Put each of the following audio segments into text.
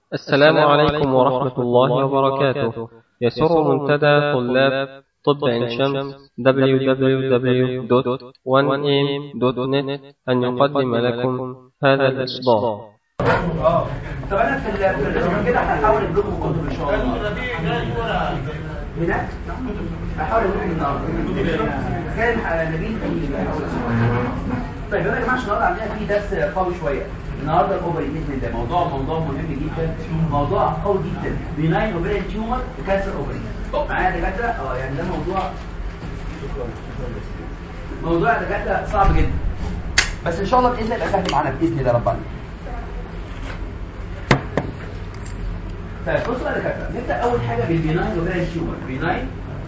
السلام عليكم ورحمة الله وبركاته يسر منتدى طلاب طب عين شمس www.1am.net أن يقدم لكم هذا الإصدار طب انا في ال- في الرسم كده هحاول اجيب لكم كتب ان شاء الله هناك هحاول اجيب لكم النهارده كان على نبيل في طيب يلا يا جماعه عشان النهارده عندنا في درس قوي شويه النهارده الاوفري باذن الله موضوع موضوع مهم جدا موضوع قوي جدا بناين اوفرين تيومر وكانسر اوفري معايا يا دكاتره اه يعني ده موضوع موضوع يا دكاتره صعب جدا بس ان شاء الله باذن الله يبقى سهل معانا باذن الله رب العالمين طيب بصوا بقى يا دكاتره نبدا اول حاجه بالبيناين اوفرين تيومر بيناين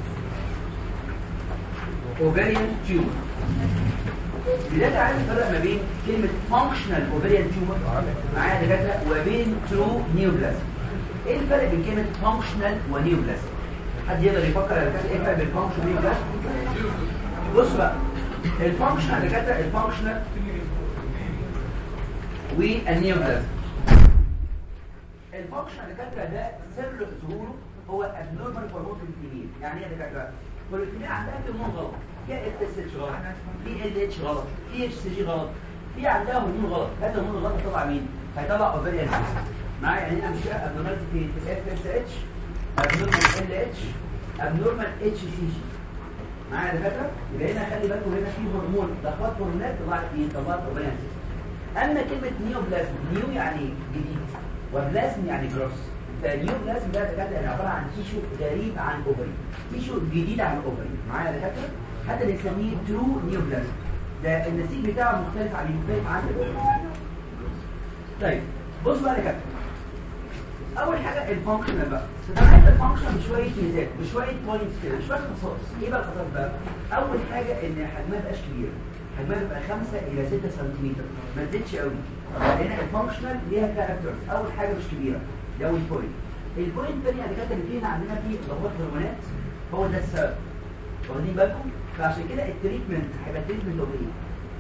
اوفرين تيومر بدايه عايز نفرق ما بين كلمه فانكشنال اوفرين تيومر معايا يا دكاتره وبين ترو نيوبلازم ايه الفرق بين كلمه فانكشنال ونيوبلازم حد يقدر يفكر يا دكاتره ايه الفرق بين فانكشن ونيوبلازم بص بقى الفانكشنال يا دكاتره الفانكشنال والنيوبلازم الفانكشن دكاتره ده سر ظهوره هو ابنورمال هرمون الكلين يعني ايه يا دكاتره الكلين عندها هرمون غلط فيها اف اس اتش غلط في ال اتش غلط في اتش سي جي غلط في عندها هرمون غلط هذا الهرمون الغلط هيطلع مين هيطلع اوفريان معايا يعني هنا مش ابنورمال في اف اس اتش ابنورمال ال اتش ابنورمال اتش سي جي معايا يا دكاتره يبقى هنا خلي بالكم هنا في هرمون لخبط هرمونات طلعت ايه طلعت اوفريان اما كلمه نيوبلازم نيو يعني جديد وبلازم يعني جروس فالنيو بلازم ده دكاتره يعني عباره عن تيشو غريب عن اوفري تيشو جديد عن اوفري معايا يا دكاتره حتى بنسميه ترو نيو بلازم ده النسيج بتاعه مختلف عن مختلف عن الاوفري طيب بص بقى يا دكاتره اول حاجه الفانكشنال بقى طبعا الفانكشنال بشويه ميزات بشويه بوينتس كده شويه خصائص ايه بقى الخصائص بقى اول حاجه ان حجمها مبقاش كبير حجمها بيبقى 5 الى 6 سنتيمتر ما تزيدش قوي لان الفانكشنال ليها كاركترز اول حاجه مش كبيره ده اول بوينت البوينت الثانيه اللي كانت فينا عندنا فيه ضغط هرمونات هو ده السبب واخدين بالكم فعشان كده التريتمنت هيبقى التريتمنت اوف ايه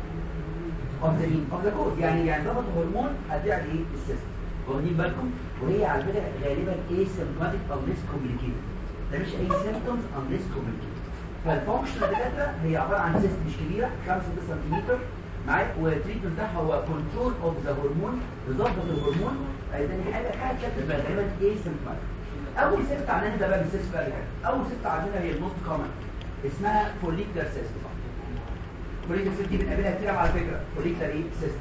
اوف ذا مين اوف ذا كود يعني يعني ضغط هرمون هتبيع ايه السيستم واخدين بالكم وهي على فكره غالبا ايه سيمبتوماتيك او ليس كومبليكيتد ده مش اي سيمبتومز او ليس كومبليكيتد فالفانكشنال دكاتره هي عباره عن سيست مش كبيره 5 سنتيمتر معايا والتريتمنت بتاعها هو كنترول اوف ذا هرمون بضبط الهرمون تاني حاجه حاجه شكل بقى غالبا ايه سيمبتوماتيك اول سيست عندنا ده بقى السيست بقى كده اول سيست عندنا هي الموست كومن اسمها فوليكلر سيست فوليكلر سيست دي بنقابلها كتير على فكره فوليكلر ايه سيست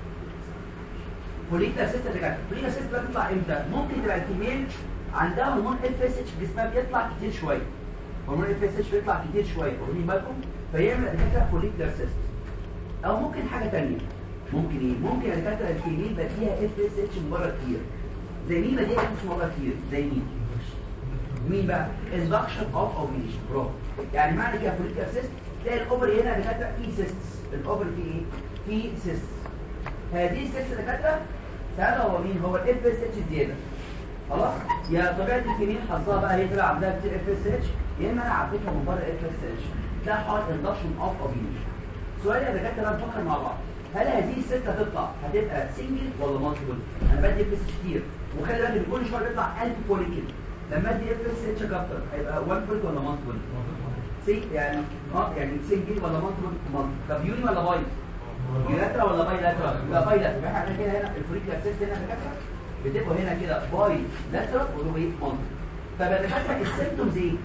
فوليكلر سيست اللي كانت فوليكلر سيست بقى بتطلع امتى ممكن تبقى الفيميل عندها هرمون اف اس اتش جسمها بيطلع كتير شويه هرمون اف اس اتش بيطلع كتير شويه واخدين بالكم فيعمل دكاتره فوليكلر سيست او ممكن حاجه ثانيه ممكن ايه ممكن الدكاتره الفيميل بقى فيها اف اس اتش من بره كتير زي مين بدي مش من بره كتير زي مين مين بقى induction اوف اوفيليشن برافو يعني معنى كده فوليكلر سيست تلاقي الاوفر هنا دكاتره فيه سيستس الاوفر فيه ايه فيه سيستس هذه السيست دكاتره سهله هو مين هو الاف اس اتش زياده خلاص يا طبيعه الفيميل حظها بقى هي طلع عندها كتير اف اس اتش يا اما انا عديتها من بره اف اس اتش ده حوار induction اوف اوفيليشن سؤال يا دكاتره نفكر مع بعض هل هذه الستة هتطلع هتبقى سنجل ولا مالتيبل انا بدي اف اس شتير وخلي بالك كل شويه بيطلع 1000 فوليكل لما ادي اف اس اتش كابتر هيبقى 1 فوليك ولا مالتيبل سي يعني اه يعني سنجل ولا مالتيبل مالتيبل طب يوني ولا باي يونيلاترا ولا باي لاترا يبقى باي لاترا احنا كده هنا الفوليكل اسيست هنا دكاتره بتبقوا هنا كده باي لاترا ودول ايه مالتيبل طب يا دكاتره السيمبتومز ايه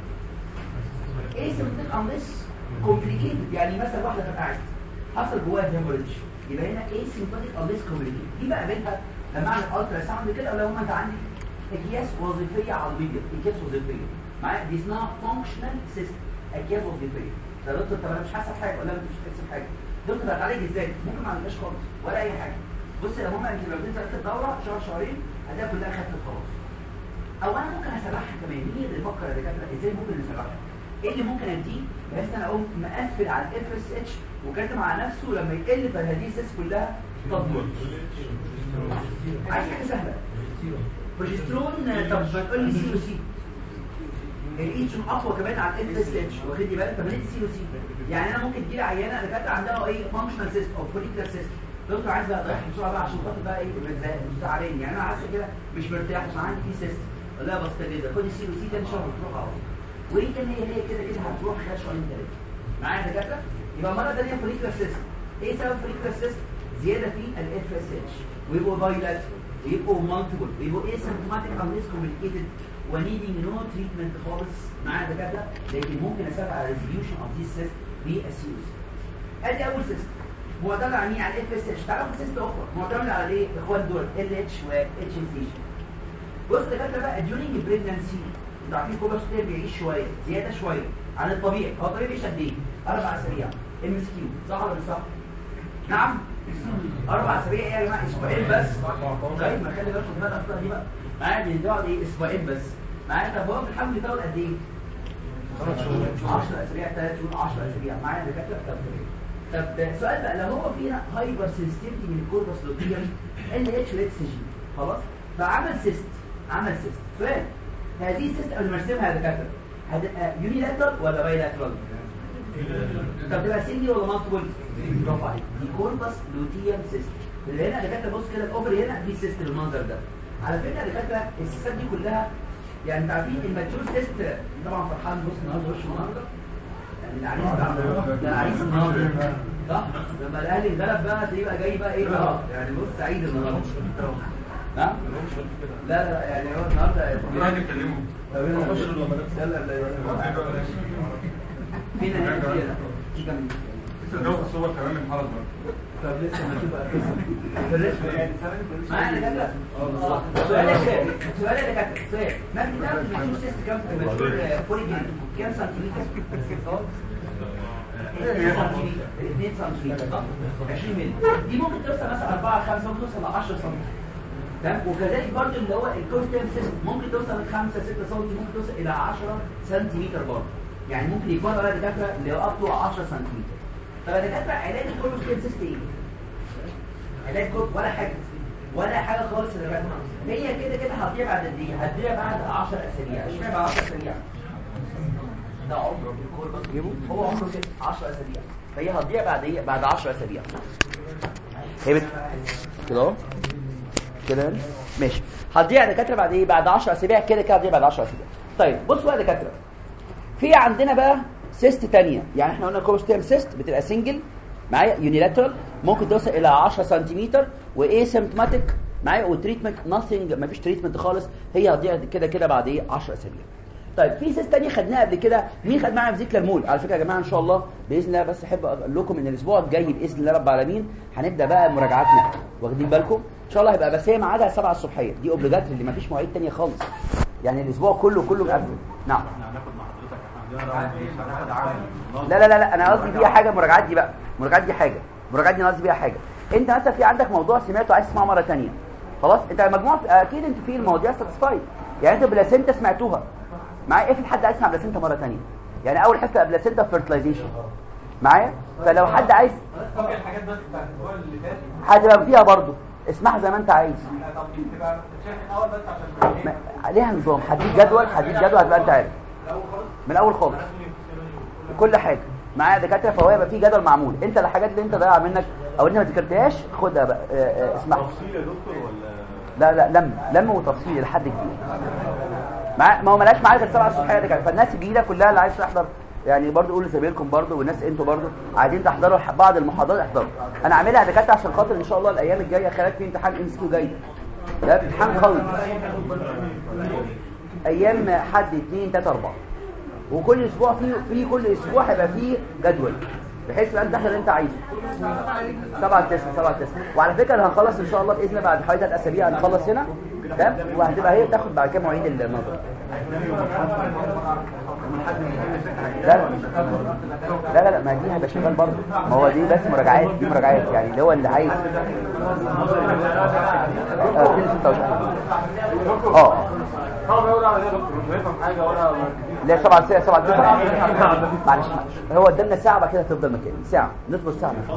ايه سيمبتومز انليس كومبليكيتد يعني مثلا واحده كانت قاعده حصل جواها هيموريدج يبقى هنا ايه سيمباتيك او ليس كومبليكيتد دي بقى بينها لما اعمل الترا ساوند كده او لو انت عندي اكياس وظيفيه على الفيديو اكياس وظيفيه معايا دي اسمها فانكشنال سيستم اكياس وظيفيه ده دكتور طب انا مش حاسه بحاجه ولا انت مش حاسه بحاجه دكتور هتعالج ازاي ممكن ما عندناش خالص ولا اي حاجه بص يا ماما انت لو بتنزل الدوره شهر شهرين هتلاقي كلها خفت خلاص او انا ممكن اسرحها كمان مين اللي يفكر يا دكاتره ازاي ممكن نسرحها ايه اللي ممكن اديه بحيث انا اقوم مقفل على الاف اس اتش وكاتب مع نفسه لما يقل فهذه السيس كلها تضمن عايز حاجه سهله بروجسترون طب ما تقول لي سي او سي الايتش اقوى كمان على الاف اس اتش واخد بالك طب ليه سي او سي يعني انا ممكن تجي لي عيانه دكاتره عندها ايه فانكشنال سيست او فوليكلر سيست دكتور عايز بقى اضيع بسرعه بقى عشان خاطر بقى ايه مزعلين يعني انا حاسه كده مش مرتاح عشان عندي في سيست لا بس كده خد السي وسي تاني شهر وتروح على طول وهي كان هي هي كده كده هتروح خلال شهرين ثلاثه معايا يا دكاتره يبقى المره الثانيه فوليكولار سيست ايه سبب فوليكولار سيست زياده في الاف اس اتش ويبقوا بايلات ويبقوا مالتيبل ويبقوا ايه سيمبتوماتيك او ليس كومبليكيتد ونيدنج نو تريتمنت خالص معايا يا دكاتره لكن ممكن اسبب على ريزوليوشن اوف ذيس سيست بالسيوس ادي اول سيست معتمد على مين على الاف اس اتش تعرفوا سيست اخرى معتمد على ايه الاخوان دول ال اتش و اتش انفيشن بص يا دكاتره بقى during pregnancy انتوا عارفين كل شويه بيعيش شويه زياده شويه عن الطبيعي هو الطبيعي بيعيش قد ايه اربع اسابيع ام اس كيو صح ولا مش صح نعم اربع اسابيع ايه يا جماعه اسبوعين بس طيب ما خلي بالك من الافكار دي بقى معايا بيقعد ايه اسبوعين بس معايا طب هو في الحمل بيطول قد ايه 10 اسابيع 3 شهور 10 اسابيع معايا دكاتره طب طب سؤال بقى لو هو فينا هايبر سنسيتيفيتي من الكوربس لوتيوم ال اتش اتش جي خلاص فعمل سيست عمل سيست سؤال هذه السيست قبل ما ارسمها يا دكاتره هتبقى يونيلاترال ولا بايلاترال طب تبقى سنجل ولا مالتيبل برافو عليك دي كوربس لوتيوم سيست اللي هنا يا دكاتره بص كده الاوفري هنا دي سيست بالمنظر ده على فكره يا دكاتره السيستات دي كلها يعني انتوا عارفين الماتيور سيست طبعا فرحان بص النهارده وش النهارده يعني العريس بتاع ده عريس النهارده صح لما الاهلي انغلب بقى تلاقيه بقى جاي بقى ايه اه يعني بص سعيد النهارده نعم لا لا يعني هو النهارده راجل يكلمه يلا يلا فين الناس دي كان لسه جوه الصور كمان من حلقة طب لسه ما نشوف في الرسم يعني معانا كده اه سؤال يا شباب سؤال يا دكاتره سؤال ما في ده مش سيست كام مشهور بوليجين كام سنتيمتر 2 سنتيمتر 20 مللي دي ممكن توصل مثلا 4 5 ممكن توصل ل 10 سم تمام وكذلك برضه اللي هو الكورتيم سيستم ممكن توصل ل 5 6 سم ممكن توصل الى 10 سنتيمتر برضه يعني ممكن يكون ولا دكاتره اللي هو اب تو 10 سنتيمتر طب يا دكاتره علاج الكورتيم سيستم ايه؟ علاج كورت ولا حاجه ولا حاجه خالص يا دكاتره هي كده كده هتضيع بعد قد ايه؟ هتضيع بعد 10 اسابيع اشمعنى بعد 10 اسابيع؟ ده عمره الكوربس هو عمره كده 10 اسابيع فهي هتضيع بعد ايه؟ بعد 10 اسابيع هي بت... كده اهو كده ماشي هتضيع يا دكاتره بعد ايه بعد 10 اسابيع كده كده هتضيع بعد 10 اسابيع طيب بصوا بقى يا دكاتره في عندنا بقى سيست ثانيه يعني احنا قلنا كوستيم سيست بتبقى سنجل معايا يونيلاترال ممكن توصل الى 10 سنتيمتر وايسيمتوماتيك معايا وتريتمنت ناثينج مفيش تريتمنت خالص هي هتضيع كده كده بعد ايه 10 اسابيع طيب في سيست ثانيه خدناها قبل كده مين خد معانا في ذكر المول على فكره يا جماعه ان شاء الله باذن الله بس احب اقول لكم ان الاسبوع الجاي باذن الله رب العالمين هنبدا بقى مراجعاتنا واخدين بالكم ان شاء الله هيبقى بس هي ميعادها 7 الصبحيه دي اوبليجاتري اللي مفيش مواعيد ثانيه خالص يعني الاسبوع كله كله مقفل نعم هناخد مع حضرتك هناخد عام لا لا لا لا انا قصدي فيها حاجه مراجعات دي بقى مراجعات دي حاجه مراجعات دي أنا قصدي بيها حاجه انت مثلا في عندك موضوع سمعته عايز تسمعه مره ثانيه خلاص انت مجموعه اكيد انت في المواضيع ساتسفايد يعني انت بلاسينتا سمعتوها معايا افرض حد عايز يسمع بلاسينتا مره ثانيه يعني اول حته بلاسينتا فيرتلايزيشن معايا فلو حد عايز فاكر الحاجات بس بتاعت الاسبوع اللي فات هتبقى فيها برضه اسمعها زي ما انت عايز طب تبقى تشرح الاول بس عشان ما- عليها نظام حديد جدول حديد جدول هتبقى انت عارف الاول خالص من الاول خالص كل حاجه معايا دكاتره فهو يبقى في جدول معمول انت الحاجات اللي انت ضايعه منك او انت ما ذاكرتهاش خدها بقى اه، اه، اسمعها تفصيل يا دكتور ولا لا لا لم لم وتفصيل لحد كبير مع ما هو ملاش معاك غير 7 الصبح يا دكاتره فالناس الجديده كلها اللي عايز تحضر يعني برضو قول لزمايلكم برضو والناس انتوا برضو عايزين تحضروا بعض المحاضرات احضروا انا عاملها يا دكاتره عشان خاطر ان شاء الله الايام الجايه خلال في امتحان ام اس كيو جاي ده امتحان قوي ايام حد 2 3 4 وكل اسبوع في في كل اسبوع هيبقى فيه جدول بحيث يبقى انت تحضر اللي انت عايزه 7 9 7 9 وعلى فكره انا هنخلص ان شاء الله باذن الله بعد حوالي 3 اسابيع هنخلص هنا تمام وهتبقى هي تاخد بعد كده مواعيد النظر لا لا لا لا ما دي هيبقى شغال برضه ما هو دي بس مراجعات دي مراجعات يعني اللي هو اللي عايز آه، 26 اه صعب قوي على يا دكتور مش هيفهم حاجه ولا لا سبعة ساعة سبعة تسعة معلش هو قدامنا ساعة بعد كده هتفضل مكاني ساعة نصبر ساعة بس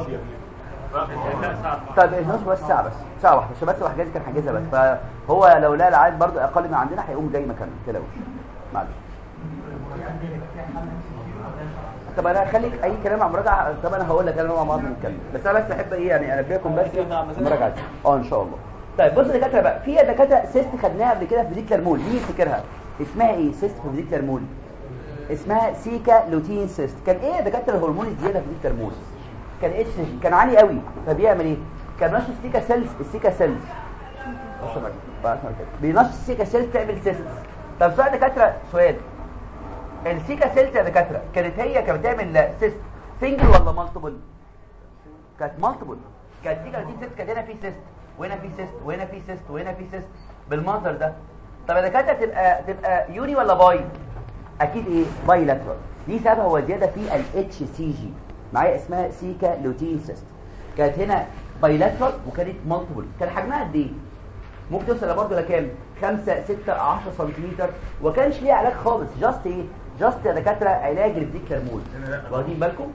طيب نصبر بس ساعة بس ساعة واحدة عشان بس الحجاز كان حاجزها بس فهو لو لا العدد برضه أقل من عندنا هيقوم جاي مكانه ما تقلقوش معلش طب انا هخليك اي كلام عن مراجعه طب انا هقول لك انا مع بعض نتكلم بس انا بس بحب ايه يعني انبهكم بس المراجعه دي. اه ان شاء الله طيب بص يا دكاتره بقى في دكاتره سيست خدناها قبل كده في فيديكلر مول مين يفتكرها اسمها ايه سيست في فيديكلر مول اسمها سيكا لوتين سيست كان ايه يا دكاتره الهرمون الزياده في فيديكلر مول كان اتش كان عالي قوي فبيعمل ايه كان نشط السيكا سيلز السيكا سيلز بص بقى، بقى اسمع كده. بينشط السيكا سيلز تعمل سيست طب سؤال يا دكاتره سؤال السيكا سيلز يا دكاتره كانت هي كانت بتعمل سيست سنجل ولا مالتيبل كانت مالتيبل كانت سيكا دي سيست كانت هنا في سيست وهنا في سيست وهنا في سيست وهنا في سيست بالمنظر ده طب يا دكاتره تبقى تبقى يوني ولا باي اكيد ايه باي لاترال دي سببها هو زياده في الاتش سي جي معايا اسمها سيكا لوتين سيست كانت هنا باي لاترال وكانت مالتيبل كان حجمها قد ايه ممكن توصل برضه لكام 5 6 10 سنتيمتر وكانش ليه علاج خالص جاست ايه جاست يا دكاتره علاج الديكلر مول واخدين بالكم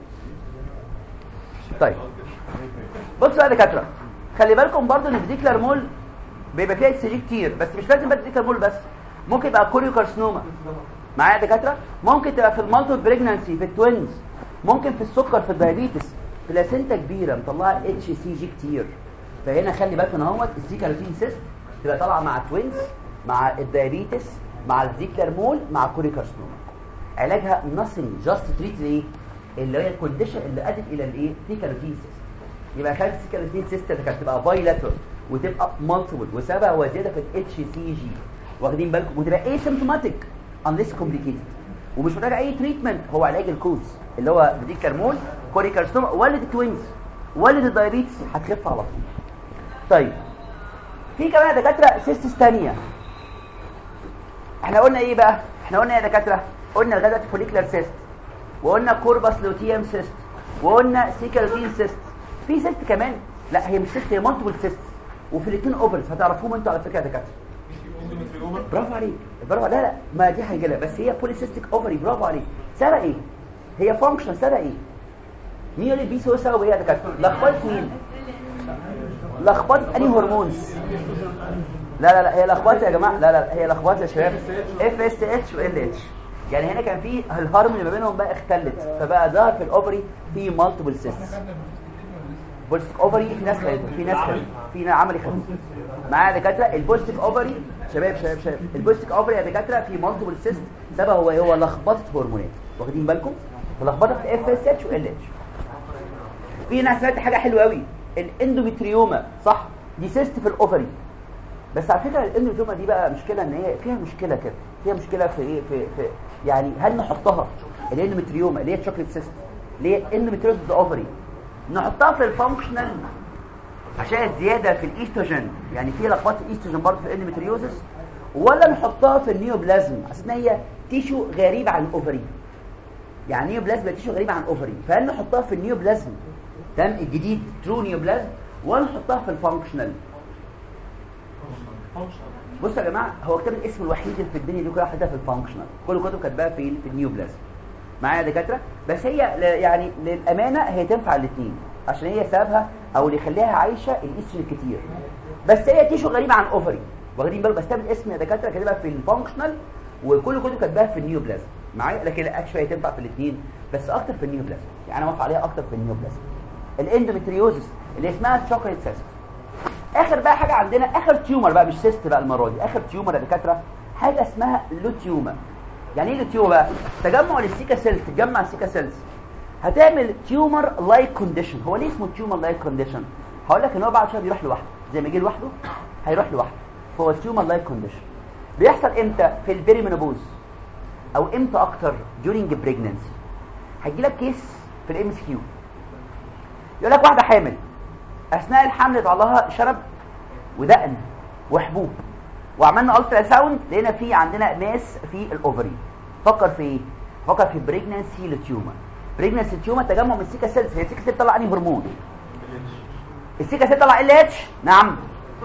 طيب بصوا يا دكاتره خلي بالكم برضه ان الديكلر مول بيبقى فيها اتش جي كتير بس مش لازم بس الديكلر مول بس ممكن يبقى كوريو كارسنوما معايا يا دكاتره ممكن تبقى في المالتيبل بريجنانسي في التوينز ممكن في السكر في الدايابيتس بلاسينتا كبيره مطلعه اتش سي جي كتير فهنا خلي بالك ان اهوت السيكالوتين سيست تبقى طالعه مع التوينز مع الدايابيتس مع الديكلر مول مع كوريكارسنوما علاجها nothing just treat ايه اللي هي الكونديشن اللي ادت الى الايه سيكالوتين سيست يبقى خلي السيكالوتين سيست كانت تبقى بايلاترال وتبقى مالتيبل وسببها هو زياده في الاتش سي جي واخدين بالكم وتبقى اسيمتوماتيك unless complicated ومش محتاج اي تريتمنت هو علاج الكوز اللي هو ديكلر مول كوريكارسنوما ولد التوينز ولد الدايابيتس هتخف على طول طيب في كمان دكاتره سيستس ثانيه احنا قلنا ايه بقى احنا قلنا يا دكاتره قلنا لغايه دلوقتي فوليكولار سيست وقلنا كوربس لوتيوم سيست وقلنا سيكالوتين سيست في سيست كمان لا هي مش سيست هي مالتيبل سيست وفي الاثنين اوفرز هتعرفوهم انتوا على فكره يا دكاتره برافو عليك برافو لا لا ما دي هنجيلها بس هي بوليسيستيك اوفري برافو عليك سبب ايه هي فانكشن سبب ايه مين يقول لي بي سو سبب ايه يا دكاتره لخبطت مين لخبطت انهي هرمونز لا لا لا هي لخبطه يا جماعه لا لا هي لخبطه يا شباب اف اس اتش وال اتش يعني هنا كان في الهرمون ما بينهم بقى اختلت فبقى ظهر في الاوفري في مالتيبل سيستس بولستيك اوفري في ناس خدت في ناس خدت في ناس عملي خدت معايا دكاتره البولستيك اوفري شباب شباب شباب البولستيك اوفري يا دكاتره في مالتيبل سيست سبب هو هو لخبطه هرمونات واخدين بالكم لخبطه في اف اس اتش وال اتش في ناس سمعت حاجه حلوه قوي الاندوميتريوما صح دي سيست في الاوفري بس على فكره الاندوميتريوما دي بقى مشكله ان هي فيها مشكله كده فيها مشكله في ايه في, في يعني هل نحطها الاندوميتريوما اللي هي الشوكليت سيست اللي هي اندوميتريوز اوفري نحطها في الفانكشنال عشان الزياده في الايستروجين يعني في لخبطه الايستروجين برضه في الاندوميتريوزس ولا نحطها في النيوبلازم عشان هي تيشو غريب عن الاوفري يعني نيوبلازم تيشو غريب عن الاوفري فهل نحطها في النيوبلازم تمام الجديد ترو نيوبلازم ولا نحطها في الفانكشنال بصوا يا جماعه هو كتاب الاسم الوحيد اللي في الدنيا دي كلها حاططها في الفانكشنال كل الكتب كاتباها في في النيوبلازم معايا يا دكاتره بس هي ل- يعني للامانه هي تنفع الاثنين عشان هي سببها او اللي يخليها عايشه الايستروجين الكتير بس هي تيشو غريبه عن اوفري واخدين بالكم بس كتاب الاسم يا دكاتره كاتبها في الفانكشنال وكل الكتب كاتباها في النيوبلازم معايا لكن اكشلي هي تنفع في الاثنين بس اكتر في النيوبلازم يعني انا موافق عليها اكتر في النيوبلازم الاندوميتريوزس اللي اسمها شوكليت سيست اخر بقى حاجه عندنا اخر تيومر بقى مش سيست بقى المره دي اخر تيومر يا دكاتره حاجه اسمها لوتيوما يعني ايه لوتيوما بقى تجمع للسيكا سيلز تجمع السيكا سيلز هتعمل تيومر لايك كونديشن هو ليه اسمه تيومر لايك كونديشن هقول لك ان هو بعد شويه بيروح لوحده زي ما يجي لوحده هيروح لوحده فهو تيومر لايك كونديشن بيحصل امتى في البيريمينوبوز او امتى اكتر during pregnancy هيجي لك كيس في الام اس كيو يقول لك واحده حامل اثناء الحمل يطلع لها شرب ودقن وحبوب وعملنا الترا ساوند لقينا في عندنا ماس في الاوفري فكر في ايه فكر في بريجنانسي لتيوما بريجنانسي لتيوما تجمع من السيكا سيلز هي السيكا سيلز بتطلع انهي هرمون السيكا سيلز بتطلع ال اتش نعم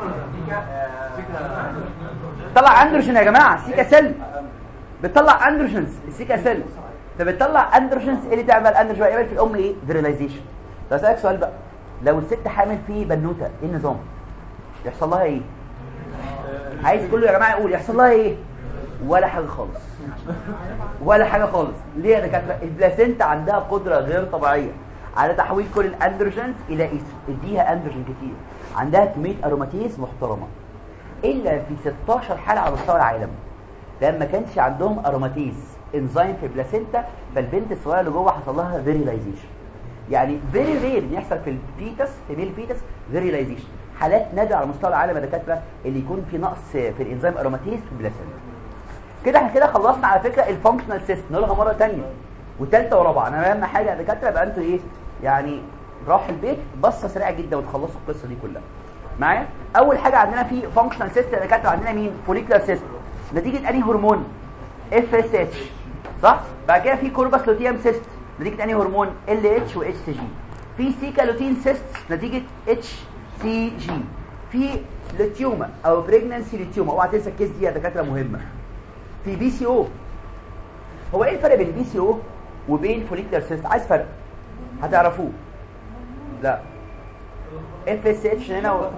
بتطلع اندروجين يا جماعه السيكا سيل بتطلع اندروجينز السيكا سيل فبتطلع اندروجينز اللي تعمل اندروجين يعمل في الام ايه فيريلايزيشن طب اسالك سؤال بقى لو الست حامل في بنوته ايه النظام يحصل لها ايه عايز كله يا جماعه يقول يحصل لها ايه ولا حاجه خالص ولا حاجه خالص ليه يا دكاتره البلاسينتا عندها قدره غير طبيعيه على تحويل كل الاندروجينز الى إيس- اديها اندروجين كتير عندها كميه اروماتيز محترمه الا في 16 حاله على مستوى العالم لان ما كانش عندهم اروماتيز انزيم في البلاسينتا فالبنت الصغيره اللي جوه حصل لها فيريلايزيشن يعني فيري رير يحصل في الفيتس في ميل فيتس فيريلايزيشن حالات نادره على مستوى العالم يا دكاتره اللي يكون في نقص في الانزيم اروماتيز في البلاسينتا كده احنا كده خلصنا على فكره الفانكشنال سيستم نقولها مره ثانيه وثالثه ورابعه انا اهم حاجه يا دكاتره يبقى انتوا ايه يعني راح البيت بصه سريعه جدا وتخلصوا القصه دي كلها معايا اول حاجه عندنا في فانكشنال سيستم يا دكاتره عندنا مين فوليكولار سيستم نتيجه انهي هرمون اف اس اتش صح بعد كده في كوربس لوتيوم سيست نتيجه انهي هرمون ال اتش و اتش جي في سيكا لوتين سيست نتيجه اتش سي جي في لوتيوما او بريجنانسي لوتيوما اوعى تنسى الكيس دي يا دكاتره مهمه في بي سي او هو ايه الفرق بين بي سي او وبين فوليكولار سيست عايز فرق هتعرفوه لا اف اس اتش هنا و...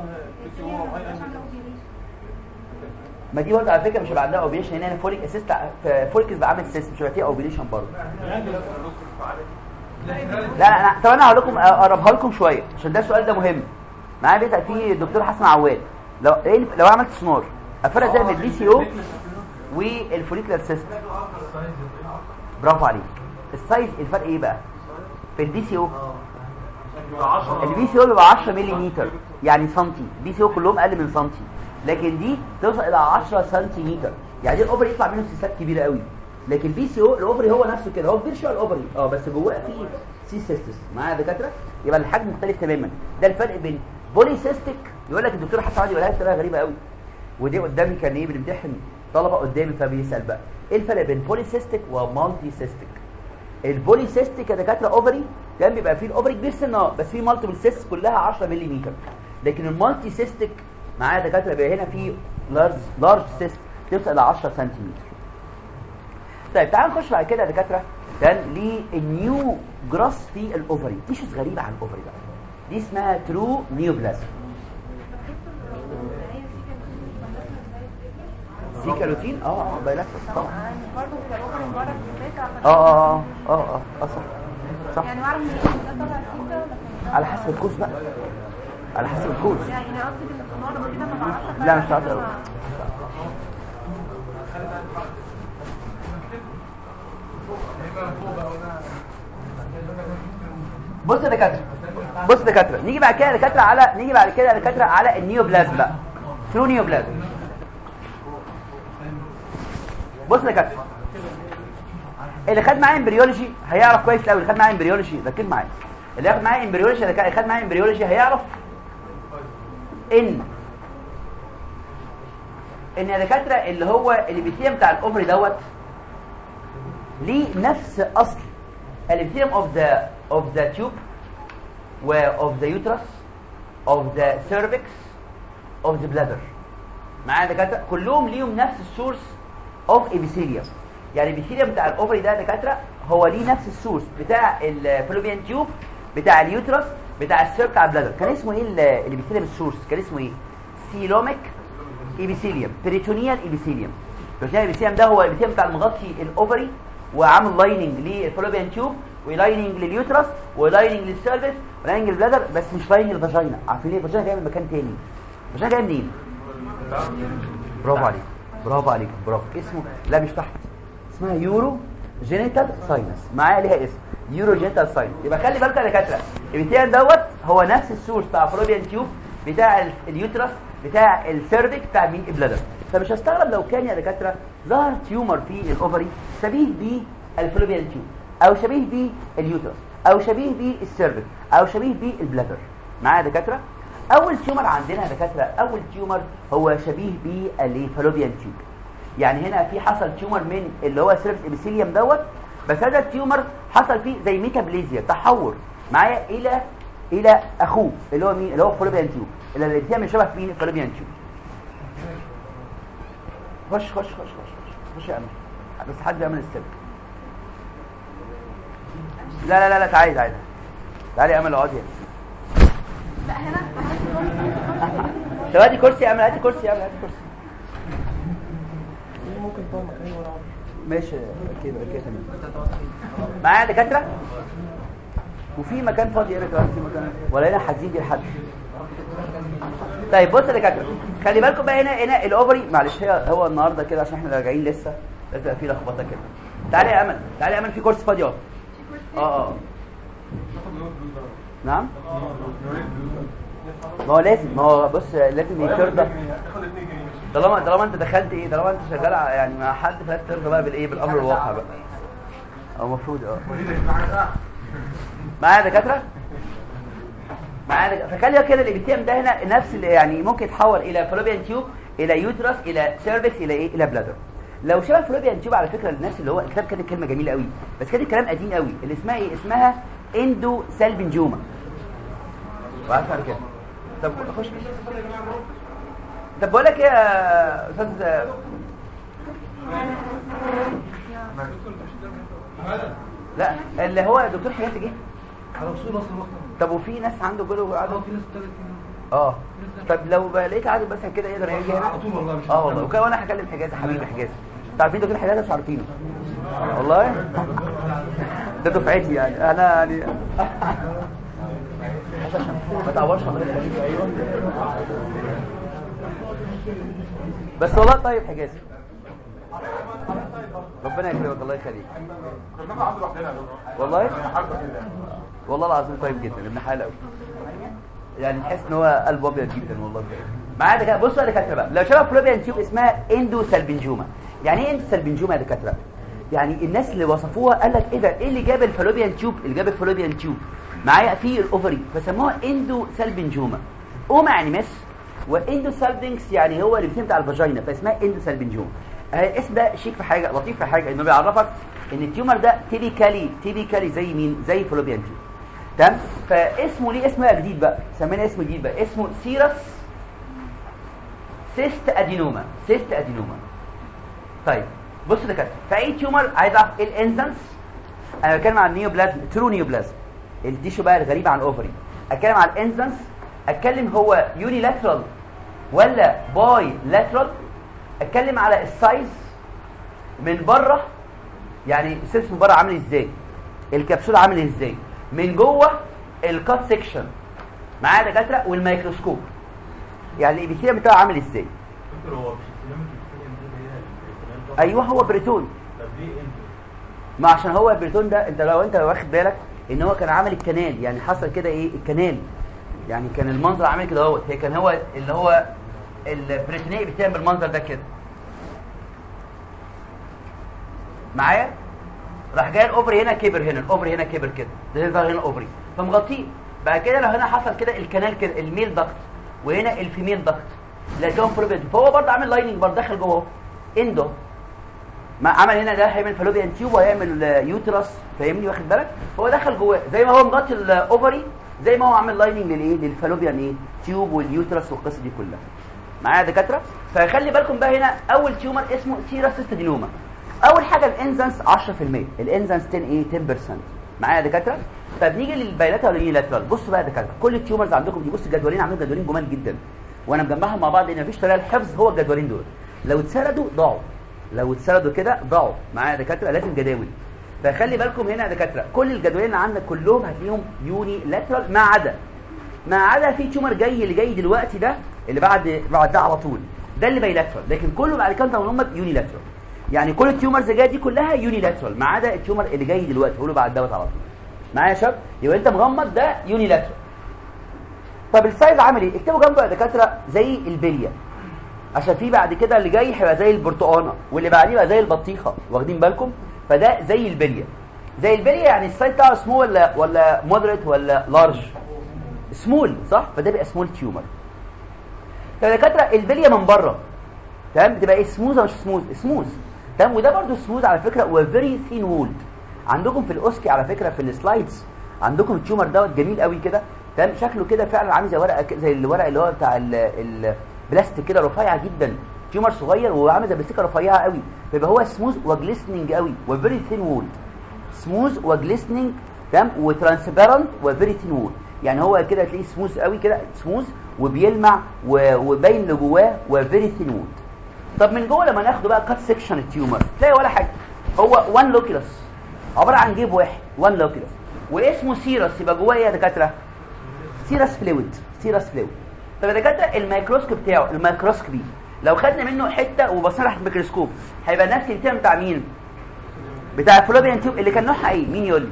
ما دي برضه على فكره مش هيبقى عندها اوبيليشن هنا فوليك اسيست فوليك بقى عامل سيست مش هيبقى فيه اوبيليشن برضه لا لا لا طب انا هقول لكم اقربها لكم شويه عشان ده السؤال ده مهم معايا بيسال فيه الدكتور حسن عواد لو ايه لو عملت سنور افرق زي من البي سي او والفوليكولار سيست برافو عليك السايز الفرق ايه بقى في البي سي او البي سي او بيبقى 10 ملم يعني سنتي البي سي او كلهم اقل من سنتي لكن دي توصل الى 10 سنتيمتر يعني دي الاوفري يطلع منه سيسات كبيره قوي لكن بي سي او الاوفري هو نفسه كده هو فيرشوال اوفري اه بس جواه فيه سي سيستس معايا يا دكاتره يبقى الحجم مختلف تماما ده الفرق بين بولي سيستيك يقول لك الدكتور حسن عادي يقولها بطريقه غريبه قوي ودي قدامي كان ايه بنمتحن طلبه قدامي فبيسال بقى ايه الفرق بين بولي سيستيك ومالتي سيستيك البولي سيستيك يا دكاتره اوفري كان بيبقى فيه الاوفري كبير سنه بس فيه مالتيبل سيست كلها 10 ملم لكن المالتي سيستيك معايا يا دكاتره بيبقى هنا في لارج لارج سيست توصل الى 10 سنتيمتر طيب تعالوا نخش بعد كده يا دكاتره كان للنيو جراس في الاوفري تيشوز غريبه عن الاوفري بقى دي اسمها ترو نيوبلازم دي كاروتين اه اه بايلاكتس طبعا برضه في الاوفر من بره في البيت عشان- اه اه اه اه اه صح صح يعني بعرف ان ده طلع سيكا ولا كان- على حسب الكوز بقى على حسب الكوز يعني انا قصدي ان الخمار كده ما بعرفش لا مش هتعرف قوي بص يا دكاتره بص يا دكاتره نيجي بعد كده يا دكاتره على نيجي بعد كده يا دكاتره على النيوبلازم بقى ثرو نيوبلازم بص يا دكاتره اللي خد معايا امبريولوجي هيعرف كويس قوي اللي خد معايا امبريولوجي ركز معايا اللي خد معايا امبريولوجي اللي خد معايا امبريولوجي هيعرف ان ان يا دكاتره اللي هو الابيثيليوم بتاع الاوفري دوت ليه نفس اصل الابيثيليوم اوف ذا اوف ذا تيوب و اوف ذا يوترس اوف ذا سيرفكس اوف ذا بلادر معايا يا دكاتره كلهم ليهم نفس السورس اوف ابيثيليوم يعني الابيثيليوم بتاع الاوفري ده يا دكاتره هو ليه نفس السورس بتاع الفلوبيان تيوب بتاع اليوترس بتاع السير بتاع البلادر كان اسمه ايه ال- الابيثيليوم السورس كان اسمه ايه سيلوميك ايبيثيليوم بريتونيال ايبيثيليوم البريتونيال ايبيثيليوم ده هو الابيثيليوم بتاع المغطي الاوفري وعامل لايننج للفلوبيان تيوب ولايننج لليوترس ولايننج للسيرفس ولايننج للبلادر بس مش لايننج للفاجينا عارفين ليه الفاجينا جايه من مكان تاني الفاجينا جايه منين برافو عليك برافو عليك برافو اسمه لا مش تحت اسمها يورو جينيتال ساينس معايا ليها اسم يورو جينيتال ساينس يبقى خلي بالك يا دكاتره الابيثيليوم دوت هو نفس السورس بتاع فلوبيان تيوب بتاع ال- اليوترس بتاع السيرفكس بتاع مين البلادر فمش هستغرب لو كان يا دكاتره ظهر تيومر في الاوفري شبيه بالفلوبيان تيوب او شبيه باليوترس او شبيه بالسيرفكس او شبيه بالبلادر معايا يا دكاتره اول تيومر عندنا يا دكاتره اول تيومر هو شبيه بالفالوبيان تيوب يعني هنا في حصل تيومر من اللي هو سيرفس ابيثيليوم دوت بس هذا التيومر حصل فيه زي ميتابليزيا تحور معايا الى الى اخوه اللي هو مين اللي هو فالوبيان تيوب اللي الابيثيليوم اللي شبه مين الفالوبيان تيوب خش خش خش خش خش خش يا امل بس حد يعمل السلك لا لا لا لا تعالي تعالي تعالي يا امل اقعدي هنا لا هنا طب هاتي كرسي يا امل هاتي كرسي يا امل هاتي كرسي ممكن ماشي كده كده تمام معايا يا دكاتره وفي مكان فاضي هنا كمان في مكان ولا هنا حديد لحد طيب بص يا دكاتره خلي بالكم بقى هنا هنا الاوفري معلش هي هو النهارده كده عشان احنا راجعين لسه لازم يبقى في لخبطه كده تعالي يا امل تعالي يا امل في كورس فاضي اهو اه اه نعم ما هو لازم ما هو بص لازم يترضى تاخد 2 جنيه طالما طالما انت دخلت ايه طالما انت شغال ع- يعني مع حد فلازم ترضى بقى بالايه بالامر الواقع بقى او المفروض اه معايا يا دكاتره معايا دك- فخلي بالك كده الابتيام ده هنا نفس اللي يعني ممكن يتحول الى فلوبيان تيوب الى يوترس الى سيرفكس الى ايه الى بلادر لو شبه فلوبيان تيوب على فكره الناس اللي هو الكتاب كاتب كلمه جميله قوي بس كاتب كلام قديم قوي اللي اسمها ايه اسمها اندو سالبنجوما وعارفه كده طب خش طب بقول لك ايه يا استاذ لا اللي هو دكتور حياتي جه على وصول مصر الوقت طب وفي ناس عنده جوله قاعده في ناس ابتدت اه طب لو بقى لقيت عادل بس كده يقدر يجي هنا على طول والله مش اه والله وكمان انا هكلم حجازي حبيبي حجازي انتوا عارفين دكتور حجازي مش عارفينه والله ده دفعتي يعني انا يعني ما تعورش الله يخليك ايوه بس والله طيب حجازي ربنا يكرمك الله يخليك كنا بنقعد لوحدنا يا دكتور والله حركه كده والله العظيم طيب جدا ابن حلال قوي يعني تحس ان هو قلبه ابيض جدا والله بجد معايا دكاتره بصوا يا دكاتره بقى لو شباب فلوبيان تيوب اسمها اندو سالبنجوما يعني ايه اندو سالبنجوما يا دكاتره يعني الناس اللي وصفوها قال لك ايه ده ايه اللي جاب الفلوبيان تيوب اللي جاب الفلوبيان تيوب معايا في الاوفري فسموها اندو سالبنجوما اوما يعني مس واندو سالبنكس يعني هو اللي بتاع الفاجينا فاسمها اندو سالبنجوما آه، اسم ده شيك في حاجه لطيف في حاجه انه بيعرفك ان التيومر ده تيبيكالي تيبيكالي زي مين زي فلوبيان تيوب تمام فاسمه ليه اسم بقى جديد بقى سمينا اسم جديد بقى اسمه سيرس سيست ادينوما سيست ادينوما طيب بص ده كده فاي تيومر عايز اعرف ايه الانزنس انا بتكلم عن النيوبلازم ترو نيوبلازم التيشو بقى الغريب عن الاوفري اتكلم عن الانزنس اتكلم هو يوني لاترال ولا باي لاترال اتكلم على السايز من بره يعني السيرس من بره عامل ازاي الكبسول عامل ازاي من جوه الكات سيكشن معايا دكاتره والميكروسكوب يعني الابيثيليوم بتاعه عامل ازاي دكتور هو مش السلام الكتير ايوه هو بريتون طب ليه انت ما عشان هو البريتون ده انت لو انت واخد بالك ان هو كان عامل الكنال يعني حصل كده ايه الكنال يعني كان المنظر عامل كده اهوت هي كان هو اللي هو البريتونيه بتعمل بالمنظر ده كده معايا راح جاي الاوفري هنا كبر هنا الاوفري هنا كبر كده ده يظهر هنا اوفري فمغطيه بعد كده لو هنا حصل كده الكنال كده الميل ضغط وهنا الفيميل ضغط لقيتهم فلوبيان فهو برضه عامل لايننج برضه داخل جوه اهو اندو ما عمل هنا ده هيعمل فالوبيان تيوب وهيعمل آه، يوترس فاهمني واخد بالك هو دخل جواه زي ما هو مغطي الاوفري زي ما هو عامل لايننج للايه للفالوبيان ايه تيوب واليوترس والقصه دي كلها معايا يا دكاتره فخلي بالكم بقى هنا اول تيومر اسمه سيرس ستادينوما اول حاجه الانزنس 10% الانزنس 10 ايه 10% معايا يا دكاتره طب نيجي للبايلاترال واليونيلاترال بصوا بقى يا دكاتره كل التيومرز عندكم دي بص الجدولين عاملين جدولين جمال جدا وانا مجمعهم مع بعض لان مفيش طريقه للحفظ هو الجدولين دول لو اتسردوا ضاعوا لو اتسردوا كده ضاعوا معايا يا دكاتره لازم جداول فخلي بالكم هنا يا دكاتره كل الجدولين اللي عندك كلهم هتلاقيهم يوني لاترال ما عدا ما عدا في تيومر جاي اللي جاي دلوقتي ده اللي بعد بعد ده على طول ده اللي بايلاترال لكن كله بعد كده هم يوني لاترال يعني كل التيومرز اللي جايه دي كلها يوني لاترال ما عدا التيومر اللي جاي دلوقتي هقوله بعد دوت على طول معايا يا شباب يبقى انت مغمض ده يوني لاترال طب السايز عامل ايه اكتبوا جنبه يا دكاتره زي البليه عشان في بعد كده اللي جاي هيبقى زي البرتقانه واللي بعديه يبقى زي البطيخه واخدين بالكم فده زي البليه زي البليه يعني السايز بتاعه سمول ولا ولا مودريت ولا لارج سمول صح فده بيبقى سمول تيومر يا دكاتره البليه من بره تمام بتبقى ايه سموث ولا مش سموث سموث تمام وده برده سموث على فكره وفيري ثين وولد عندكم في الاوسكي على فكره في السلايدز عندكم التيومر دوت جميل قوي كده تمام شكله كده فعلا عامل زي ورقه ك- زي الورق اللي هو بتاع ال- البلاستيك كده رفيع جدا تيومر صغير وعامل زي البلاستيكه رفيعه قوي فيبقى هو سموث وجليسننج قوي وفيري ثين وولد سموث وجليسننج تمام وترانسبيرنت وفيري ثين وول يعني هو كده تلاقيه سموث قوي كده سموث وبيلمع و- وباين اللي جواه وفيري ثين وول طب من جوه لما ناخده بقى كات سيكشن التيومر تلاقي ولا حاجه هو وان لوكيلس عباره عن جيب واحد وان لوكيلس واسمه سيرس يبقى جواه ايه يا دكاتره سيرس فلويد سيرس فلويد طب يا دكاتره الميكروسكوب بتاعه الميكروسكوبي لو خدنا منه حته وبصينا تحت الميكروسكوب هيبقى نفس التيم بتاع مين بتاع الفلوبيان تيوب اللي كان نوعها ايه مين يقول لي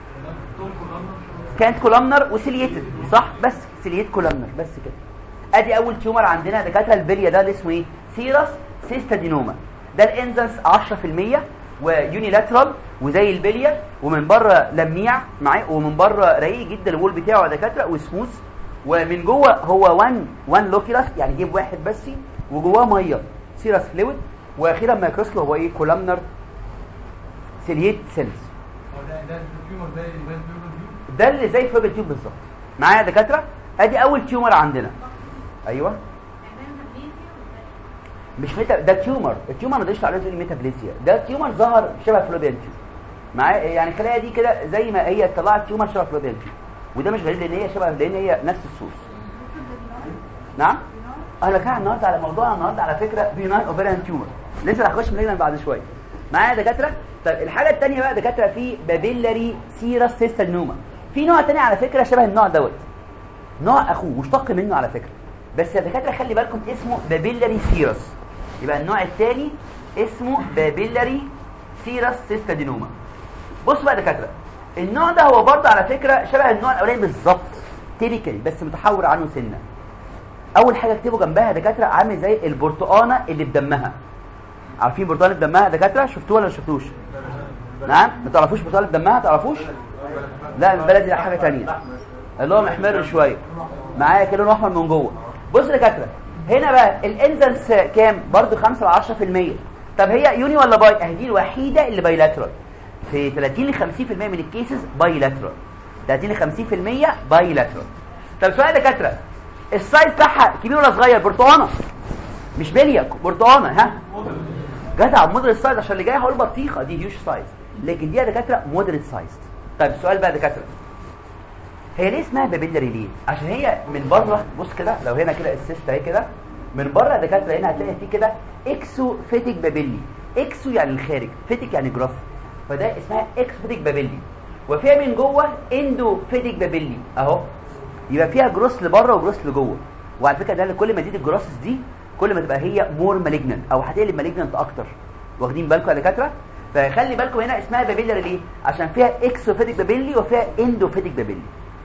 كانت كولامنر وسيليتد صح بس سيليت كولامنر بس كده ادي اول تيومر عندنا دكاتره البليه ده اللي اسمه ايه سيرس سيستادينوما ده الانزنس 10% ويونيلاترال وزي البليه ومن بره لميع معاه ومن بره رقيق جدا الوول بتاعه يا دكاتره وسموث ومن جوه هو 1 1 لوكيلاس يعني جيب واحد بس وجواه ميه سيرس فلويد واخيرا مايكروسكوب هو ايه كولامنر سيليت سيلز هو ده ده التيومر ده اللي بان بيقولوا دي ده اللي زي فوق التيوب بالظبط معايا يا دكاتره ادي اول تيومر عندنا ايوه مش ميتا ده تيومر التيومر ما تقدرش عليه تقول ميتابليزيا ده تيومر ظهر شبه فلوبيان تيوب معايا يعني الخلايا دي كده زي ما هي طلعت تيومر شبه فلوبيان تيوب وده مش غريب لان هي شبه لان هي نفس الصوص نعم انا كان النهارده على موضوع النهارده على فكره بيناين اوفيريان تيومر لسه هخش من بعد شويه معايا يا دكاتره طيب الحاجه الثانيه بقى دكاتره في بابيلاري سيرس سيستالنوما في نوع تاني على فكره شبه النوع دوت نوع اخوه مشتق منه على فكره بس يا دكاتره خلي بالكم اسمه بابيلاري سيرس يبقى النوع الثاني اسمه بابيلاري سيرس سيستادينوما بصوا بقى يا دكاتره النوع ده هو برضه على فكره شبه النوع الاولاني بالظبط تيبيكال بس متحور عنه سنه اول حاجه اكتبوا جنبها يا دكاتره عامل زي البرتقانه اللي بدمها عارفين برتقانه بدمها يا دكاتره شفتوها ولا ما شفتوش نعم ما تعرفوش برتقانه بدمها تعرفوش لا البلد دي حاجه ثانيه اللي هو محمر شويه معايا كده لونه احمر من جوه بص يا دكاتره هنا بقى الانزنس كام برضو 5 ل 10% طب هي يوني ولا باي اهي دي الوحيده اللي بايلاترال في 30 ل 50% من الكيسز بايلاترال 30 ل 50% بايلاترال طب سؤال يا دكاتره السايز بتاعها كبير ولا صغير برتقانه مش بليه برتقانه ها جدع مودريت سايز عشان اللي جاي هقول بطيخه دي هيوج سايز لكن دي يا دكاتره مودريت سايز طيب السؤال بقى يا دكاتره هي ليه اسمها بابيلاري ليه عشان هي من بره بص كده لو هنا كده السيست اهي كده من بره يا دكاتره هنا هتلاقي فيه كده اكسو فيتيك بابيلي اكسو يعني الخارج فيتيك يعني جراف فده اسمها اكسو فيتيك بابيلي وفيها من جوه اندو فيتيك بابيلي اهو يبقى فيها جروس لبره وجروس لجوه وعلى فكره ده كل ما تزيد الجروسس دي كل ما تبقى هي مور مالجننت او هتقلب مالجننت اكتر واخدين بالكم يا دكاتره فخلي بالكم هنا اسمها بابيلاري ليه عشان فيها اكسوفيتيك بابيلي وفيها اندوفيتيك بابيلي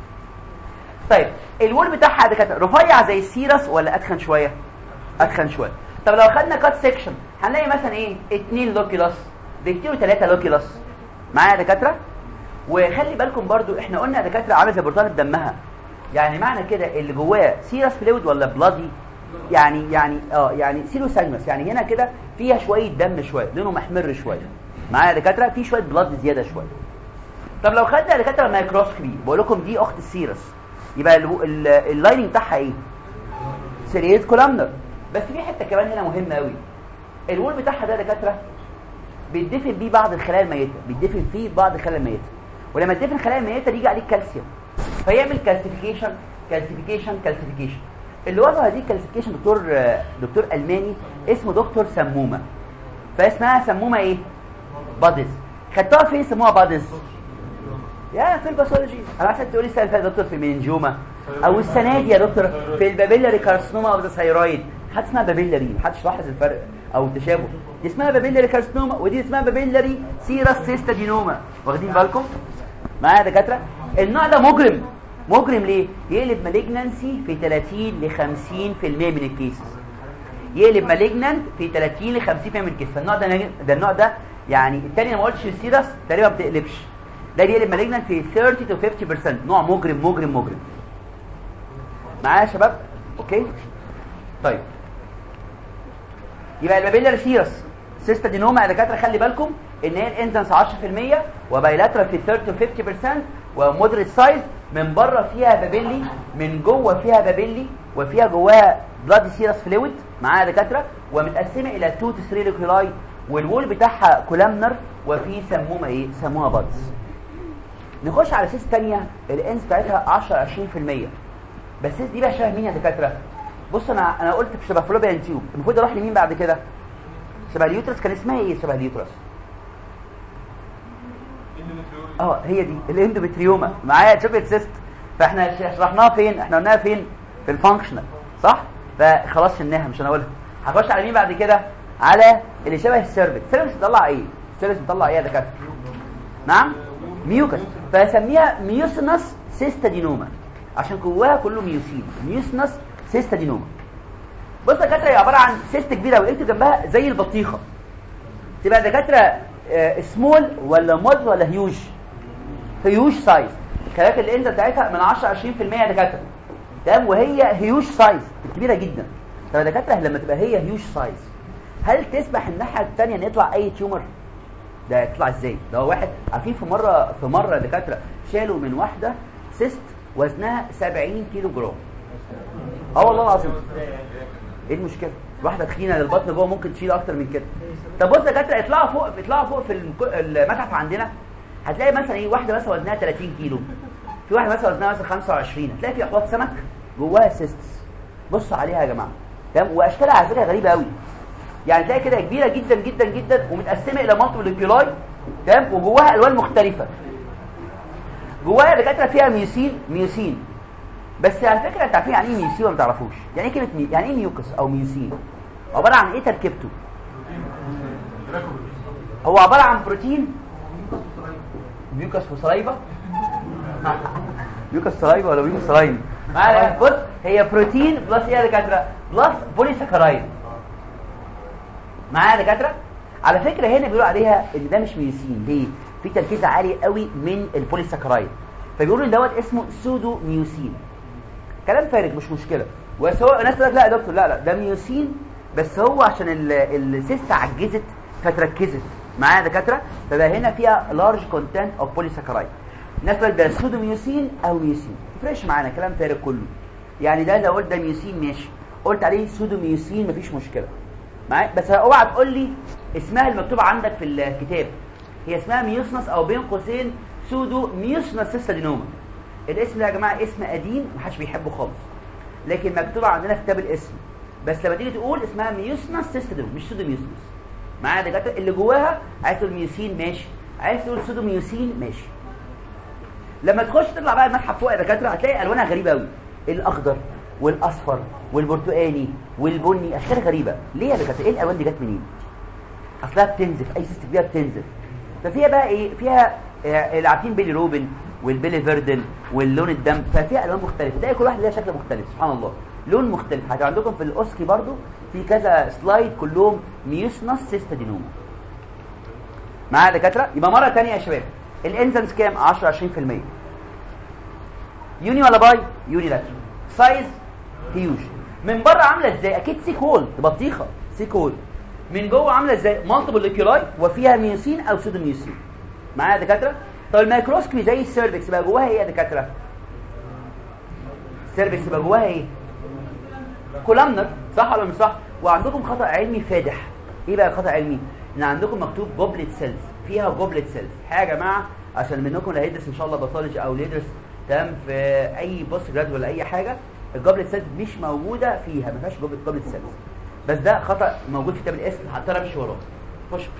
طيب الوول بتاعها يا دكاتره رفيع زي السيرس ولا اتخن شويه اتخن شويه طب لو خدنا كات سيكشن هنلاقي مثلا ايه 2 لوكيلاس بكتير 3 لوكيلاس معايا يا دكاتره وخلي بالكم برضو احنا قلنا يا دكاتره عامل زي برتقاله بدمها يعني معنى كده اللي جواه سيرس فلويد ولا بلادي يعني يعني اه يعني سيروسايمس يعني هنا كده فيها شويه دم شويه لونه محمر شويه معايا يا دكاتره في شويه بلاد زياده شويه طب لو خدنا يا دكاتره مايكروسكوبي بقول لكم دي اخت السيرس يبقى ال- ال- اللايننج بتاعها ايه سيريز كولامنر بس في حته كمان هنا مهمه قوي الوول بتاعها ده يا دكاتره بيدفن بيه بعض الخلايا الميته بيدفن فيه بعض الخلايا الميته ولما تدفن الخلايا الميته يجي عليه كالسيوم فيعمل كالسيفيكيشن كالسيفيكيشن كالسيفيكيشن اللي وضع دي كالسيفيكيشن دكتور دكتور الماني اسمه دكتور سمومه فاسمها سمومه ايه بادز خدتوها فين سموها بادز يا في الباثولوجي انا عايزك تقولي السنه اللي فاتت يا دكتور في المنجوما او السنه دي يا دكتور في البابيلاري كارسنوما اوف ذا ثايرويد حد اسمها بابيلاري محدش لاحظ الفرق او التشابه دي اسمها بابيلاري كارسنوما ودي اسمها بابيلاري سيرس سيستادينوما واخدين بالكم معايا يا دكاتره النوع ده مجرم مجرم ليه يقلب مالجنانسي في 30 ل 50% من الكيسز يقلب مالجنانت في 30 ل 50% من الكيس فالنوع ده ده النوع ده يعني الثاني انا ما قلتش السيرس تقريبا ما بتقلبش ده بيقلب مالجنانت في 30 to 50% نوع مجرم مجرم مجرم معايا يا شباب اوكي طيب يبقى البابيلر سيرس سيستادينوما يا دكاتره خلي بالكم ان هي الانزنس 10% وبايلاترال في 30 to 50% ومودريت سايز من بره فيها بابيلي من جوه فيها بابيلي وفيها جواها بلاد سيرس فلويد معاها يا دكاتره ومتقسمه الى 2 to 3 لوكيلاي والوول بتاعها كولامنر وفي سمومه ايه سموها بادز نخش على سيس ثانيه الانس بتاعتها 10 20% بس السيس دي بقى شبه مين يا دكاتره بص انا انا قلت في شبه فلوبيان تيوب المفروض اروح لمين بعد كده شبه اليوترس كان اسمها ايه شبه اليوترس اه هي دي الاندومتريوما معايا شبه سيست فاحنا شرحناها فين احنا قلناها فين في الفانكشنال صح فخلاص شلناها مش هنقولها هخش على مين بعد كده على اللي شبه السيرفكس السيرفكس بيطلع ايه السيرفكس بيطلع ايه يا دكاتره نعم ميوكس فسميها ميوسنس سيستادينوما عشان جواها كله ميوسين ميوسنس سيستادينوما بص يا دكاتره هي عباره عن سيست كبيره وقلت جنبها زي البطيخه تبقى دكاتره سمول ولا مود ولا هيوج هيوج سايز الكلاكل الانزا بتاعتها من 10 20% يا دكاتره تمام وهي هيوج سايز كبيره جدا طب يا دكاتره لما تبقى هي هيوج سايز هل تسمح الناحيه الثانيه ان يطلع اي تيومر ده يطلع ازاي ده هو واحد عارفين في مره في مره يا دكاتره شالوا من واحده سيست وزنها 70 كيلو جرام اه والله العظيم ايه المشكله واحده تخينه للبطن جوه ممكن تشيل اكتر من كده طب بص يا دكاتره اطلعوا فوق اطلعوا فوق في المك- المتحف عندنا هتلاقي مثلا ايه واحده مثلا وزنها 30 كيلو في واحده مثلا وزنها مثلا 25 هتلاقي في احواض سمك جواها سيستس بصوا عليها يا جماعه تمام واشكالها على فكره غريبه قوي يعني تلاقي كده كبيره جدا جدا جدا ومتقسمه الى منطقه الكيلاي تمام وجواها الوان مختلفه جواها يا دكاتره فيها ميوسين ميوسين بس على فكره انت عارفين يعني ايه ميوسين ولا ما تعرفوش يعني ايه كلمه مي... يعني ايه ميوكس او ميوسين عباره عن ايه تركيبته هو عباره عن بروتين ميوكس وصلايبه ميوكس صلايبه ولا ميوكس صلايم معايا بص هي بروتين بلس ايه يا دكاتره بلس بوليساكرايد معايا يا دكاتره على فكره هنا بيقولوا عليها ان ده مش ميوسين ليه في تركيز عالي قوي من البوليساكرايد فبيقولوا ان دوت اسمه سودو ميوسين كلام فارغ مش مشكله بس هو الناس تقول لك لا يا دكتور لا لا ده ميوسين بس هو عشان ال- السيست عجزت فتركزت معايا يا دكاتره فبقى هنا فيها لارج كونتنت اوف بوليساكرايد الناس تقول لك ده سودو ميوسين او ميوسين ما تفرقش معانا كلام فارغ كله يعني ده لو قلت ده ميوسين ماشي قلت عليه سودو ميوسين مفيش مشكله معايا بس اوعى تقول لي اسمها المكتوبه عندك في الكتاب هي اسمها ميوسنس او بين قوسين سودو ميوسنس سيستادينوما الاسم ده يا جماعه اسم قديم محدش بيحبه خالص لكن مكتوبه عندنا في كتاب الاسم بس لما تيجي تقول اسمها ميوسنس سيستادينوما مش سودو ميوسنس معايا يا دكاتره اللي جواها عايز تقول ميوسين ماشي عايز تقول سودو ميوسين ماشي لما تخش تطلع بقى المتحف فوق يا دكاتره هتلاقي الوانها غريبه قوي الاخضر والاصفر والبرتقاني والبني اشكال غريبه ليه يا دكاتره ايه الالوان دي جت منين اصلها بتنزف اي سيست كبيره بتنزف ففيها بقى ايه فيها آه، اللي عارفين بيلي روبن والبيلي فيردن واللون الدم ففيها الوان مختلفه تلاقي كل واحد ليها شكل مختلف سبحان الله لون مختلف هتبقى عندكم في الاوسكي برضو في كذا سلايد كلهم ميوسنس سيستادينوما معايا يا دكاتره يبقى مره ثانيه يا شباب الانزيمز كام 10 20% يوني ولا باي يوني لاترال سايز هيوج من بره عامله ازاي اكيد سيك هول بطيخه سيك هول من جوه عامله ازاي مالتيبل ليكيولاي وفيها ميوسين او سودو ميوسين معايا يا دكاتره طب الميكروسكوبي زي السيرفكس بقى جواها ايه يا دكاتره السيرفكس بقى جواها ايه كولامنر صح ولا مش صح وعندكم خطا علمي فادح ايه بقى الخطا علمي ان عندكم مكتوب جوبلت سيلز فيها جوبلت سيلز حاجه يا جماعه عشان منكم اللي هيدرس ان شاء الله باثولوجي او اللي يدرس تمام في اي بوست جراد ولا اي حاجه الجوبلت سيلز مش موجوده فيها ما فيهاش جوبلت جوبلت سيلز بس ده خطا موجود في كتاب الاسم حتى انا امشي وراه خش خش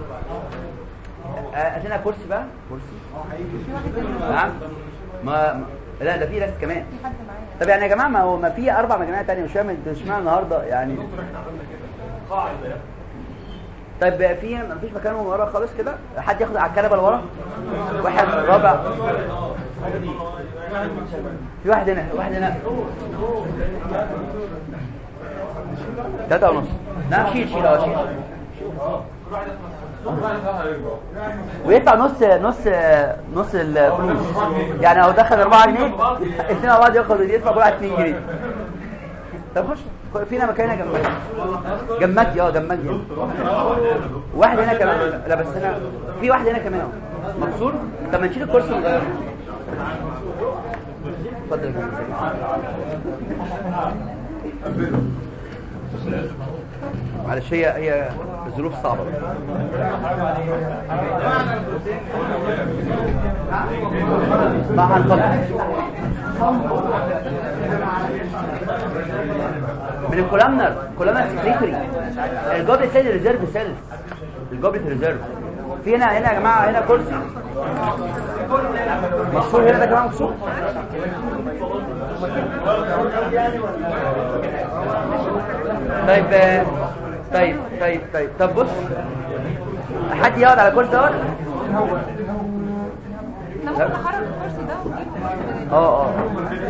ادينا كرسي بقى كرسي نعم ما ما- لا ده في ناس كمان في حد معايا طب يعني يا جماعه ما هو ما في اربع مجاميع تانية مش فاهم انتوا اشمعنى النهارده يعني طيب في ما فيش مكان من ورا خالص كده حد ياخد على الكنبه اللي ورا واحد رابع في واحد هنا واحد هنا تلاتة ونص لا شيل شيل اه شيل ويدفع نص نص نص الفلوس يعني لو دخل 4 جنيه الاثنين مع بعض ياخد يدفع كل واحد 2 جنيه طب خش فينا مكان هنا جنبك جنبك اه جنبك هنا واحد هنا كمان لا بس هنا في واحد هنا كمان اهو مكسور طب ما نشيل الكرسي ونغيره اتفضل يا فندم. معلش هي هي الظروف صعبه ما هنفضل من الكولامنر كولامنر سكريتري الجوبلت سيل ريزيرف سيلز الجوبلت ريزيرف في هنا هنا يا جماعه هنا كرسي مشهور هنا ده كمان مشهور طيب آه، طيب طيب طيب طب بص حد يقعد على كرسي دوت احنا ممكن نحرك الكرسي ده ونجيبه اه اه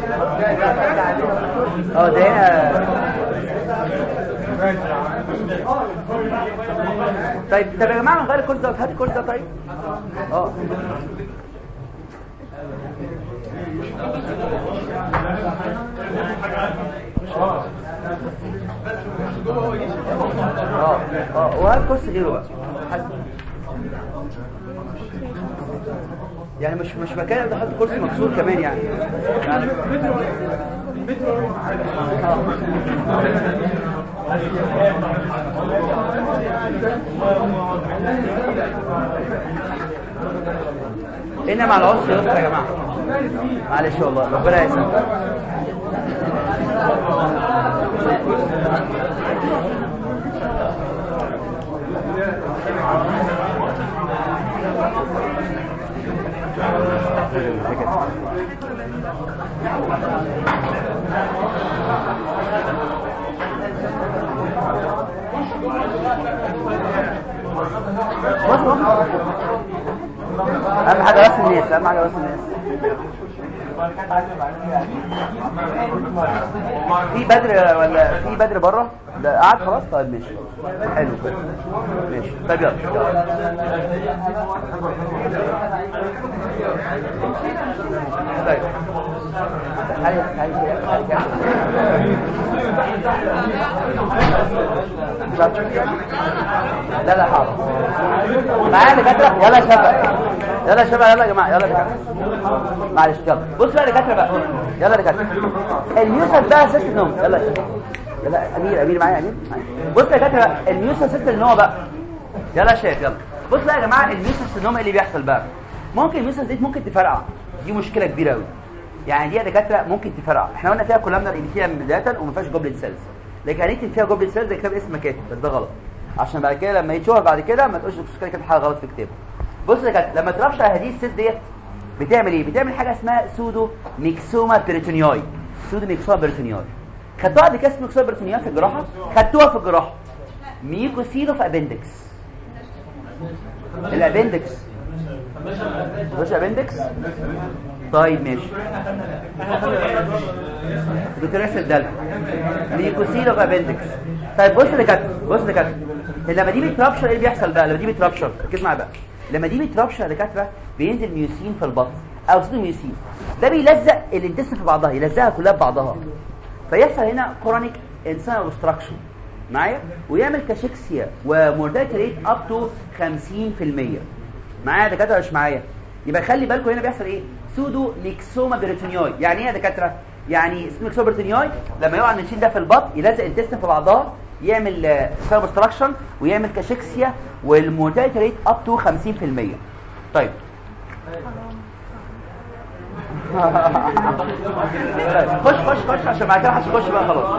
اه ده هنا طيب طب يا جماعه نغير الكرسي ده هات الكرسي ده طيب اه اه اه وهات كرسي غيره بقى حسن. يعني مش مش مكان ده حط كرسي مكسور كمان يعني يعني هنا مع العسر يسر يا جماعه معلش والله ربنا يسلمك اهم حاجه راس الناس اهم حاجه راس الناس في بدر ولا في بدر بره ده قعد خلاص طيب ماشي حلو كده ماشي طيب يلا طيب تعالي تعالي تعالي تعالي. مش هتشوفي يعني؟ لا لا حاضر معايا دكاتره يلا يا شباب يلا يا شباب يلا يا جماعه يلا يا دكاتره معلش يلا بص بقى يا دكاتره بقى يلا يا دكاتره الميوسس بقى سيستم نوم يلا يا شباب يلا امير امير معايا امير معايا. بص يا دكاتره بقى الميوسس سيستم نوم بقى يلا يا شباب يلا بص بقى يا جماعه الميوسس النوم اللي بيحصل بقى ممكن الميوسس دي ممكن تفرقع دي مشكله كبيره قوي يعني دي يا دكاتره ممكن تفرقع احنا قلنا فيها كولامنر ايبيثيليوم بدايه وما فيهاش جوبلت سيلز لكن هنكتب فيها جوبلت سيلز كتاب اسم مكاتب بس ده غلط عشان بعد كده لما يتشهر بعد كده ما تقولش الدكتور كده كاتب حاجه غلط في كتابه بص يا دكاتره لما ترفش هذه السيل ديت بتعمل ايه بتعمل حاجه اسمها سودو ميكسوما بيريتونياي سودو ميكسوما بيريتونياي خدتوها قبل كده اسمه ميكسوما بيريتونياي في الجراحه خدتوها في الجراحه ميوكوسيدو في ابندكس الابندكس مش ابندكس طيب ماشي بترسل الدلع ميكوسيلو في ابندكس طيب بص يا كابتن بص يا كابتن لما دي بترابشر ايه اللي بيحصل بقى لما دي بترابشر ركز معايا بقى لما دي بترابشر يا دكاتره بينزل ميوسين في البطن او سيدو ميوسين ده بيلزق الانتست في بعضها يلزقها كلها ببعضها فيحصل هنا كورونيك انسان اوبستراكشن معايا ويعمل كاشكسيا ومورتاليتي ريت اب تو 50% معايا يا دكاتره مش معايا يبقى خلي بالكم هنا بيحصل ايه سودو ميكسوما بيريتونياي يعني ايه يا دكاتره يعني اسمه ميكسوما بيريتونياي لما يقع المنشين ده في البطن يلزق الانتستين في بعضها يعمل سيرب اوبستراكشن ويعمل كاشكسيا والمورتاليتي ريت اب تو 50% طيب طيب، خش خش خش عشان بعد كده هتخش بقى خلاص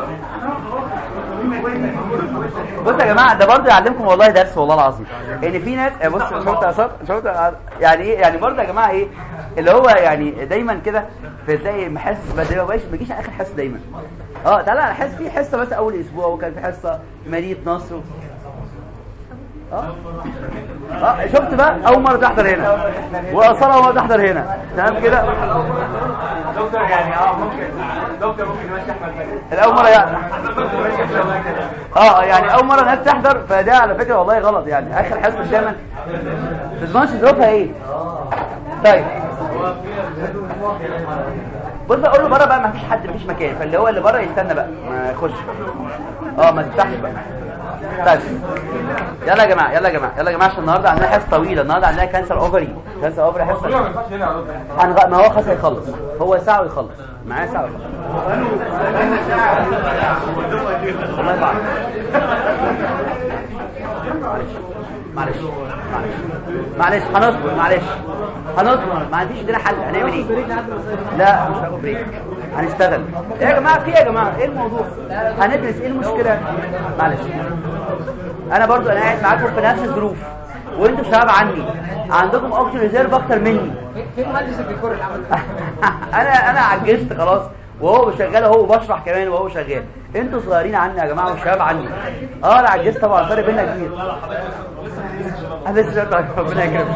بصوا يا جماعه ده برضه يعلمكم والله درس والله العظيم ان في ناس بص شفت يا صاحب شفت يعني ايه يعني برضه يا جماعه ايه اللي هو يعني دايما كده بتلاقي محس ما بيجيش ما بيجيش اخر حصه دايما اه تعالى انا حاسس في حصه بس اول اسبوع وكان في حصه في مدينه نصر اه اه شفت بقى اول مره تحضر هنا واصلا اول مره تحضر هنا تمام كده دكتور يعني اه ممكن دكتور ممكن يمشي احمد مجد الاول مره يعني اه يعني اول مره ناس تحضر فده على فكره والله غلط يعني اخر حصه دايما ما تضمنش ظروفها ايه طيب بص اقول له بره بقى ما فيش حد مفيش مكان فاللي هو اللي بره يستنى بقى ما يخش اه ما تفتحش بقى طيب يلا يا جماعه يلا يا جماعه يلا يا جماعه عشان النهارده عندنا حصه طويله النهارده عندنا كانسر اوفري كانسر اوفري حصه هنغ... ما هو خلاص هيخلص هو ساعه ويخلص معاه ساعه ويخلص والله يبارك معلش معلش معلش هنصبر معلش هنصبر ما عنديش عندنا حل هنعمل ايه لا مش هناخد بريك هنشتغل ايه يا جماعه في إيه يا جماعه ايه الموضوع هندرس ايه المشكله معلش انا برضو انا قاعد معاكم في نفس الظروف وانتوا شباب عني عندكم اوكسجين ريزيرف اكتر مني فين مهندس الديكور اللي عمل انا انا عجزت خلاص وهو شغال اهو بشرح كمان وهو شغال انتوا صغيرين عني يا جماعه والشباب عني اه انا عجزت طبعا الفرق بيننا كبير انا لسه طيب ربنا يكرمك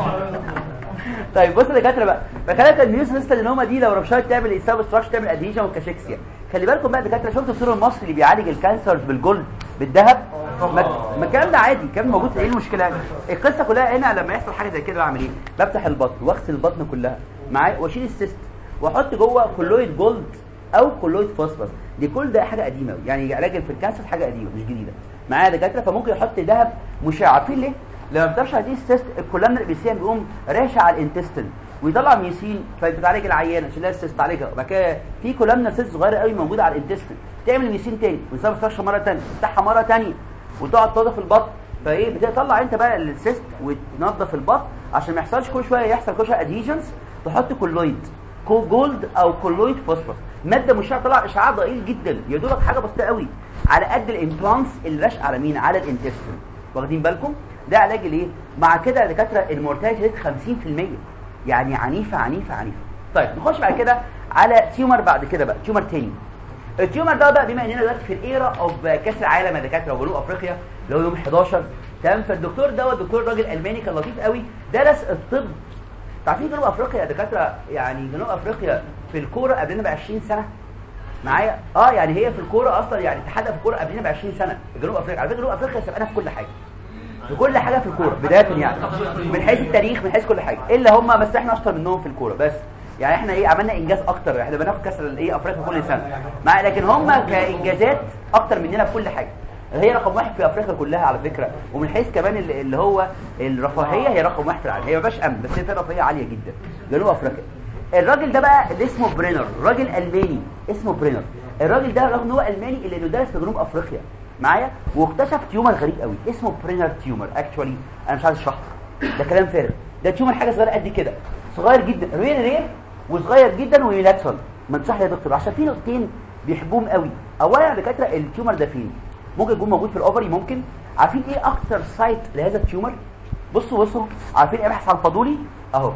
طيب بص يا دكاتره بقى فكانت الميوس ليستادينوما دي لو ربشات تعمل ايساب ستراكش تعمل ادهيجن والكاشيكسيا خلي بالكم بقى يا دكاتره شفتوا الدكتور المصري اللي بيعالج الكانسرز بالجولد بالذهب ما ما الكلام ده عادي كان موجود ايه المشكله يعني القصه كلها هنا لما يحصل حاجه زي كده بعمل ايه بفتح البطن واغسل البطن كلها معايا واشيل السيست واحط جوه كولويد جولد او كولويد فوسفورس دي كل ده حاجه قديمه يعني علاج في الكانسر حاجه قديمه مش جديده معايا دكاتره فممكن يحط ذهب مش عارفين ليه لما بترشح دي السيست الكولامنا الابيسيان بيقوم راشع على الانتستين ويطلع ميوسين فبتعالج العيان عشان السيست تعالجها وبعد كده في كولامنا سيست صغيره قوي موجوده على الانتستين تعمل ميوسين تاني ويسبب فرشه مره ثانيه تفتحها مره ثانيه وتقعد تنظف البطن فايه بتطلع انت بقى السيست وتنظف البطن عشان ما يحصلش كل شويه يحصل كل شويه ادهيجنز تحط كولويد كو جولد او كولويد فوسفور ماده مشعه طلع اشعاع ضئيل جدا يا دوبك حاجه بسيطه قوي على قد الامبلانس اللي راشقه على مين على الانتستين واخدين بالكم ده علاج الايه مع كده يا دكاتره المورتاليتي ريت 50% يعني عنيفه عنيفه عنيفه طيب نخش بعد كده على تيومر بعد كده بقى تيومر تاني التيومر ده بقى بما اننا دلوقتي في الايرا اوف كاس العالم يا دكاتره وجنوب افريقيا اللي هو يوم 11 تمام فالدكتور دوت دكتور راجل الماني كان لطيف قوي درس الطب عارفين جنوب افريقيا يا دكاتره يعني جنوب افريقيا في الكوره قبلنا ب 20 سنه معايا اه يعني هي في الكوره اصلا يعني اتحاد في الكوره قبلنا ب 20 سنه جنوب افريقيا على فكره جنوب افريقيا سبقنا في كل حاجه في كل حاجه في الكوره بدايه يعني من حيث التاريخ من حيث كل حاجه الا هم بس احنا اشطر منهم في الكوره بس يعني احنا ايه عملنا انجاز اكتر احنا بناخد كاس الايه افريقيا كل سنه مع لكن هم كانجازات اكتر مننا في كل حاجه هي رقم واحد في افريقيا كلها على فكره ومن حيث كمان اللي اللي هو الرفاهيه هي رقم واحد في العالم هي ما فيهاش امن بس هي فيها رفاهيه عاليه جدا جنوب افريقيا الراجل ده بقى اللي اسمه برينر راجل الماني اسمه برينر الراجل ده رغم ان هو الماني اللي انه درس في جنوب افريقيا معايا واكتشف تيومر غريب قوي اسمه برينر تيومر اكشوالي انا مش عايز اشرحه ده كلام فارغ ده تيومر حاجه صغيره قد كده صغير جدا رير رير وصغير جدا ويلاترال ما تشرح لي يا دكتور عشان في نقطتين بيحبوهم قوي اولا يا دكاتره التيومر ده فين ممكن يكون موجود في الاوفري ممكن عارفين ايه اكتر سايت لهذا التيومر بصوا بصوا عارفين ابحث عن فضولي اهو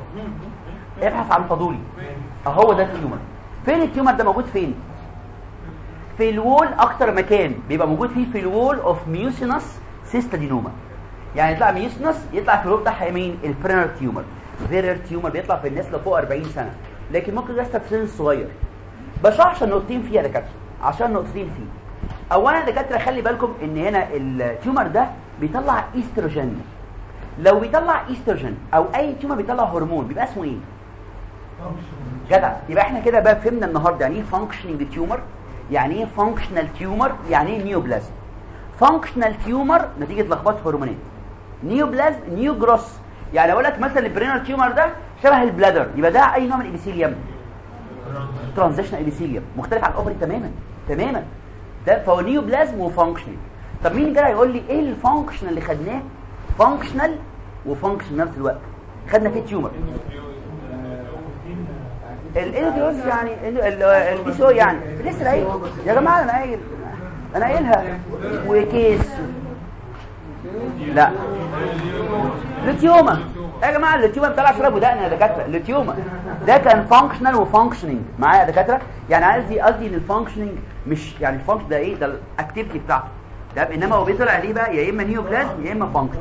ابحث عن فضولي اهو ده التيومر فين التيومر ده موجود فين في الوول اكتر مكان بيبقى موجود فيه في الوول اوف ميوسينس سيستادينوما يعني يطلع ميوسينس يطلع في الوول بتاعها مين البرينر تيومر فيرر تيومر بيطلع في الناس اللي فوق 40 سنه لكن ممكن يحصل في سن صغير بشرح عشان نقطتين فيها يا دكاتره عشان نقطتين فيه اولا يا دكاتره خلي بالكم ان هنا التيومر ده بيطلع ايستروجين لو بيطلع ايستروجين او اي تيومر بيطلع هرمون بيبقى اسمه ايه جدع يبقى احنا كده بقى فهمنا النهارده يعني ايه فانكشننج تيومر يعني ايه فانكشنال تيومر يعني ايه نيوبلازم فانكشنال تيومر نتيجه لخبطه هرمونات نيوبلازم نيو جروس يعني اقول لك مثلا البرينر تيومر ده شبه البلادر يبقى ده اي نوع من الابيثيليوم ترانزيشنال ابيثيليوم مختلف عن الاوفري تماما تماما ده فهو نيوبلازم وفانكشنال طب مين جاي يقول لي ايه الفانكشنال اللي خدناه فانكشنال وفانكشن نفس الوقت خدنا فيه تيومر الانديوس يعني البي سي او يعني لسه قايل يا جماعه انا قايل انا قايلها وكيس لا لتيوما يا جماعه الليتيوما بتطلع شراب ودقن يا دكاتره الليتيوما ده كان فانكشنال وفانكشننج معايا يا دكاتره يعني قصدي قصدي ان الفانكشننج مش يعني الفانكشن ده ايه ده الاكتيفيتي بتاعته ده انما هو بيطلع ليه بقى يا اما نيوبلازم يا اما فانكشن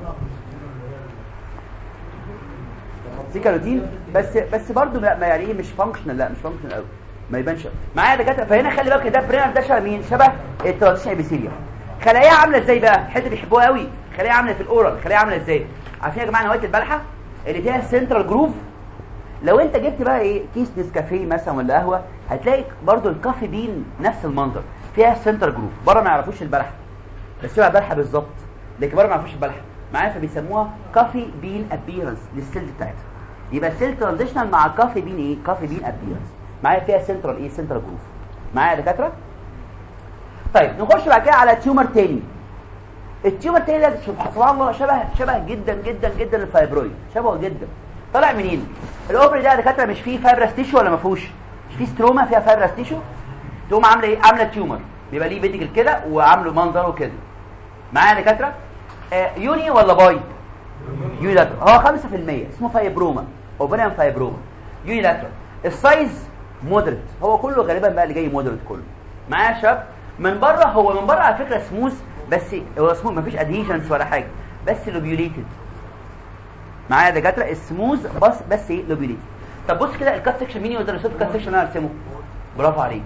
في كاروتين بس بس برضه ما يعني ايه مش فانكشنال لا مش فانكشنال قوي ما يبانش معايا دكاتره فهنا خلي بالك ده برينر ده شبه مين شبه الترانزيشن ابيثيليوم خلايا عامله ازاي بقى الحته بيحبوها قوي خلايا عامله في الاورال خلايا عامله ازاي عارفين يا جماعه نواة البلحه اللي فيها السنترال جروف لو انت جبت بقى ايه كيس نسكافيه مثلا ولا قهوه هتلاقي برضو الكافي بين نفس المنظر فيها السنترال جروف بره ما يعرفوش البلحه بس شبه البلحه بالظبط لكن بره ما يعرفوش البلحه معايا فبيسموها كافي بين ابيرنس للسيل بتاعتها يبقى السيل ترانزيشنال مع كافي بين ايه كافي بين ابيرنس معايا فيها سنترال ايه سنترال جروف معايا يا دكاتره طيب نخش بعد كده على تيومر تاني التيومر التاني ده سبحان الله شبه شبه جدا جدا جدا الفايبرويد شبهه جدا طالع منين الاوبري ده يا دكاتره مش فيه فايبرس تيشو ولا ما فيهوش مش فيه ستروما فيها فايبرس تيشو تقوم عامله ايه عامله تيومر بيبقى ليه فيديكل كده وعامله منظره كده معايا يا دكاتره آه يوني ولا باي يونيلاترال هو 5% اسمه فايبروما اوبريان فايبروما يونيلاترال السايز مودريت هو كله غالبا بقى اللي جاي مودريت كله معايا يا شباب من بره هو من بره على فكره سموث بس هو سموث مفيش ادهيشنز ولا حاجه بس لوبيوليتد معايا يا دكاتره السموث بس بس ايه لوبيوليتد طب بص كده الكات سكشن مين يقدر يوصف الكات سكشن اللي انا ارسمه برافو عليك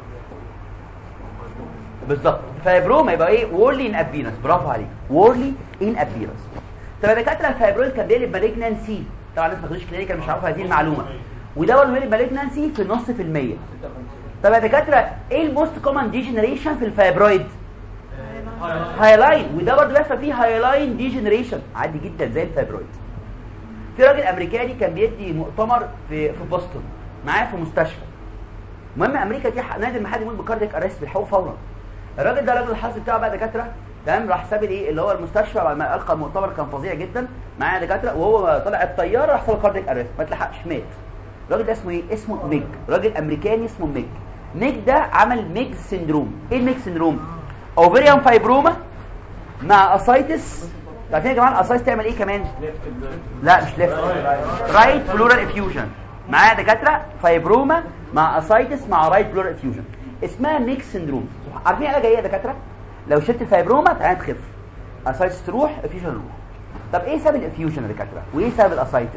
بالظبط فايبروما يبقى ايه وورلي ان ابيرنس برافو عليك وورلي ان ابيرنس طب يا دكاتره الفايبرويد كان بيقلب مالجنانسي طبعا الناس ما خدوش كلينيكال مش عارفه هذه المعلومه وده هو بيقلب مالجنانسي في النص في المية طب يا دكاتره ايه الموست كومن ديجنريشن في الفايبرويد هايلاين وده برضه بيحصل فيه هايلاين ديجنريشن عادي جدا زي الفايبرويد في راجل امريكاني كان بيدي مؤتمر في في بوسطن معاه في مستشفى المهم امريكا دي نادر ما حد يموت بكاردياك ارست بيلحقوه فورا الراجل ده راجل الحظ بتاعه بقى دكاتره تمام راح ساب الايه اللي هو المستشفى بعد ما القى المؤتمر كان فظيع جدا معاه دكاتره وهو طلع الطياره راح حصل كاردياك ارست ما اتلحقش مات الراجل ده اسمه ايه اسمه ميج راجل امريكاني اسمه ميج ميج ده عمل ميج سيندروم ايه الميج سيندروم اوفريان فايبروما مع اسايتس عارفين يا جماعه الاسايتس تعمل ايه كمان لا مش ليفت رايت بلورال افيوجن معايا دكاتره فايبروما مع اسايتس مع رايت بلورال افيوجن اسمها ميكس سندروم عارفين علاجها ايه يا دكاتره لو شلت الفايبروما تعالى تخف اسايتس تروح افيوجن يروح طب ايه سبب الافيوجن يا دكاتره وايه سبب الاسايتس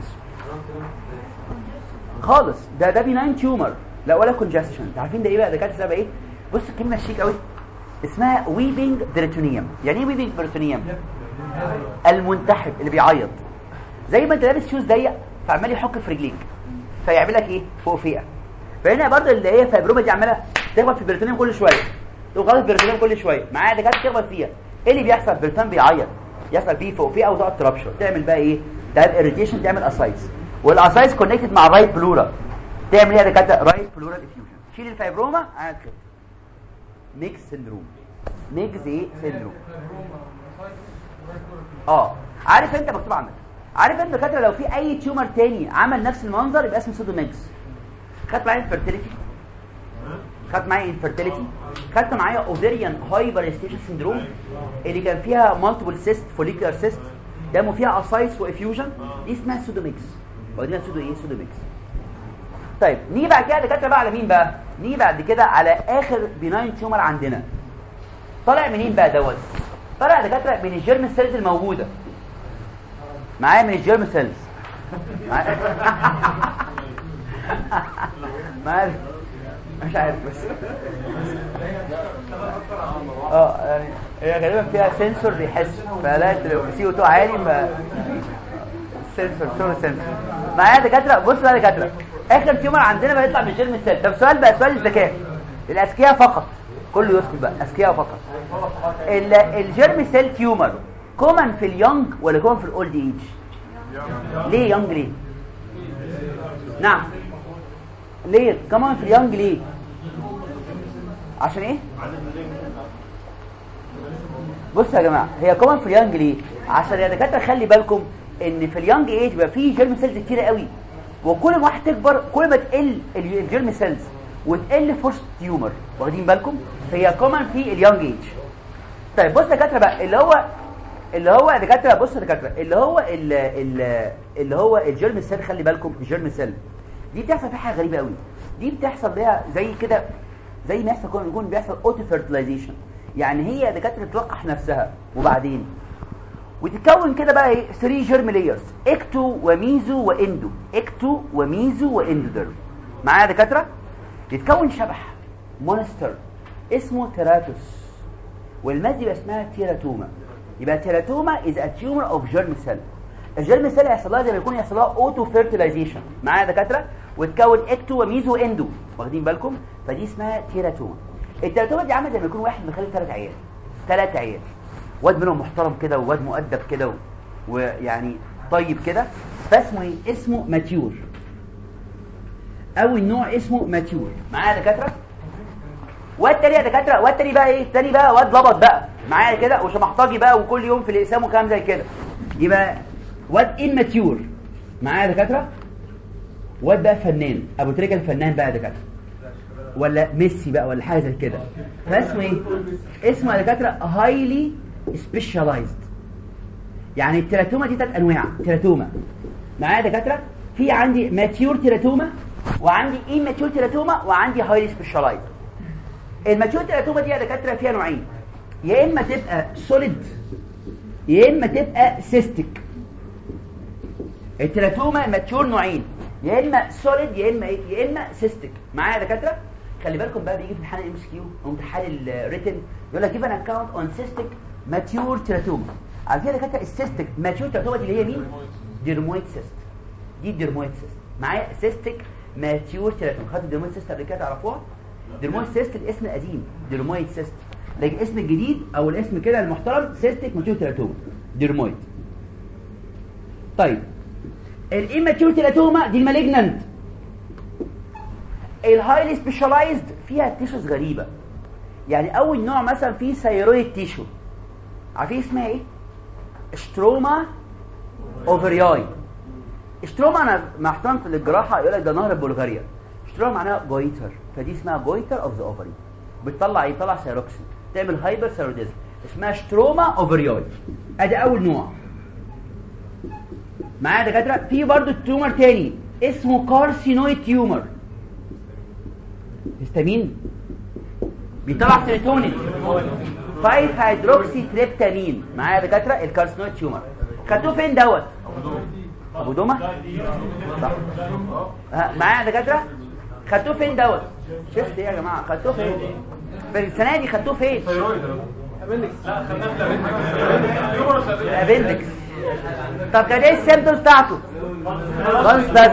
خالص ده ده بيناين تيومر لا ولا كونجستشن انتوا عارفين ده ايه بقى دكاتره سبب ايه بص الكلمه الشيك قوي اسمها ويبنج بريتونيوم يعني ايه ويبنج بريتونيوم المنتحب اللي بيعيط زي ما انت لابس شوز ضيق فعمال يحك في رجليك فيعمل لك ايه فوق فيها فهنا برضه اللي هي فايبروما دي عماله تخبط في البريتونيوم كل شويه تخبط في البريتونيوم كل شويه معايا دكاتره تخبط فيها ايه اللي بيحصل البريتون بيعيط يحصل فيه فوق فيها او تقعد ترابشر تعمل بقى ايه تعمل اريتيشن تعمل اسايتس والاسايتس كونكتد مع الرايت بلورا تعمل ايه يا دكاتره رايت بلورال افيوجن شيل الفايبروما قاعد كده ميكس سندروم ميكس ايه سندروم اه عارف انت مكتوب عندك عارف انت دكاتره لو في اي تيومر تاني عمل نفس المنظر يبقى اسمه سودو ميكس خدت معايا انفيرتيليتي خدت معايا انفيرتيليتي خدت معايا اوفيريان هايبر ستيشن سندروم اللي كان فيها مالتيبل سيست فوليكولار سيست دمه فيها اسايتس وافيوجن دي اسمها سودو ميكس ودينا سودو ايه سودو ميكس طيب نيجي بعد كده دكاتره بقى على مين بقى نيجي بعد كده على اخر بيناين تيومر عندنا طالع منين بقى دوت طالع دكاتره من الجيرم سيلز الموجوده معايا من الجيرم سيلز معايا مش عارف بس اه يعني هي غالبا فيها سنسور بيحس فلا سي او 2 عالي ما سنسور سور سنسور معايا دكاتره بص بقى يا دكاتره اخر تيومر عندنا بقى يطلع من الجيرم سيل طب سؤال بقى سؤال الذكاء الاذكياء فقط كله يسكت بقى اذكياء فقط ال- الجيرم سيل تيومر كومن في اليونج ولا كومن في الاولد ايج ليه يونج ليه نعم ليه كمان في اليونج ليه عشان ايه بصوا يا جماعه هي كومن في اليونج ليه عشان يا دكاتره خلي بالكم ان في اليونج ايج بيبقى فيه جيرم سيلز كتيره قوي وكل ما واحد تكبر كل ما تقل ال- الجيرم سيلز وتقل فرصه تيومر واخدين بالكم هي كومن في اليونج ايج طيب بص يا دكاتره بقى اللي هو اللي هو يا دكاتره بص يا دكاتره اللي هو ال- ال- اللي هو الجيرم سيل خلي بالكم الجيرم سيل دي بتحصل فيها حاجه غريبه قوي دي بتحصل ليها زي كده زي ما يحصل يكون يكون بيحصل اوتو فيرتلايزيشن يعني هي يا دكاتره تلقح نفسها وبعدين وتتكون كده بقى ايه 3 جيرم لايرز اكتو وميزو واندو اكتو وميزو واندوديرم معايا يا دكاتره يتكون شبح مونستر اسمه تيراتوس والمادة يبقى اسمها تيراتوما يبقى تيراتوما is a tumor of germ cell الجيرم سيل يحصل لها زي ما يكون يحصل لها اوتو فيرتلايزيشن معايا يا دكاتره وتكون اكتو وميزو واندو واخدين بالكم فدي اسمها تيراتوما التيراتوما دي عامله زي ما يكون واحد مخلف ثلاث عيال ثلاث عيال واد منهم محترم كده وواد مؤدب كده و- ويعني طيب كده فاسمه ايه اسمه ماتيور او النوع اسمه ماتيور معايا يا دكاتره والتاني يا دكاتره والتاني بقى ايه التاني بقى واد لبط بقى معايا كده وشمحطجي بقى وكل يوم في الاقسام وكلام زي كده يبقى واد اماتيور معايا يا دكاتره واد بقى فنان ابو تريكه الفنان بقى يا دكاتره ولا ميسي بقى ولا حاجه زي كده فاسمه ايه اسمه يا دكاتره هايلي سبيشاليزد يعني التيراتوما دي ثلاث انواع تيراتوما معايا يا دكاتره في عندي ماتيور تيراتوما وعندي اي ماتيور تيراتوما وعندي هايلي سبيشالايز الماتيور تيراتوما دي يا دكاتره فيها نوعين يا اما تبقى سوليد يا اما تبقى سيستيك التيراتوما ماتيور نوعين يا اما سوليد يا اما ايه يا اما سيستيك معايا يا دكاتره خلي بالكم بقى بيجي في امتحان الام اس كيو او امتحان الريتن يقول لك جيب ان اكونت اون سيستيك ماتيور تيراتوما على كده دكاتره السيستيك ماتيور تيراتوما دي اللي هي مين ديرمويد سيست دي ديرمويد سيست معايا سيستيك ماتيور تيراتوما خدتوا ديرمويد سيست قبل كده تعرفوها ديرمويد سيست الاسم القديم ديرمويد سيست لكن الاسم الجديد او الاسم كده المحترم سيستيك ماتيور تيراتوما ديرمويد طيب الايماتيور تيراتوما دي المالجنانت الهايلي سبيشالايزد فيها تيشوز غريبه يعني اول نوع مثلا فيه ثيرويد تيشو عارفين اسمها ايه ستروما اوفرياي ستروما انا مع احترامي للجراحه يقول لك ده نهر بلغاريا ستروما معناها جويتر فدي اسمها جويتر اوف ذا اوفري بتطلع ايه بتطلع سيروكسين تعمل هايبر ثيروديزم اسمها ستروما اوفرياي ادي اول نوع معايا دكاتره في برضه تيومر تاني اسمه كارسينويد تيومر هيستامين بيطلع سيروتونين 5 هيدروكسي تريبتامين معايا يا دكاتره الكارسينويد تيومر خدتوه فين دوت ابو دومه صح ها، معايا يا دكاتره خدتوه فين دوت شفت ايه يا جماعه خدتوه فين في السنه دي خدتوه فين الابندكس طب كان ايه السيمبتومز بتاعته بس بس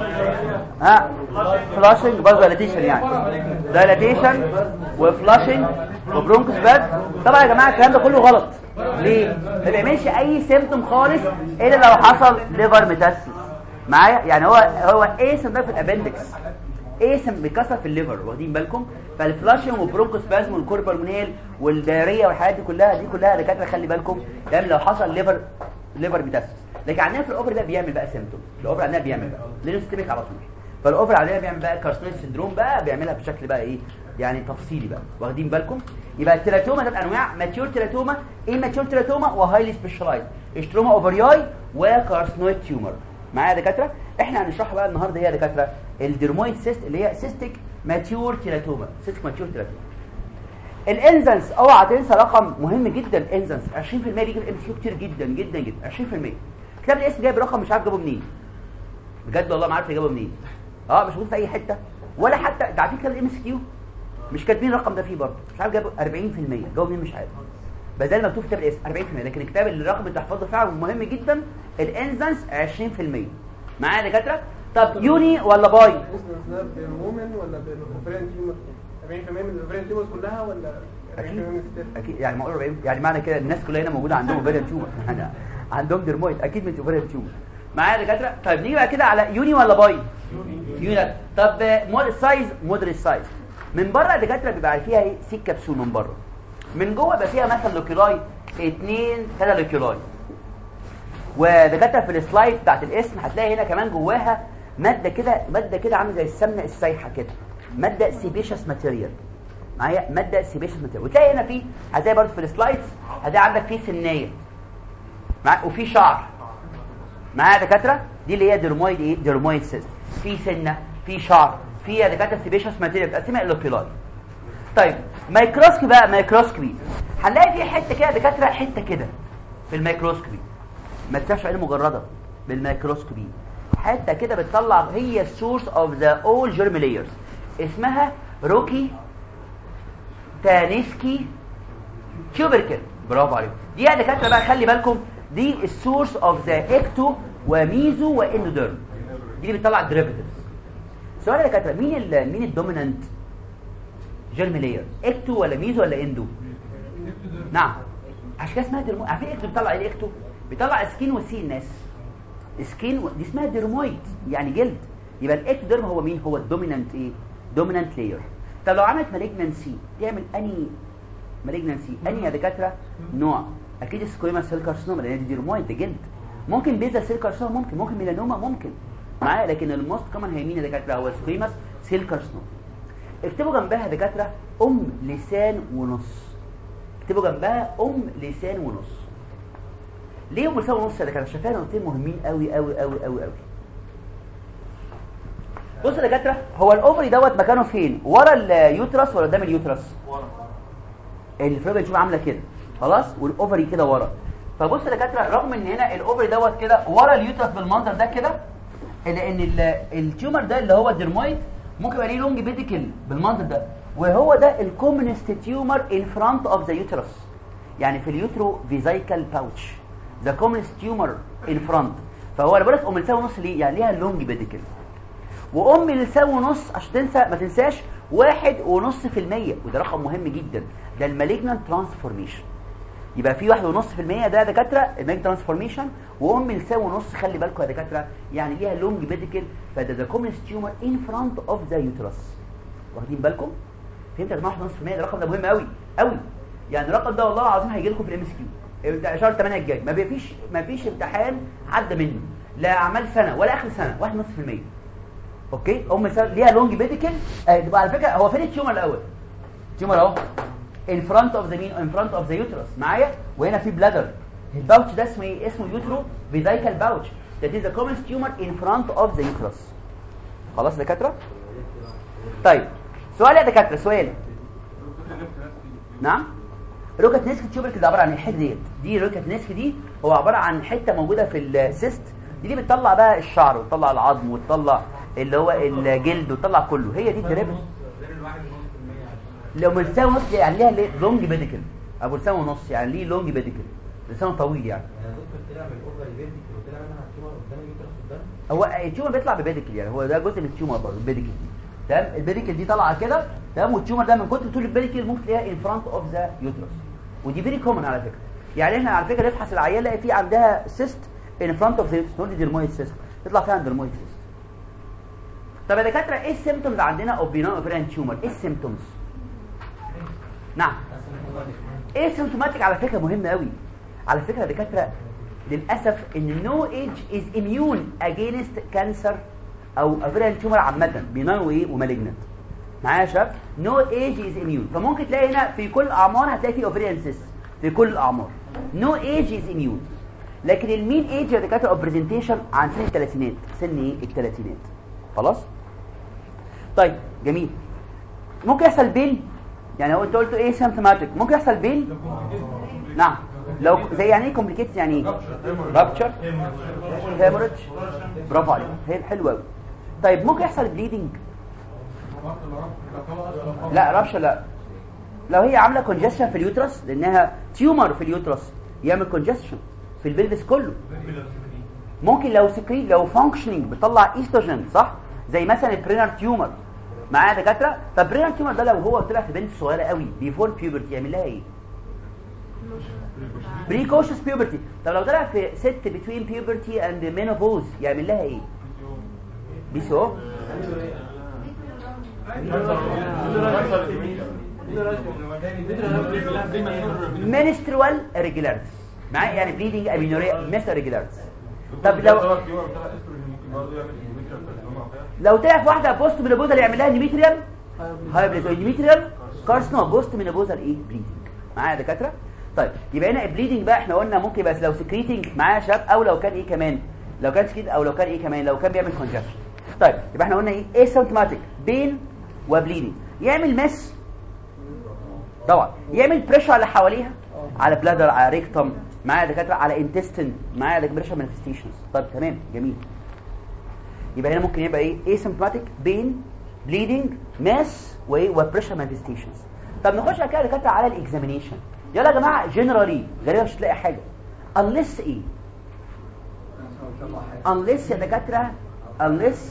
ها فلاشنج بس دايلاتيشن يعني دايلاتيشن وفلاشنج وبرونكس بس طبعا يا جماعه الكلام ده كله غلط ليه ما بيعملش اي سيمبتوم خالص الا لو حصل ليفر ميتاسيس معايا يعني هو هو ايه سيمبتوم في الابندكس ايه سم بيكسر في الليفر واخدين بالكم فالفلاشنج والبرونكوسبازم والكوربالمونيل والدايريه والحاجات دي كلها دي كلها دكاتره خلي بالكم يعني لو حصل ليفر ليفر ميتاسيس لكن عندنا في الاوفر ده بيعمل بقى سيمبتوم الاوفر عندنا بيعمل بقى لينوستيميك على طول فالاوفر عندنا بيعمل بقى كارسنويد سندروم بقى بيعملها بشكل بقى ايه يعني تفصيلي بقى واخدين بالكم يبقى التيراتوما ثلاث انواع ماتيور تيراتوما ايه ماتيور تيراتوما وهايلي سبيشالايز اشتروما اوفرياي وكارسنويد تيومر معايا يا دكاتره احنا هنشرحها بقى النهارده هي يا دكاتره الديرمويد سيست اللي هي سيستيك ماتيور تيراتوما سيستيك ماتيور تيراتوما الانزنس اوعى تنسى رقم مهم جدا الانزنس 20% بيجي في الام سي كتير جدا جدا جدا 20% كتاب الاسم جايب رقم مش عارف جابه منين بجد والله ما عارف جابه منين اه مش موجود في اي حته ولا حتى انت عارفين كتاب الام اس كيو مش كاتبين الرقم ده فيه برضه مش عارف جابه 40% جابه منين مش عارف بدل مكتوب كتاب الاسم 40% لكن الكتاب اللي الرقم اللي تحفظه فعلا مهم جدا الانزنس 20% معايا يا دكاتره طب يوني ولا باي بالومن ولا بالاوفرين تيومر 40% من الاوفرين تيومر كلها ولا 40% اكيد من الستات اكيد يعني ما اقول 40 يعني معنى كده الناس كلها هنا موجوده عندهم اوفريان تيومر يعني عندهم ديرمويد اكيد من اوفريان تيومر معايا يا دكاتره طيب نيجي بقى كده على يوني ولا باي يوني لا. طب مود سايز مودريت سايز من بره يا دكاتره بيبقى فيها ايه سيك كبسول من بره من جوه يبقى فيها مثلا لوكيلاي اثنين ثلاثه لوكيلاي ودكاتره في السلايد بتاعت الاسم هتلاقي هنا كمان جواها ماده كده ماده كده عامله زي السمنه السايحه كده ماده سيبيشس ماتيريال معايا ماده سيبيشس ماتيريال وتلاقي هنا في هتلاقي برضه في السلايدز هتلاقي عندك في سنيه مع وفي شعر معايا يا دكاتره دي اللي هي ديرمويد ايه ديرمويد سيست في سنه في شعر في يا دكاتره سيبيشس ماتيريال بتقسمها الى طيب مايكروسكوبي بقى مايكروسكوبي هنلاقي في حته كده يا دكاتره حته كده في الميكروسكوبي ما تشوفش عين مجرده بالميكروسكوبي حته كده بتطلع هي السورس اوف ذا اول جيرم لايرز اسمها روكي تانيسكي تيوبركل برافو عليكم دي يا دكاتره بقى خلي بالكم دي السورس اوف ذا اكتو وميزو واندوديرم دي اللي بتطلع الديريفيتيفز سؤال يا دكاتره مين ال مين الدومينانت جيرم لاير اكتو ولا ميزو ولا اندو نعم عشان كده اسمها ديرمويد عارفين اكتو بيطلع ايه اكتو بيطلع سكين وسي الناس سكين و... دي اسمها ديرمويد يعني جلد يبقى الاكتوديرم هو مين هو الدومينانت ايه دومينانت لاير طب لو عملت مالجنانسي تعمل اني مالجنانسي اني يا دكاتره نوع اكيد سكويما سيل كارسينوما لان دي ديرمويد ده جلد ممكن بيزا سيل كارسينوما ممكن ممكن ميلانوما ممكن معايا لكن الموست كومن هي مين يا دكاتره هو سكويما سيل كارسينوما اكتبوا جنبها يا دكاتره ام لسان ونص اكتبوا جنبها ام لسان ونص ليه هم يساوي نص يا دكاتره شايفين نقطتين مهمين قوي قوي قوي قوي قوي بص يا دكاتره هو الاوفري دوت مكانه فين ورا اليوترس ولا قدام اليوترس الفلوبيا تشوف عامله كده خلاص والاوفري كده ورا فبص يا دكاتره رغم ان هنا الاوفري دوت كده ورا اليوترس بالمنظر ده كده الا ان ال- التيومر ده اللي هو الدرمويد ممكن يبقى ليه لونج بيديكل بالمنظر ده وهو ده الكومنست تيومر ان فرونت اوف ذا يوترس يعني في اليوترو فيزايكال باوتش ذا كومنست تيومر ان فرونت فهو انا بقول لك ام لسان ونص ليه يعني ليها لونج بيديكل وام لسان ونص عشان تنسى ما تنساش واحد ونص في المية وده رقم مهم جدا ده المالجنان ترانسفورميشن يبقى في واحد ونص في المية ده دكاترة المالجنان ترانسفورميشن وام لسان ونص خلي بالكم يا دكاترة يعني ليها لونج ميديكال فده ذا كومنست تيومر ان فرونت اوف ذا يوترس واخدين بالكم فهمت يا جماعه 1.5% ده الرقم ده مهم قوي قوي يعني الرقم ده والله العظيم هيجي لكم في الام اس كيو ده شهر 8 الجاي ما فيش ما فيش امتحان عدى منه لا اعمال سنه ولا اخر سنه 1.5% اوكي ام سنة ليها لونج ميديكال آه تبقى على فكره هو فين التيومر الاول التيومر اهو in front of the mean in front of the uterus معايا وهنا في بلادر الباوتش ده اسمه ايه اسمه يوترو فيزايكال باوتش that is the common tumor in front of the uterus خلاص يا دكاتره طيب سؤال يا دكاتره سؤال نعم روكت نيسك تيوبرك ده عباره عن الحته ديت دي روكت نيسك دي هو عباره عن حته موجوده في السيست دي اللي بتطلع بقى الشعر وتطلع العظم وتطلع اللي هو الجلد وتطلع كله هي دي الدريبل لو من سنه ونص يعني ليها ليه لونج بيديكل ابو سنه ونص يعني ليه لونج بيديكل لسانه طويل يعني يعني دكتور طلع من الاوفري فيرتيكال وطلع منها التيومر قدام اليوترس قدام هو التيومر بيطلع ببيديكل يعني هو ده جزء من التيومر برضه البيديكل دي تمام البيديكل دي طالعه كده تمام والتيومر ده من كتر طول البيديكل ممكن تلاقيها ان فرونت اوف ذا يوترس ودي فيري كومن على فكره يعني احنا على فكره نفحص العيان نلاقي في عندها سيست ان فرونت اوف ذا يوترس نقول دي ديرمويد سيست يطلع فيها ديرمويد سيست طب يا دكاتره ايه السيمبتومز عندنا اوف بينام اوفرين تيومر ايه السيمبتومز نعم ايه سيمبتوماتيك على فكره مهم قوي على فكره يا دكاتره للاسف ان نو ايج از اميون اجينست كانسر او افريان تيومر عامه بينان وايه ومالجنت معايا يا شباب نو ايج از اميون فممكن تلاقي هنا في كل الاعمار هتلاقي في اوفريان سيست في كل الاعمار نو ايج از اميون لكن المين ايج يا دكاتره اوف برزنتيشن عن سن الثلاثينات سن ايه الثلاثينات خلاص طيب جميل ممكن يحصل بين يعني هو انت قلت ايه سيمتوماتيك ممكن يحصل بين نعم لو زي يعني ايه كومبليكيت يعني ايه رابتشر هيموريدج برافو عليك هي حلوه قوي طيب ممكن يحصل بليدنج لا رابشر لا لو هي عامله كونجستشن في اليوترس لانها تيومر في اليوترس يعمل كونجستشن في البلفس كله ممكن لو سكريت لو فانكشننج بتطلع ايستروجين صح زي مثلا البرينر تيومر معايا دكاتره طب برينر تيومر ده لو هو طلع في بنت صغيره قوي بيفور بيوبرتي يعمل لها ايه بريكوشس بيوبرتي طب لو طلع في ست بتوين بيوبرتي اند مينوبوز يعمل لها ايه بي سي او منسترول ريجولاريتي معايا يعني بليدنج امينوريا ميستر ريجولاريتي طب لو لو طلع في واحده بوست مينوبوزال يعمل لها ديميتريوم هايبريد ديميتريوم كارسنو بوست مينوبوزال ايه بليدنج معايا يا دكاتره طيب يبقى هنا البليدنج بقى احنا قلنا ممكن بس لو سكريتنج معايا يا شباب او لو كان ايه كمان لو كان سكريت او لو كان ايه كمان لو كان بيعمل كونجكشن طيب يبقى احنا قلنا ايه اسيمتوماتيك بين وبليدنج يعمل مس طبعا يعمل بريشر على حواليها على بلادر على ريكتوم معايا يا دكاتره على انتستين معايا بريشر مانيفستيشنز طيب تمام جميل يبقى هنا ممكن يبقى ايه asymptomatic بين bleeding mass وايه وبريشر مانيفستيشنز طب نخش بعد كده يا دكاتره على الاكزامينيشن يلا يا جماعه جنرالي غالبا مش هتلاقي حاجه unless ايه unless يا دكاتره unless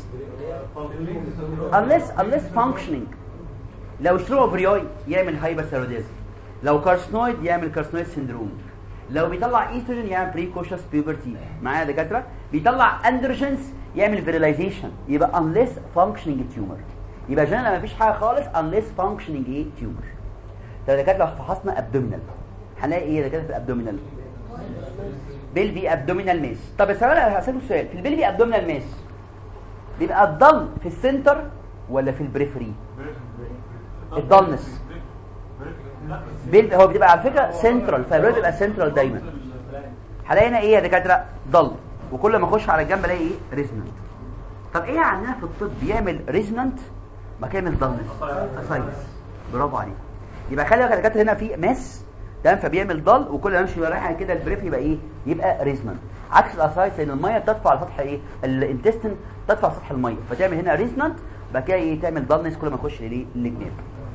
unless unless functioning لو شرو اوفريوي يعمل هايبرثيروديزم لو كارسنويد يعمل كارسنويد سيندروم لو بيطلع ايستروجين يعمل بريكوشس بيوبرتي معايا يا دكاتره بيطلع اندروجينز يعمل فيريلايزيشن يبقى unless functioning tumor يبقى جنرال ما فيش حاجه خالص unless functioning ايه tumor طب يا دكاتره لو فحصنا ابدومينال هنلاقي ايه يا دكاتره في الابدومينال بيلفي ابدومينال ماس طب السؤال انا هسالكم سؤال في البيلفي ابدومينال ماس بيبقى الضل في السنتر ولا في البريفري الضلنس بيل هو بيبقى على فكره سنترال فالبريد بيبقى سنترال دايما هلاقي هنا ايه يا دكاتره ضل وكل ما اخش على الجنب الاقي ايه ريزونانت طب ايه عندنا في الطب بيعمل ريزونانت ما كامل ضلمس اسايتس برافو عليك يبقى خلي بالك يا دكاتره هنا في ماس تمام فبيعمل ضل وكل ما امشي رايح كده البريف يبقى ايه يبقى ريزونانت عكس الاسايتس لان الميه بتدفع على سطح ايه الانتستين تدفع على سطح الميه فتعمل هنا ريزونانت بعد كده ايه تعمل ضلنس كل ما اخش ليه للجناب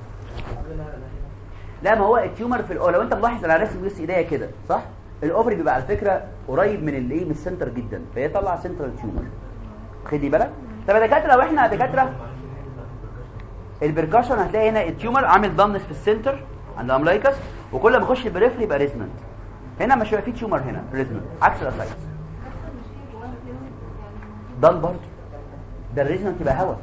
لا ما هو التيومر في الأول لو انت ملاحظ انا راسم بس ايديا كده صح الاوفري بيبقى على فكره قريب من الايه من السنتر جدا فيطلع سنترال تيومر خدي بالك طب يا دكاتره لو احنا دكاتره البركاشن هتلاقي هنا التيومر عامل ضمنس في السنتر عند الاملايكس وكل ما يخش البريفري يبقى ريزمنت هنا مش هيبقى فيه تيومر هنا ريزمنت عكس الاسايتس ضل برضه ده الريزمنت يبقى هوا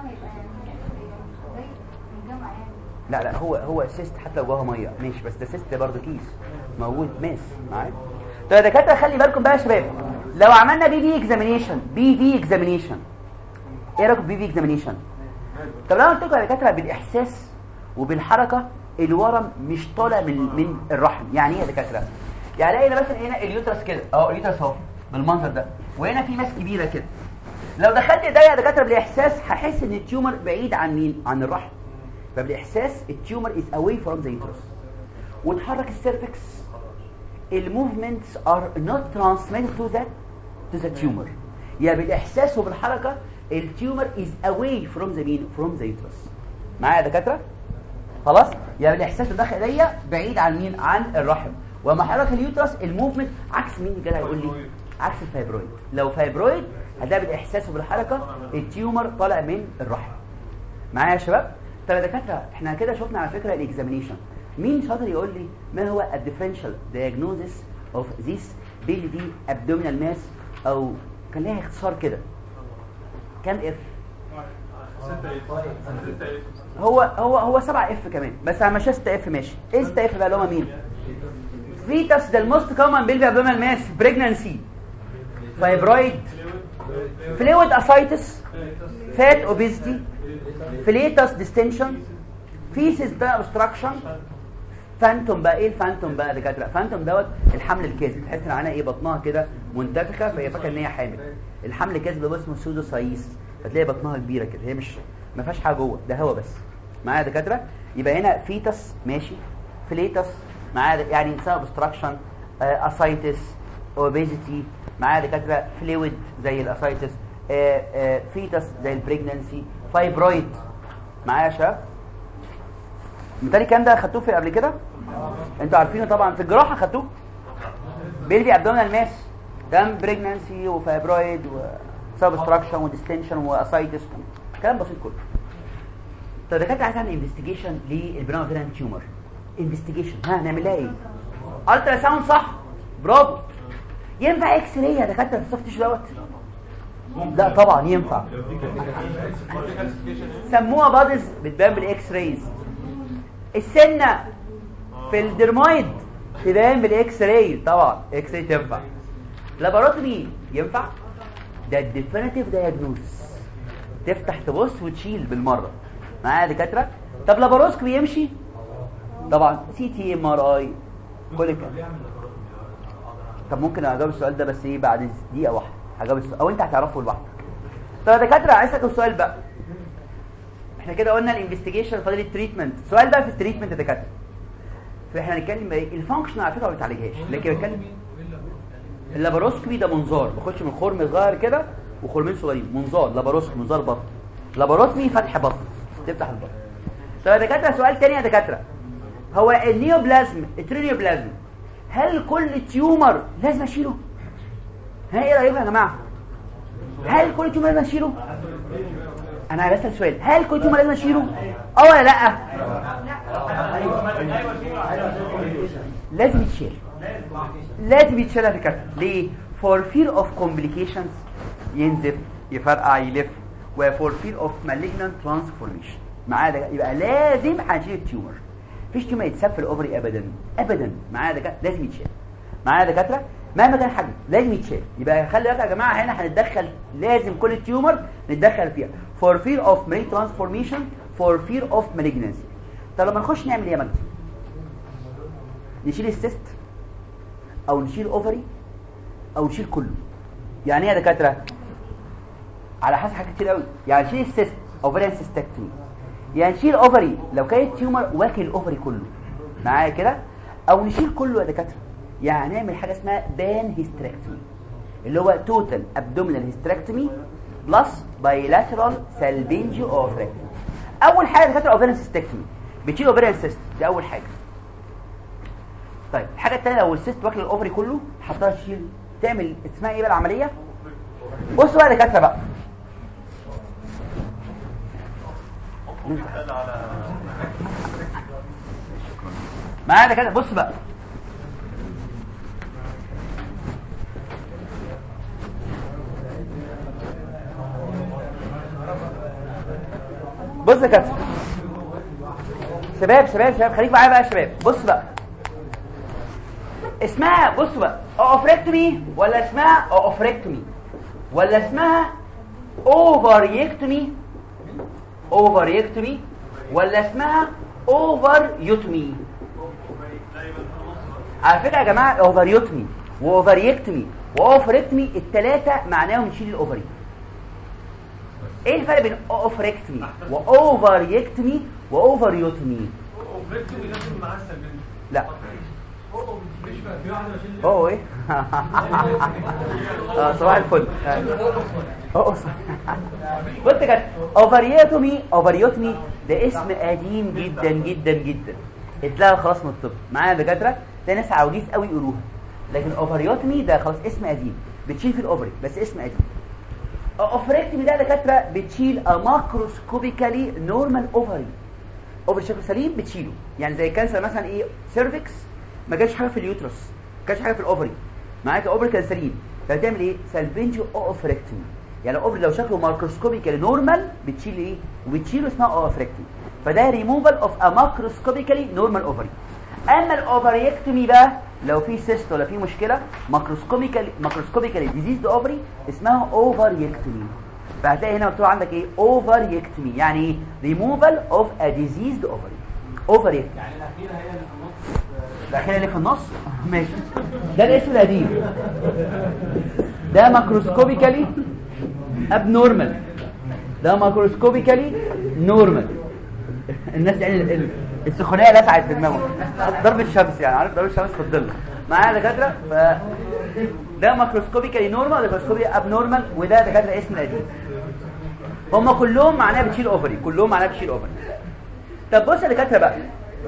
لا لا هو هو سيست حتى لو جواها ميه ماشي بس ده سيست برضه كيس موجود ماس معايا طب يا دكاتره خلي بالكم بقى يا شباب لو عملنا بي في اكزامينيشن بي في اكزامينيشن ايه رايكم بي في اكزامينيشن طب لو قلت لكم يا دكاتره بالاحساس وبالحركه الورم مش طالع من من الرحم يعني ايه يا دكاتره يعني الاقي مثلا هنا اليوترس كده اهو اليوترس اهو بالمنظر ده وهنا في ماس كبيره كده لو دخلت ايديا يا دكاتره بالاحساس هحس ان التيومر بعيد عن مين عن الرحم فبالاحساس التيومر از اواي فروم ذا يوترس وتحرك السيرفكس الموفمنتس ار نوت ترانسميتد تو ذات تو ذا تيومر يعني بالاحساس وبالحركه التيومر از اواي فروم ذا مين فروم ذا يوترس معايا يا دكاتره خلاص يعني الاحساس اللي داخل ايديا بعيد عن مين عن الرحم وما حركه اليوترس الموفمنت عكس مين الجدع يقول لي عكس الفايبرويد لو فايبرويد هتلاقي بالاحساس وبالحركه التيومر طالع من الرحم معايا يا شباب طب يا دكاتره احنا كده شفنا على فكره الاكزامينيشن مين شاطر يقول لي ما هو الديفرنشال دايجنوزس اوف ذيس بيلفي ابدومينال ماس او كان لها اختصار كده كام اف هو هو هو 7 اف كمان بس انا ماشي 6 اف ماشي ايه 6 اف بقى اللي هم مين فيتاس ده الموست كومن بيلفي ابدومينال ماس بريجنانسي فايبرويد فلويد اسايتس فات اوبيزيتي فليتس ديستنشن فيسز ده اوبستراكشن فانتوم بقى ايه الفانتوم بقى يا دكاتره فانتوم دوت الحمل الكاذب تحس ان عينها ايه بطنها كده منتفخه فهي فاكره ان هي حامل الحمل الكاذب ده اسمه سودوسايس فتلاقي بطنها كبيره كده هي مش ما فيهاش حاجه جوه ده هوا بس معايا يا دكاتره يبقى هنا فيتس ماشي فليتس معايا يعني سبب اوبستراكشن اسايتس اوبيزيتي معايا يا دكاتره فلويد زي الاسايتس فيتس زي البريجنانسي فايبرويد معايا يا شباب متهيألي الكلام ده خدتوه في قبل كده انتوا عارفينه طبعا في الجراحه خدتوه بيلفي ابدومينال ماس دم بريجنانسي وفايبرويد وسبستراكشن وديستنشن واسايتس كلام بسيط كله طب دكاتره عايز اعمل انفستيجيشن للبرانوفيران تيومر انفستيجيشن ها هنعمل لها ايه الترا ساوند صح برافو ينفع اكس راي يا دكاتره في السوفت تيشو دوت لا طبعا ينفع سموها بادز بتبان بالاكس رايز السنه في الدرمايد تبان بالاكس راي طبعا اكس راي تنفع لاباروتومي ينفع ده الديفينيتيف دايجنوز تفتح تبص وتشيل بالمره معايا يا دكاتره طب لاباروسكوبي يمشي طبعا سي تي ام ار اي كل الكلام طب ممكن اجاوب السؤال ده بس ايه بعد دقيقه واحده هجاوب السؤال او انت هتعرفه لوحدك طب يا دكاتره عايز اسالك سؤال بقى احنا كده قلنا الانفستيجيشن فاضل التريتمنت السؤال بقى في التريتمنت يا دكاتره فاحنا هنتكلم ايه الفانكشن على فكره ما بتعالجهاش لكن بتكلم اللاباروسكوبي ده منظار بخش من خرم صغير كده وخرمين صغيرين منظار لاباروسكوبي منظار بطن لاباروتمي فتح بطن تفتح البطن طب يا دكاتره سؤال تاني يا دكاتره هو النيوبلازم الترينيوبلازم هل كل تيومر لازم اشيله ها ايه رايكم يا جماعه هل كل تيومر لازم اشيله انا بسال سؤال هل كل تيومر لازم اشيله اه ولا لا لازم يتشيل لازم يتشيل يا دكاتره ليه for fear of complications ينزف يفرقع يلف و for fear of malignant transformation معايا ده يبقى لازم هنشيل التيومر مفيش تيومر يتساب في الاوفري ابدا ابدا معايا دكاتره لازم يتشال معايا دكاتره مهما كان حجمه لازم يتشال يبقى خلي بالك يا جماعه هنا هنتدخل لازم كل التيومر نتدخل فيها for fear of malignant transformation for fear of malignancy طب لما نخش نعمل ايه يا مجدي نشيل السيست او نشيل اوفري او يشيل كله يعني ايه يا دكاتره على حسب حاجات كتير قوي يعني شيل السيست اوفريان سيستكتومي يعني نشيل اوفري لو كانت تيومر واكل الاوفري كله معايا كده او نشيل كله يا دكاتره يعني نعمل حاجه اسمها بان هيستريكتومي اللي هو توتال ابدومينال هيستريكتومي بلس بايلاترال سالبنجي اوفريكتومي اول حاجه دكاتره اوفريان سيستكتومي بتشيل اوفريان سيست دي اول حاجه طيب الحاجه الثانيه لو السيست واكل الاوفري كله حطها تشيل تعمل اسمها ايه بقى العمليه بصوا بقى يا دكاتره بقى معايا كده بص بقى بص يا كابتن شباب شباب شباب خليك معايا بقى يا شباب بص بقى اسمها بص بقى اوفريكتومي ولا اسمها اوفريكتومي ولا اسمها اوفريكتومي اوفريكتومي ولا اسمها اوفر يوتمي على فكره يا جماعه اوفر يوتمي واوفريكتومي واوفريكتومي الثلاثه معناهم نشيل الاوفري ايه الفرق بين اوفريكتومي واوفريكتومي واوفريوتمي لا اوه ايه اه صباح الفل اه صح. بص كده اوفريوتومي اوفريوتمي ده اسم قديم جدا جدا جدا اتلغى خلاص من الطب معايا دكاتره ده ناس عواجيز قوي يقولوها لكن اوفريوتمي ده خلاص اسم قديم بتشيل في الاوفري بس اسم قديم اوفريكتمي ده دكاتره بتشيل ماكروسكوبيكالي نورمال اوفري اوفري شكله سليم بتشيله يعني زي كانسر مثلا ايه سيرفكس ما جاش حاجه في اليوترس ما جاش حاجه في الاوفري معاك الاوفري كان سليم فهتعمل ايه سالفنجو اوفريكتمي يعني الاوفري لو شكله ماكروسكوبيكالي نورمال بتشيل ايه وبتشيله اسمها اوفريكتمي فده ريموفال اوف ا ماكروسكوبيكالي نورمال اوفري اما الاوفريكتومي بقى لو في سيست ولا في مشكله ماكروسكوبيكالي ماكروسكوبيكالي ديزيز اوفري اسمها اوفريكتومي فهتلاقي هنا مكتوب عندك ايه اوفريكتومي يعني ايه ريموفال اوف ا ديزيزد اوفري اوفريكتومي يعني الاخيره هي اللي في النص الاخيره اللي في النص ماشي ده الاسم القديم ده ماكروسكوبيكالي ابنورمال ده ماكروسكوبيكالي نورمال الناس يعني ال- ال- السخونيه لسعت في دماغهم ضرب الشمس يعني عارف ضرب الشمس في الظل معايا دكاتره ف ده ماكروسكوبيكالي نورمال ده ماكروسكوبي اب نورمال وده دكاتره اسم القديم هم كلهم معناها بتشيل اوفري كلهم معناها بتشيل اوفري طب بص يا دكاتره بقى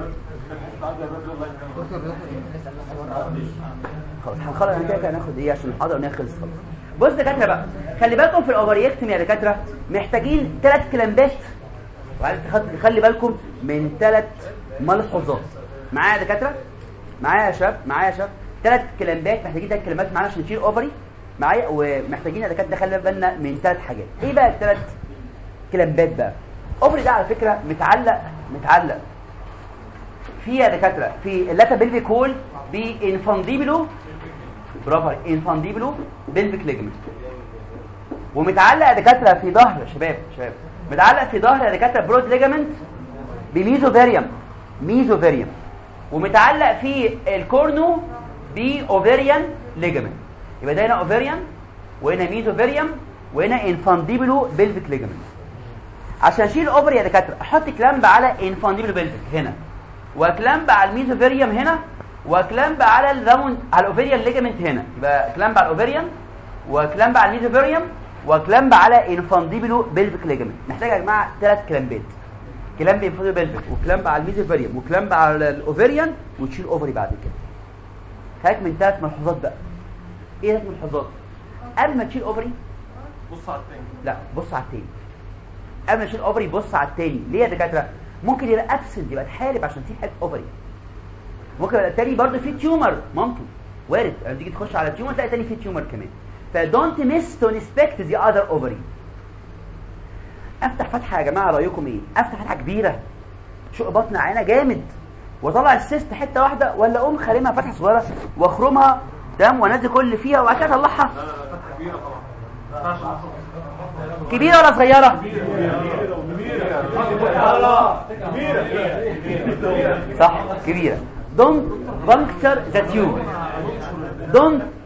خلاص هنخلص انا كده كده هناخد ايه عشان الحاضر ونخلص خلاص بص يا دكاتره بقى خلي بالكم في الاوفريكتومي يا دكاتره محتاجين ثلاث كلامبات وعايز تخ- تخلي بالكم من ثلاث ملحوظات معايا يا دكاتره معايا يا شباب معايا يا شباب ثلاث كلامبات محتاجين ثلاث كلمات معانا عشان نشيل اوفري معايا ومحتاجين يا دكاتره نخلي بالنا من ثلاث حاجات ايه بقى الثلاث كلامبات بقى اوفري ده على فكره متعلق متعلق في يا دكاتره في اللاتا بيلفيك هول بانفانديبلو برافو عليك انفانديبلو بيلفيك ليجمنت ومتعلق يا دكاتره في ظهر شباب شباب متعلق في ظهر يا دكاتره برود ليجمنت بميزوفيريوم ميزوفيريوم ومتعلق في الكورنو باوفيريان ليجمنت يبقى ده هنا اوفيريان وهنا ميزوفيريوم وهنا انفانديبلو بيلفيك ليجمنت عشان اشيل اوفري يا دكاتره احط كلامب على انفانديبل بيلفيك هنا وكلامب على الميزوفيريوم هنا وكلامب على الرامون على الاوفيريان ليجمنت هنا يبقى كلامب على الاوفيريان وكلامب على الميزوفيريوم وكلامب على انفانديبلو بيلفيك ليجمنت محتاج يا جماعه ثلاث كلامبات كلامب انفانديبلو بيلفيك وكلامب على الميزوفيريوم وكلامب على الاوفيريان وتشيل اوفري بعد كده خليك من ثلاث ملحوظات بقى ايه ثلاث ملحوظات قبل ما تشيل اوفري بص على التاني لا بص على التاني قبل ما تشيل اوفري بص على التاني ليه يا دكاتره ممكن يبقى ابسنت يبقى تحارب عشان تشيل حته اوفري ممكن يبقى التاني برضه فيه تيومر ممكن وارد لما تيجي تخش على التيومر تلاقي تاني فيه تيومر كمان فدونت ميس تو انسبكت ذا اذر اوفري افتح فتحه يا جماعه رايكم ايه افتح فتحه كبيره شق بطن عينه جامد واطلع السيست حته واحده ولا اقوم خارمها فتحه صغيره واخرمها تمام وانزل كل اللي فيها وبعد كده اطلعها كبيره ولا صغيره صح كبيره don't puncture the tube don't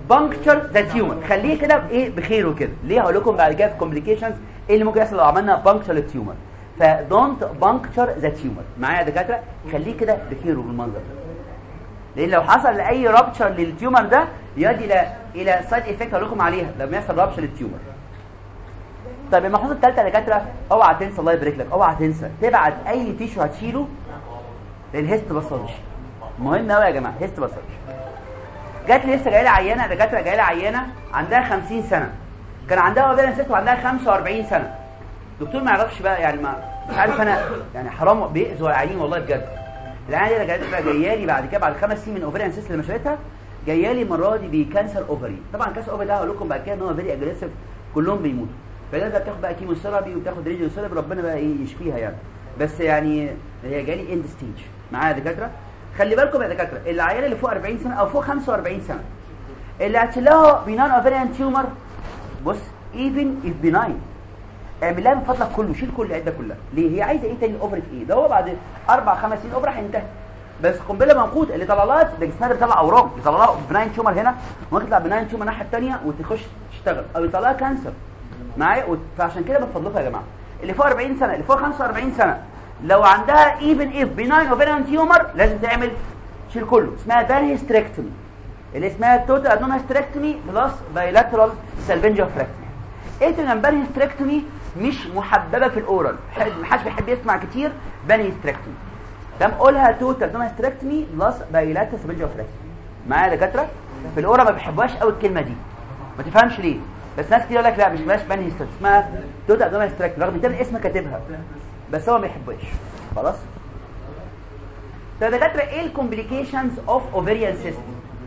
بانكتشر ذا تيومر خليه كده بايه بخيره كده ليه هقول لكم بعد كده كومبليكيشنز ايه اللي ممكن يحصل لو عملنا بانكتشر للتيومر فدونت بانكتشر ذا تيومر معايا يا دكاتره خليه كده بخيره بالمنظر ده لان لو حصل لاي رابتشر للتيومر ده يؤدي الى الى سايد افكت هقول لكم عليها لما يحصل رابتشر للتيومر طيب الملحوظه الثالثه يا دكاتره اوعى تنسى الله يبارك لك اوعى تنسى تبعت اي تيشو هتشيله للهيست باثولوجي مهم قوي يا جماعه هيست باثولوجي جات لي لسه جايه لي عيانه دكاتره جايه لي عيانه عندها 50 سنه كان عندها اوفيريان سيست وعندها 45 سنه دكتور ما يعرفش بقى يعني ما مش عارف انا يعني حرام بيأذوا العيانين والله بجد العيانه دي جايه جايه لي بعد كده بعد خمس سنين من اوفيريان سيست اللي مشيتها جايه لي المره دي بكانسر اوفري طبعا كانسر اوفري ده هقول لكم بعد كده ان هو فيري اجريسيف كلهم بيموتوا فده بقى بتاخد بقى كيمو ثيرابي وبتاخد راديو ثيرابي ربنا بقى ايه يشفيها يعني بس يعني هي جالي اند ستيج معايا يا دكاتره خلي بالكم يا دكاتره العيال اللي فوق 40 سنه او فوق 45 سنه اللي هتشيلها بينان اوفريان تيومر بص ايفن اف بيناين اعمل لها من فضلك كله شيل كل العده كلها ليه هي عايزه ايه تاني اوفر في ايه ده هو بعد اربع خمس سنين اوفر هينتهي بس قنبله موقوت اللي طلع لها ده جسمها ده بيطلع اورام بيطلع لها بناين تيومر هنا ممكن تطلع بناين تيومر الناحيه الثانيه وتخش تشتغل او يطلع لها كانسر معايا وت- فعشان كده بفضلكم يا جماعه اللي فوق 40 سنه اللي فوق 45 سنه لو عندها ايفن اف بناين اوفريان تيومر لازم تعمل شيل كله اسمها بانهيستريكتومي اللي اسمها توتال ادنوم هيستريكتومي بلس بايلاترال سالفنجيوفريكتومي ايه تنام بانهيستريكتومي مش محببه في الاورال ما حدش بيحب يسمع كتير بانهيستريكتومي تم قولها توتال ادنوم هيستريكتومي بلس بايلاترال سالفنجيوفريكتومي معايا يا دكاتره في الاورال ما بيحبوهاش قوي الكلمه دي ما تفهمش ليه بس ناس كتير يقول لك لا مش اسمهاش بانهيستريكتومي اسمها توتال ادنوم هيستريكتومي رغم ان ده الاسم كاتبها بس هو ما بيحبوهاش خلاص طب يا دكاتره ايه الكومبليكيشنز اوف اوفيريان سيستم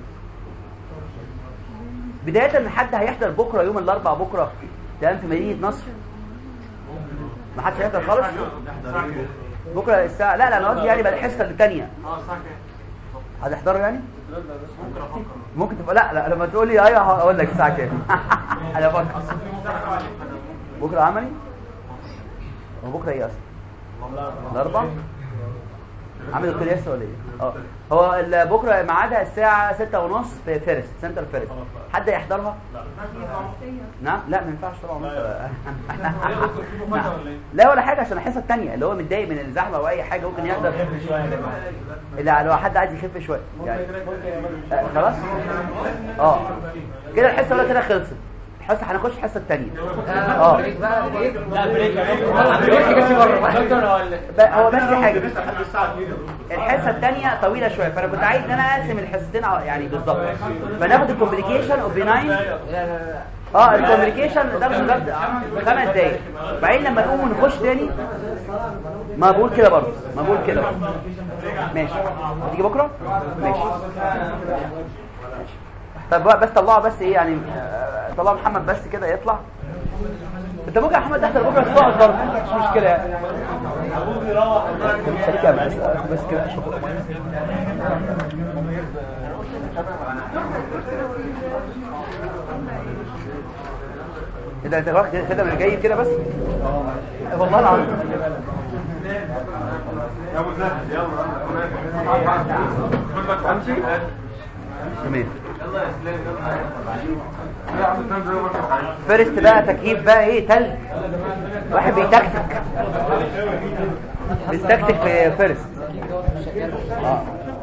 بدايه ان حد هيحضر بكره يوم الاربعاء بكره تمام في مدينه نصر ما حدش هيحضر خالص بكره الساعه لا لا انا قصدي يعني بقى الحصه الثانيه هتحضروا يعني ممكن تبقى لا لا لما تقول لي ايوه هقول لك الساعه كام انا بفكر بكره عملي هو بكره ايه اصلا الاربعاء عامل دكتور ياسر ولا ايه اه هو ال- بكره ميعادها الساعه 6 ونص في فيرست سنتر فيرست حد يحضرها نعم لا ما ينفعش طبعا نعم. لا ولا حاجه عشان الحصه الثانيه اللي هو متضايق من الزحمه او اي حاجه ممكن يحضر لا لو حد عايز يخف شويه يعني آه، خلاص اه كده الحصه الاولى كده خلصت الحصه هنخش الحصه الثانيه اه ب- هو بس في حاجه الحصه الثانيه طويله شويه فانا كنت عايز ان انا اقسم الحصتين على- يعني بالظبط فناخد الكومبليكيشن اوف بناين اه الكومبليكيشن ده بجد خمس دقايق بعدين لما نقوم نخش تاني ما بقول كده برضه ما بقول كده برضه ماشي هتيجي بكره ماشي طب بقى بس طلعوا بس ايه يعني آه، طلعوا محمد بس كده يطلع انت ممكن يا محمد تحضر بكره تقعد برضه مش مشكله يعني خليك يا بس بس كده اشوف كده انت واخد كده من جاي كده بس والله العظيم تمام فيرست بقى تكييف بقى ايه تلج واحد بيتكتك بيتكتك في فيرست اه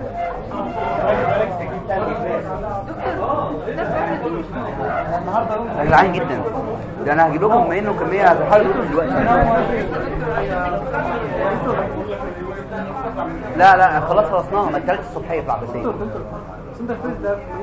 ده جدعان جدا ده انا هجيب لكم منه كميه هتحاول دلوقتي لا لا خلاص خلصناها ما الثالث الصبحيه في العباسيه سنتر فيس ده في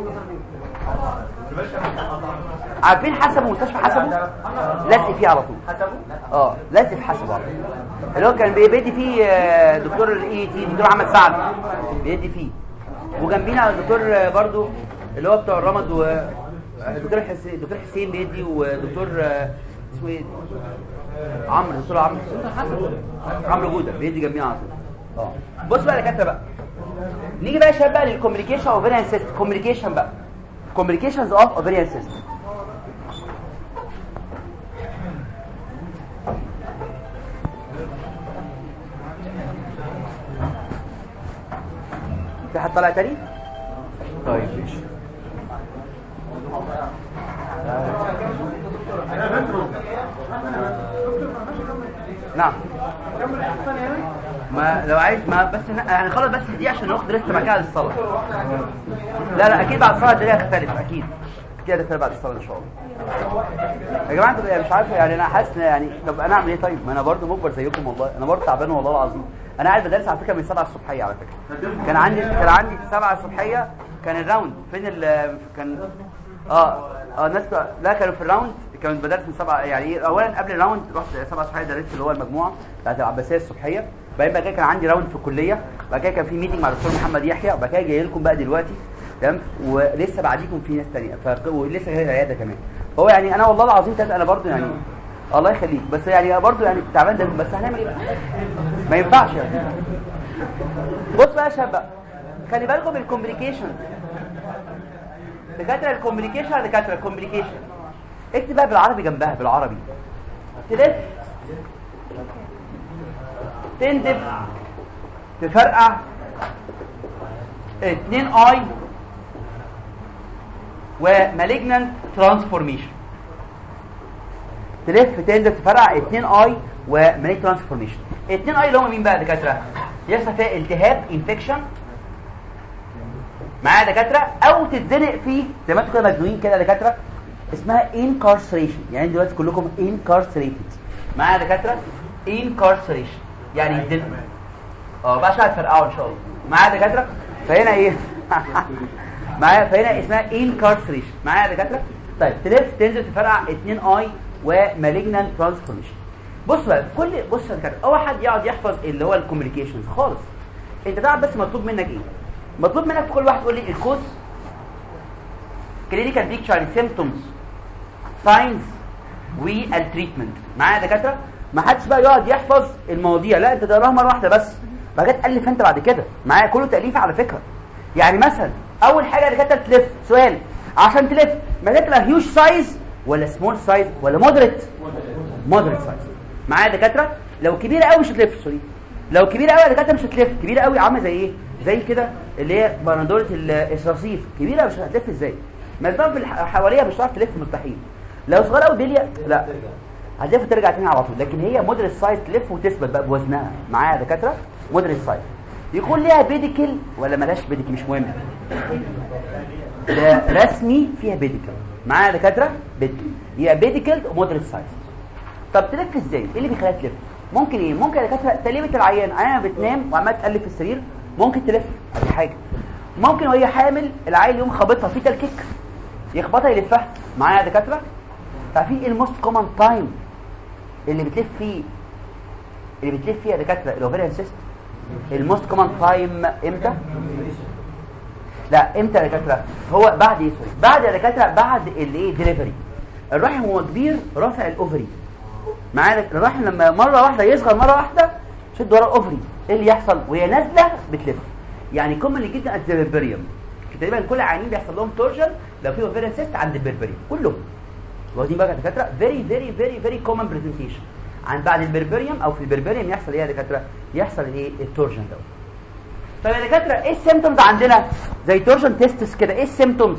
عارفين حسبه مستشفى حسبه لازق فيه على طول اه لازق في حسبه على طول اللي هو كان بيدي فيه آه، دكتور الاي تي دكتور محمد سعد بيدي فيه وجنبينا دكتور آه، برضو اللي هو بتوع الرمد و آه، دكتور حسين دكتور حسين بيدي ودكتور آه، اسمه ايه عمرو دكتور عمرو عمرو جوده بيدي جنبينا على طول اه بص بقى يا دكاتره بقى نيجي بقى يا شباب بقى للكوميونيكيشن اوفيريان سيستم كوميونيكيشن بقى complications of ovarian cyst في حد طالع تاني طيب ماشي نعم ما لو عايز ما بس يعني خلاص بس دي عشان ناخد لسه مكان للصلاه لا لا اكيد بعد الصلاه الدنيا هتختلف اكيد كده هتختلف بعد الصلاه ان شاء الله يا جماعه انتوا مش عارف يعني انا حاسس إن يعني طب انا اعمل ايه طيب ما انا برضو مجبر زيكم والله انا برضو تعبان والله العظيم انا قاعد بدرس على فكره من 7 الصبحيه على فكره كان عندي كان عندي 7 الصبحيه كان الراوند فين ال كان اه اه الناس لا كانوا في الراوند كانوا بدرس من 7 يعني إيه، اولا قبل الراوند رحت 7 الصبحيه درست اللي هو المجموعه بتاعت العباسيه الصبحيه بعدين بقى كده كان عندي راوند في الكليه بعد كده كان في ميتنج مع الدكتور محمد يحيى وبعد كده جاي لكم بقى دلوقتي تمام ولسه بعديكم في ناس ثانيه ف... ولسه جاي العياده كمان هو يعني انا والله العظيم تلاتة انا برضو يعني الله يخليك بس يعني برضو يعني تعبان ده بس هنعمل ايه بقى ما ينفعش يعني بص بقى يا شباب بقى. خلي بالكم من الكومبليكيشن دكاتره الكومبليكيشن يا دكاتره الكومبليكيشن اكتب بقى بالعربي جنبها بالعربي تلف تندب تفرقع اتنين اي ومالجنانت ترانسفورميشن تلف تندب تفرقع اتنين اي ومالجنانت ترانسفورميشن اتنين اي اللي هم مين بقى يا دكاتره يحصل فيها التهاب انفكشن معايا يا دكاتره او تتزنق فيه زي ما انتوا كده مجنونين كده يا دكاتره اسمها incarceration يعني دلوقتي كلكم incarcerated معايا يا دكاتره incarceration يعني يتزنقوا اه بقى عشان هتفرقعوا ان شاء الله معايا يا دكاتره فهنا ايه معايا فهنا اسمها incarceration معايا يا دكاتره طيب تلف تنزل تفرقع 2 اي ومالجنان ترانسفورميشن بص بقى كل بص يا دكاتره اول حد يقعد يحفظ اللي هو الكوميونيكيشنز خالص انت تعرف بس مطلوب منك ايه مطلوب منك كل واحد تقول لي الكوز كلينيكال بيكتشر سيمبتومز ساينز والتريتمنت معايا يا دكاتره ما حدش بقى يقعد يحفظ المواضيع لا انت تقراها مره واحده بس بعد كده تالف انت بعد كده معايا كله تاليف على فكره يعني مثلا اول حاجه يا دكاتره تلف سؤال عشان تلف ما تطلع هيوج سايز ولا سمول سايز ولا مودريت مودريت سايز معايا يا دكاتره لو كبيره قوي مش هتلف سوري لو كبيره قوي يا دكاتره مش هتلف كبيره قوي عامله زي ايه زي كده اللي هي بندوره الاسراسيف كبيره مش هتلف ازاي ما تضرب في الح- حواليها مش هتعرف تلف مستحيل لو صغيره قوي بليه لا هتلف وترجع تاني على طول لكن هي مودريت سايز تلف وتثبت بقى بوزنها معايا يا دكاتره مودريت سايز يكون ليها بيديكل ولا ملهاش بيديكل مش مهم ده رسمي فيها بيديكل معايا يا دكاتره بيديكل يبقى بيديكل ومودريت سايز طب تلف ازاي ايه اللي بيخليها تلف ممكن ايه ممكن يا دكاتره تليبه العيان عيانه بتنام وعماله تقلب في السرير ممكن تلف ادي حاجه ممكن وهي حامل العيل يقوم خابطها في تلكيك يخبطها يلفها معايا يا دكاتره ففي ايه الموست كومن تايم اللي بتلف فيه اللي بتلف فيه يا دكاتره الاوفيريان سيست الموست كومن تايم امتى لا امتى يا دكاتره هو بعد ايه سوري بعد يا دكاتره بعد الايه ديليفري الرحم هو كبير رافع الاوفري معانا الرحم لما مره واحده يصغر مره واحده شد ورا الاوفري ايه اللي يحصل وهي نازله بتلف يعني كومن جدا البربريوم تقريبا كل عيانين بيحصل لهم تورجن لو في اوفيريان سيست عند البربريوم كلهم واخدين بالك يا دكاتره فيري فيري فيري فيري كومن برزنتيشن عن بعد البربريوم او في البربريوم يحصل ايه يا دكاتره يحصل الايه التورجن دوت طب يا دكاتره ايه السيمتومز عندنا زي تورجن تيستس كده ايه السيمتومز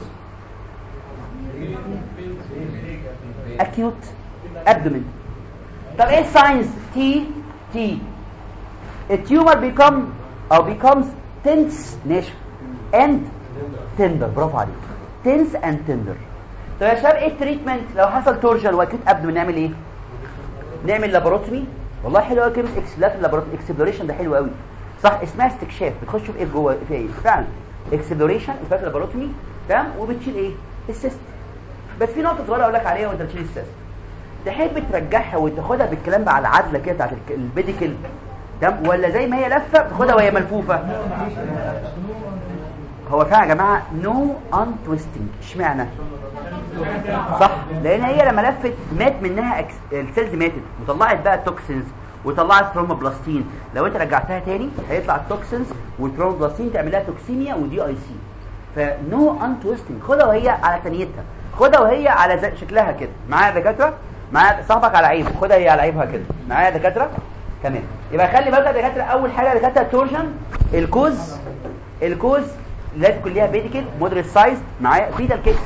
acute abdomen طب ايه الساينز تي تي التيومر بيكم او becomes tense ناشف and tender برافو عليك tense and tender طب يا شباب ايه التريتمنت لو حصل تورجن واكيوت ابدومين نعمل ايه نعمل لاباروتومي والله حلو قوي كلمه اكسلات اللاباروتومي اكسبلوريشن ده حلو قوي صح اسمها استكشاف بتخش في ايه جوه في ايه فعلا اكسبلوريشن اسمها لاباروتومي تمام وبتشيل ايه السيست بس في نقطه صغيره اقول لك عليها وانت بتشيل السيست تحب ترجعها وتاخدها بالكلام بقى على العدله كده بتاعت الك- البيديكل تمام ولا زي ما هي لفه تاخدها وهي ملفوفه هو فعلا يا جماعه نو ان تويستنج اشمعنى صح لان هي لما لفت مات منها أكس... السيلز ماتت وطلعت بقى توكسينز وطلعت ترومبلاستين لو انت رجعتها تاني هيطلع التوكسينز والترومبلاستين تعمل لها توكسيميا ودي اي سي فنو ان تويستنج خدها وهي على ثانيتها خدها وهي على زي شكلها كده معايا يا دكاتره معايا صاحبك على عيب خدها هي على عيبها كده معايا يا دكاتره تمام يبقى خلي بالك يا دكاتره اول حاجه يا دكاتره تورجن الكوز الكوز لازم تكون ليها بيديكل مودريت سايز معايا فيتال كيكس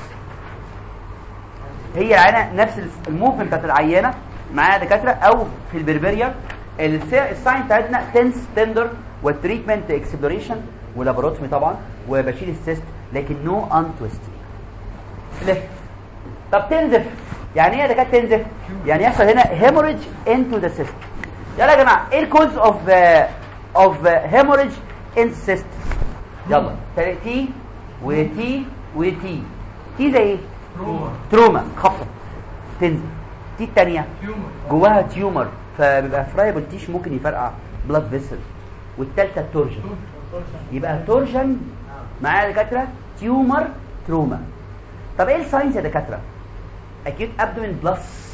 هي العينه نفس الموفمنت بتاعت العيانه معايا دكاتره او في البربريا الساين بتاعتنا تنس تندر والتريتمنت اكسبلوريشن ولابوروتومي طبعا وبشيل السيست لكن نو ان تويست لف طب تنزف يعني ايه يا دكاتره تنزف يعني يحصل هنا هيموريج انتو ذا سيست يلا يا جماعه ايه الكوز اوف اوف هيموريج ان سيست يلا تي وتي وتي تي زي ايه تروما خفض تنزل تي الثانيه جواها تيومر فبيبقى فرايبل تيش ممكن يفرقع بلاد فيسل والثالثه تورجن يبقى تورجن معايا يا دكاتره تيومر تروما طب ايه الساينس يا دكاتره اكيد ابدومين بلس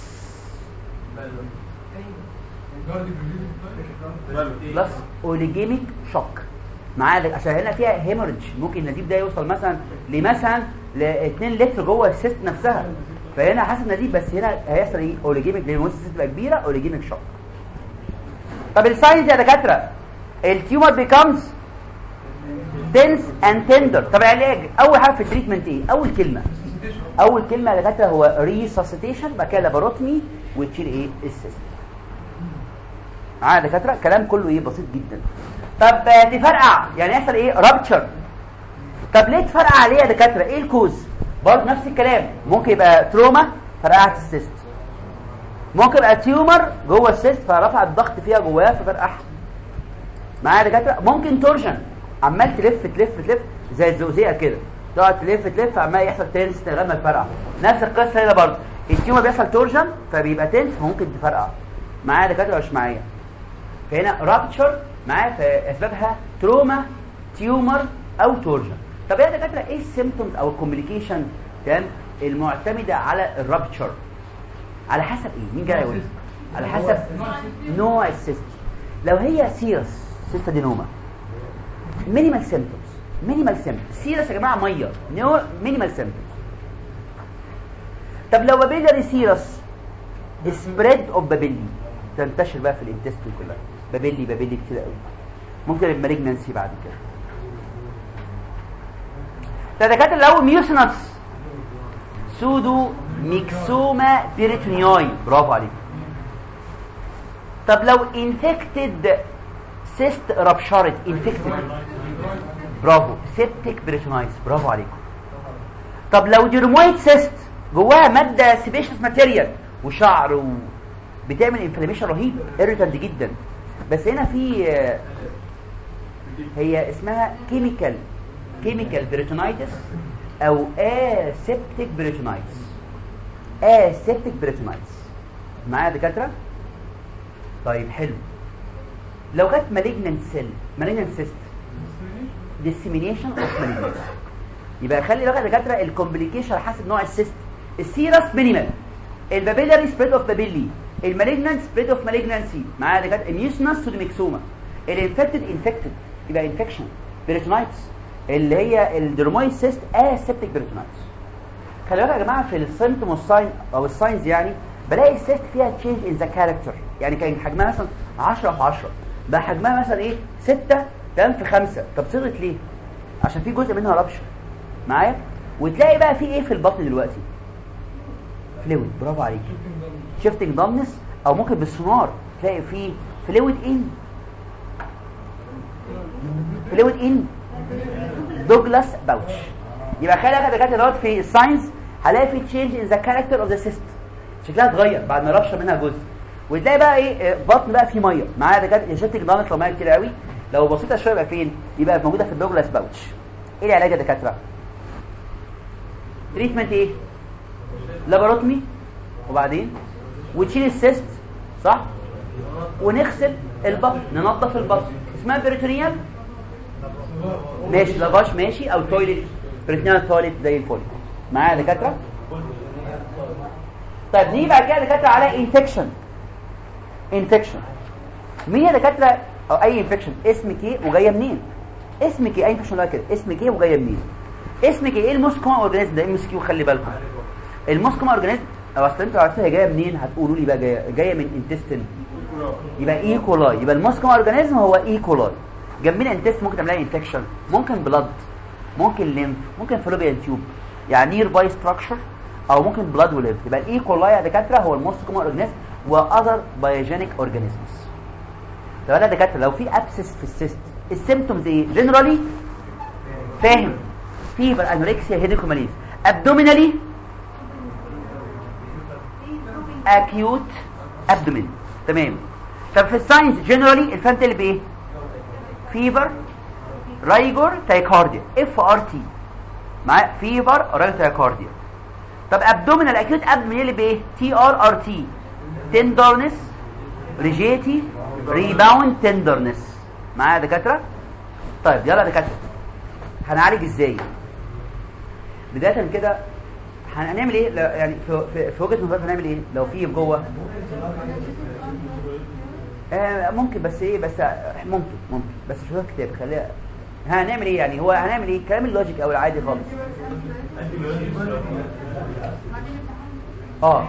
بلس اوليجيميك شوك معايا عشان هنا فيها هيموريدج ممكن النزيف ده يوصل مثلا لمثلا ل 2 لتر جوه السيست نفسها فهنا حسب نزيف بس هنا هيحصل ايه اوليجيميك لان السيست تبقى كبيره اوليجيميك شوك طب الساينس يا دكاتره التيومر بيكمز دنس اند تندر طب العلاج اول حاجه في التريتمنت ايه اول كلمه اول كلمه يا دكاتره هو ريساسيتيشن بعد كده لاباروتمي وتشيل ايه السيست معايا يا دكاتره كلام كله ايه بسيط جدا طب تفرقع يعني يحصل ايه رابتشر طب ليه تفرقع عليه يا دكاتره ايه الكوز برضه نفس الكلام ممكن يبقى تروما فرقعت السيست ممكن يبقى تيومر جوه السيست فرفع الضغط فيها جواها ففرقعها معايا يا دكاتره ممكن تورجن عمال تلف تلف تلف زي الزقزقه كده تقعد تلف تلف عمال يحصل تنس لغايه ما تفرقع نفس القصه هنا برضه التيومر بيحصل تورجن فبيبقى تنس ممكن تفرقع معايا يا دكاتره مش معايا فهنا رابتشر معايا فاسبابها تروما تيومر او تورجن طب يا دكاتره ايه السيمبتومز او الكوميونيكيشن تمام المعتمده على الرابتشر على حسب ايه مين جاي يقول على حسب نوع السيست لو هي سيرس سيستادينوما مينيمال سيمبتومز مينيمال سيمبتومز سيرس يا جماعه ميه نو مينيمال سيمبتومز طب لو بابيلاري سيرس سبريد اوف بابيلي تنتشر بقى في الانتستين كلها بابيلي بابيلي كتير قوي ممكن المالجنسي بعد كده فدكاتره لو ميوسنس سودو ميكسوما بيريتونيوي برافو عليك طب لو انفكتد سيست رابشارت انفكتد برافو سيبتيك بريتونايتس برافو عليكم طب لو ديرمويد سيست جواها ماده سيبيشس ماتيريال وشعر و... بتعمل انفلاميشن رهيب ايريتانت جدا بس هنا في هي اسمها كيميكال كيميكال بريتونايتس او اسيبتيك بريتونايتس اسيبتيك بريتونايتس معايا يا دكاتره طيب حلو لو جت مالجننت سيل مالجننت سيست ديسيمينيشن اوف مالجننت يبقى خلي بالك يا دكاتره الكومبليكيشن على حسب نوع السيست السيرس مينيمال البابيلاري سبريد اوف بابيلي المالجننت سبريد اوف مالجنسي معايا يا دكاتره الميوسنس سودوميكسوما الانفكتد انفكتد يبقى انفكشن بيريتونايتس اللي هي الدرمويد سيست اسيبتيك بيريتونايتس خلي بالك يا جماعه في السيمتوم والساين او الساينز يعني بلاقي السيست فيها تشينج ان ذا كاركتر يعني كان حجمها مثلا 10 في 10 بقى حجمها مثلا ايه 6 تمام في 5 طب صغرت ليه عشان في جزء منها ربشه معايا وتلاقي بقى في ايه في البطن دلوقتي فلويد برافو عليك شيفتنج دامنس او ممكن بالسونار تلاقي في فلويد ان فلويد ان دوجلاس باوتش يبقى خلي بالك يا دكاتره دلوقتي في الساينس هلاقي في تشينج ان ذا كاركتر اوف ذا سيست شكلها اتغير بعد ما ربشه منها جزء وتلاقي بقى ايه بطن بقى فيه ميه معايا دكاتره شيفتنج دامنس لو ميه كتير قوي لو بسيطه شويه يبقى فين يبقى موجوده في الدوجلاس باوتش ايه العلاج يا دكاتره تريتمنت ايه لاباروتمي وبعدين وتشيل السيست صح ونغسل البطن ننظف البطن اسمها بريتونيال ماشي لافاش ماشي او تويلت بريتونيال تويلت زي الفل معايا يا دكاتره طيب نيجي بعد كده يا دكاتره على انفكشن انفكشن مين يا دكاتره او اي انفكشن اسمك ايه وجايه منين اسمك ايه اي انفكشن كده اسمك ايه وجايه منين اسمك ايه الموست كومن اورجانيزم ده ام اس كيو خلي بالكم الموست كومن اورجانيزم او اصل انتوا عارفين هي جايه منين هتقولوا لي بقى جايه جايه من انتستين يبقى اي كولاي يبقى الموست كومن اورجانيزم هو اي كولاي جنبنا انتست ممكن تعمل انفكشن ممكن بلاد ممكن ليمف ممكن فلوبيان تيوب يعني نير باي ستراكشر او ممكن بلاد وليمف يبقى الاي كولاي يا دكاتره هو الموست كومن اورجانيزم واذر بايوجينيك اورجانيزمز طب انا دكاتره لو في ابسس في السيست السيمتومز ايه جنرالي فاهم فيفر انوركسيا هيديكوماليز ابدومينالي اكيوت ابدومين تمام طب في الساينس جنرالي الفانت اللي بايه فيفر رايجور تايكارديا اف ار تي معايا فيفر رايجور تايكارديا طب ابدومينال اكيوت ابدومين اللي بايه تي ار ار تي تندرنس ريجيتي ريباوند تندرنس معايا يا دكاتره طيب يلا يا دكاتره هنعالج ازاي بدايه كده هنعمل ايه لا- يعني في, في, في وجهه نظرك هنعمل ايه لو في جوه آه ممكن بس ايه بس آه، ممكن ممكن بس شوف الكتاب خليها هنعمل ايه يعني هو هنعمل ايه كلام اللوجيك او العادي خالص اه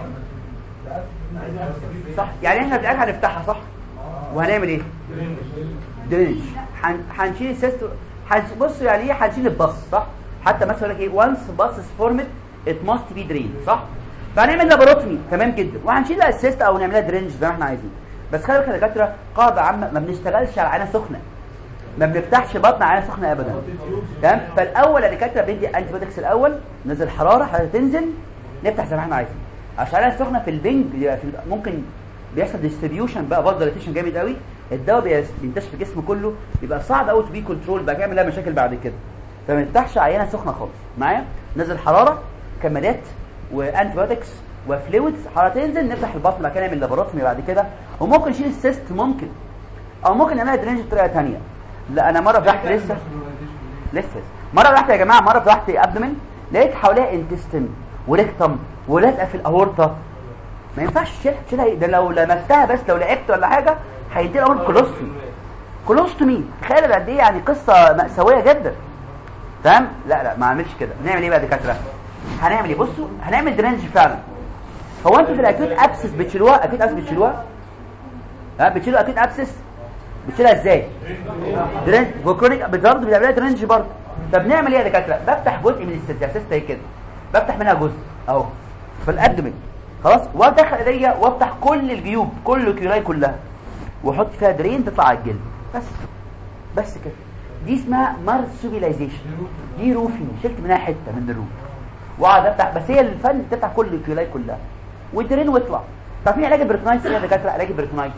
صح يعني احنا في الاخر هنفتحها صح وهنعمل ايه درينج هن- هنشيل السيست هنش- بصوا يعني ايه هنشيل البص صح حتى مثلا يقول لك ايه وانس بص فورمت ات ماست بي درين صح فهنعمل لابوروتومي تمام جدا وهنشيل السيست او نعملها درينج زي ما احنا عايزين بس خلي بالك يا دكاتره قاعده عامه ما بنشتغلش على عينه سخنه ما بنفتحش بطن عينه سخنه ابدا تمام فالاول يا دكاتره بندي انتي بيوتكس الاول نزل حراره هتنزل نفتح زي ما احنا عايزين عشان العينه السخنه في البنج بيبقى في ممكن بيحصل ديستريبيوشن بقى برضه ديليتيشن جامد قوي الدواء بيس- بينتشر في الجسم كله بيبقى صعب قوي تو بي كنترول بقى يعمل لها مشاكل بعد كده فما نفتحش عينه سخنه خالص معايا نزل حراره كمادات وانتي بيوتكس وفلويدز حراره تنزل نفتح البطن بعد كده نعمل لابوروتومي بعد كده وممكن نشيل السيست ممكن او ممكن نعملها درينج بطريقه ثانيه لا انا مره فتحت لسه لسه مره فتحت يا جماعه مره فتحت ابدومين لقيت حواليها انتستين وريكتم ولازقه في الاورطه ما ينفعش تشيلها تشيلها إيه؟ ده لو لمستها بس لو لعبت ولا حاجه هيدي لها كولوستومي كولوستومي تخيل قد ايه يعني قصه مأساويه جدا تمام لا لا ما اعملش كده نعمل ايه بقى يا دكاتره هنعمل ايه بصوا هنعمل درينج فعلا هو انتوا في الاكيوت ابسس بتشيلوها اكيد ابسس بتشيلوها ها بتشيلوا اكيد ابسس بتشيلها ازاي درينج وكرونيك بالظبط بتعملها درينج برضه طب نعمل ايه يا دكاتره بفتح جزء من السيستم كده بفتح منها جزء اهو في الابدومين خلاص وادخل ايديا وافتح كل الجيوب كل الكيولاي كلها واحط فيها درين تطلع على الجلد بس بس كده دي اسمها مارسوبيلايزيشن دي روفي شلت منها حته من الروف واقعد افتح بس هي الفن تفتح كل الكيولاي كلها والدرين واطلع طب في علاج البريتونايتس ايه يا دكاتره علاج البريتونايتس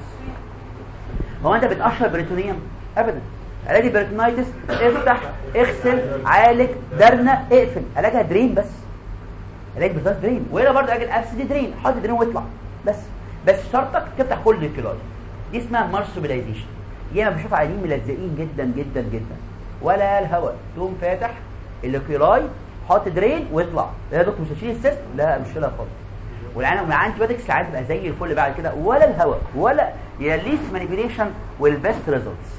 هو انت بتقشر بريتونيوم ابدا علاج البريتونايتس افتح اغسل عالج درنة اقفل علاجها درين بس علاج بريتونايتس درين وهنا برضه علاج الابس دي درين حط درين واطلع بس بس شرطك تفتح كل الكيلوات دي اسمها مارسوبيلايزيشن ياما بشوف عيانين ملزقين جدا جدا جدا ولا الهواء تقوم فاتح الكيلاي حط درين واطلع لا يا دكتور مش هشيل السيست لا مش هشيلها خالص والعين مع انتي بيوتكس العين تبقى زي الفل بعد كده ولا الهواء ولا يا ليست مانيبيوليشن والبيست ريزلتس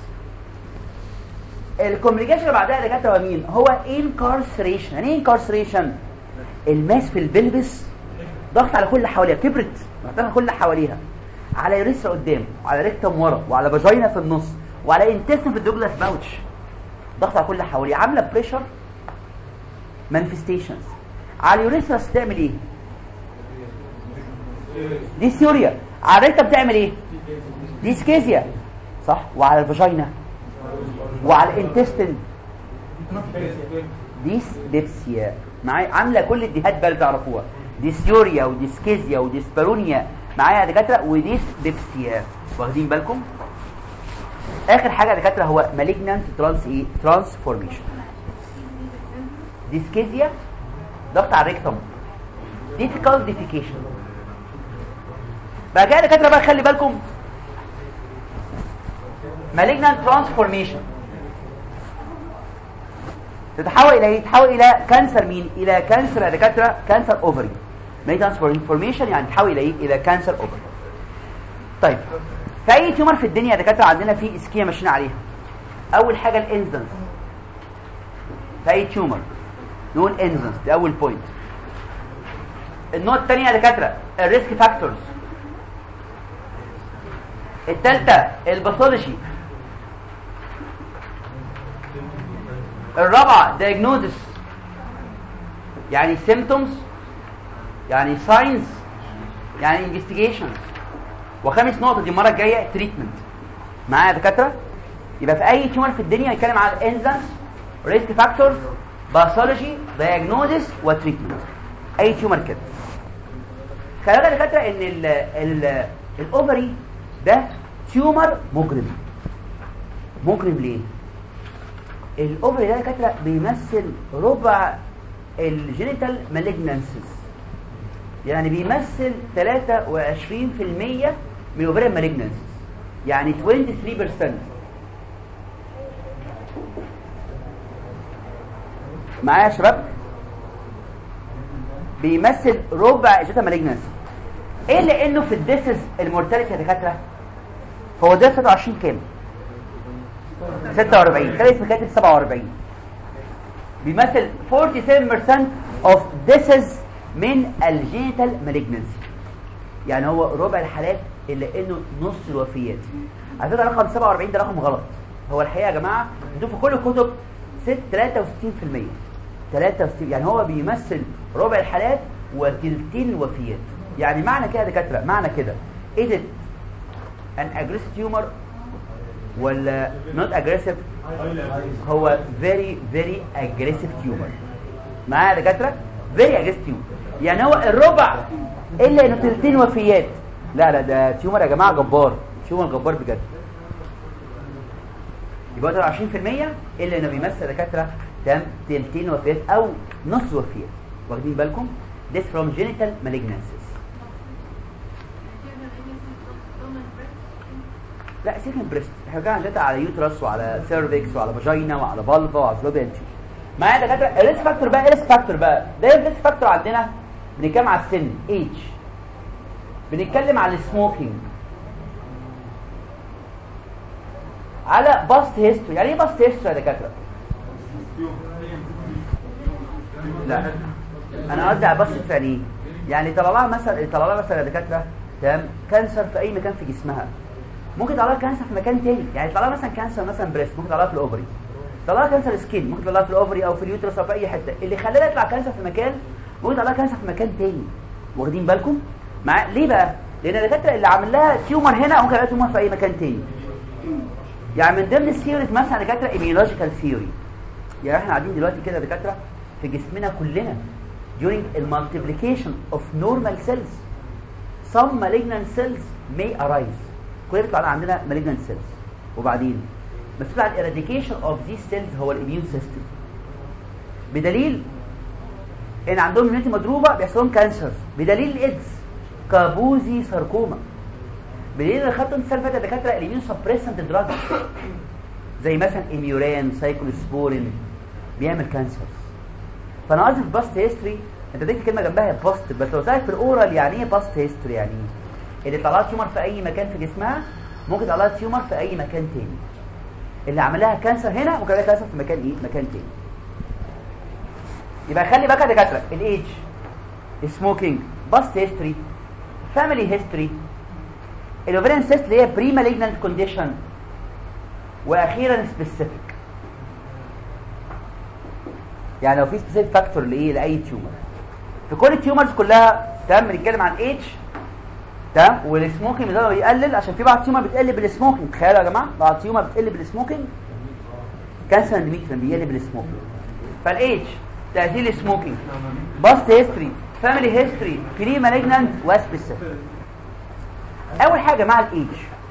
الكوميونيكيشن اللي بعدها اللي كانت هو مين هو انكارسريشن يعني ايه انكارسريشن الماس في البلبس ضغط على كل اللي حواليها كبرت ضغط على كل اللي حواليها على يوريثرا قدام وعلى ريكتم ورا وعلى فاجينا في النص وعلى انتستين في الدوجلاس باوتش ضغط على كل اللي حواليها عامله بريشر مانيفستيشنز على اليوريثرا تعمل ايه دي سيوريا على الريكتم بتعمل ايه دي سكيزيا صح وعلى الفاجينا وعلى الانتستين ديس ديبسيا معايا عامله كل الديهات بقى اللي تعرفوها ديسيوريا وديسكيزيا وديسبارونيا معايا يا دكاتره وديس ديبسيا واخدين بالكم اخر حاجه يا دكاتره هو مالجنانت ترانس ايه ترانسفورميشن ديسكيزيا ضغط على الريكتوم ديفيكالت ديفيكيشن بقى كده يا دكاتره بقى خلي بالكم malignant transformation تتحول الى ايه تتحول الى كانسر مين الى كانسر يا دكاتره كانسر اوفري malignant transformation يعني تتحول الى ايه الى كانسر اوفري طيب في اي تيومر في الدنيا يا دكاتره عندنا في اسكيه ماشيين عليها اول حاجه الانزنس في اي تيومر نقول انزنس دي اول بوينت النقطه الثانيه يا دكاتره الريسك فاكتورز الثالثه الباثولوجي الرابعه diagnosis يعني symptoms يعني signs يعني investigations وخامس نقطه دي المره الجايه treatment معايا يا دكاتره يبقى في اي تيومر في الدنيا نتكلم على الانزيمز ريسك فاكتورز باثولوجي دايجنوزس وتريتمنت اي تيومر كده خلي بالك يا دكاتره ان ال ال الاوفري ده تيومر مجرم مجرم ليه الاوفري ده يا دكاتره بيمثل ربع الجينيتال مالجنانسز يعني بيمثل 23% من الاوفريان مالجنانسز يعني 23% معايا يا شباب بيمثل ربع الجينيتال مالجنانسي ايه اللي انه في الديسز المورتاليتي يا دكاتره هو ده 26 كام 46 كان اسمه كاتب 47 بيمثل 47% of deaths من الجينيتال مالجنسي يعني هو ربع الحالات اللي انه نص الوفيات على فكره رقم 47 ده رقم غلط هو الحقيقه يا جماعه انتوا في كل الكتب 6 63% 63 يعني هو بيمثل ربع الحالات وثلثين الوفيات يعني معنى كده يا دكاتره معنى كده ايه ان اجريسيف تيومر ولا نوت اجريسيف هو فيري فيري اجريسيف تيومر معايا يا دكاتره فيري اجريسيف تيومر يعني هو الربع الا انه ثلثين وفيات لا لا ده تيومر يا جماعه جبار تيومر جبار بجد يبقى ده 20% الا انه بيمثل دكاتره تمام ثلثين وفيات او نص وفيات واخدين بالكم this from genital malignancies لا سيكن بريست احنا بنتكلم عن داتا على يوترس وعلى سيرفكس وعلى فاجينا وعلى فالفا وعلى فلوبيان تيوب معايا دكاتره الريسك فاكتور بقى الريسك فاكتور بقى ده الريسك فاكتور عندنا بنتكلم على السن ايج بنتكلم على السموكينج على باست هيستوري يعني ايه باست هيستوري يا دكاتره لا انا قصدي على باست يعني ايه يعني طلع لها مثلا طلع لها مثلا يا دكاتره تمام كانسر في اي مكان في جسمها ممكن يطلع لها كانسر في مكان تاني يعني يطلع لها مثلا كانسر مثلا بريست ممكن يطلع لها في الاوفري يطلع لها كانسر سكين ممكن يطلع لها في الاوفري او في اليوترس او في اي حته اللي خلاها يطلع كانسر في مكان ممكن يطلع لها كانسر في مكان تاني واخدين بالكم مع ليه بقى لان الدكاتره اللي عامل لها تيومر هنا ممكن يلاقي تيومر في اي مكان تاني يعني من ضمن الثيوريز مثلا دكاتره ايميولوجيكال ثيوري يعني احنا قاعدين دلوقتي كده دكاتره في جسمنا كلنا during the multiplication of normal cells some malignant cells may arise كل بيطلع عندنا malignant cells وبعدين مسؤول عن eradication of these cells هو الاميون سيستم بدليل ان عندهم immunity مضروبه بيحصل لهم كانسر بدليل الايدز كابوزي ساركوما بدليل اللي خدتهم السنه اللي فاتت دكاتره الاميون سبريسنت دراج زي مثلا اميوران سايكلوسبورين بيعمل كانسر فانا قصدي في باست هيستوري انت تكتب كلمه جنبها باست بس لو سالت في الاورال يعني ايه باست هيستوري يعني ايه اللي طلعت تيومر في اي مكان في جسمها ممكن طلعت تيومر في اي مكان تاني اللي عملها كانسر هنا ممكن يعملها كانسر في مكان ايه مكان تاني يبقى خلي بالك يا دكاتره الايج السموكينج باست هيستوري فاميلي هيستوري الاوفرين سيست اللي هي بري مالجنانت كونديشن واخيرا سبيسيفيك يعني لو في سبيسيفيك فاكتور لايه لاي تيومر في كل التيومرز كلها تمام بنتكلم عن ايج تمام والسموكينج ده بيقلل عشان في بعض التيومر بتقل بالسموكينج تخيلوا يا جماعه بعض التيومر بتقل بالسموكينج كانسر اندوميتريوم بيقل بالسموكينج فالايج تاثير السموكينج باست هيستوري فاميلي هيستوري بري مالجنانت وسبيسيفيك اول حاجه مع الايج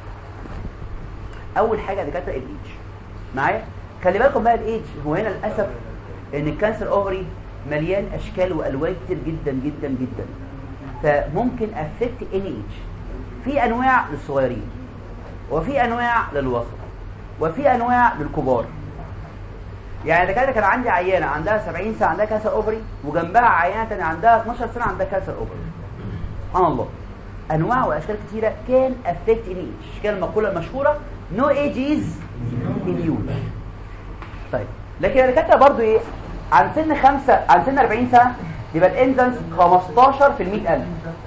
اول حاجه دكاتره الايج معايا خلي بالكم بقى الايج هو هنا للاسف ان الكانسر اوفري مليان اشكال والوان كتير جدا جدا جدا فممكن افكت اني ايج في انواع للصغيرين وفي انواع للوسط وفي انواع للكبار يعني دكاتره كان عندي عيانه عندها 70 سنه عندها كانسر اوفري وجنبها عيانه ثانيه عندها 12 سنه عندها كانسر اوفري سبحان الله انواع واشكال كثيره كان افكت ان ايج كان المقوله المشهوره نو ايج از اميون طيب لكن الدكاتره برضو ايه عن سن خمسة عن سن 40 سنه يبقى الانزنس 15 في ال 100000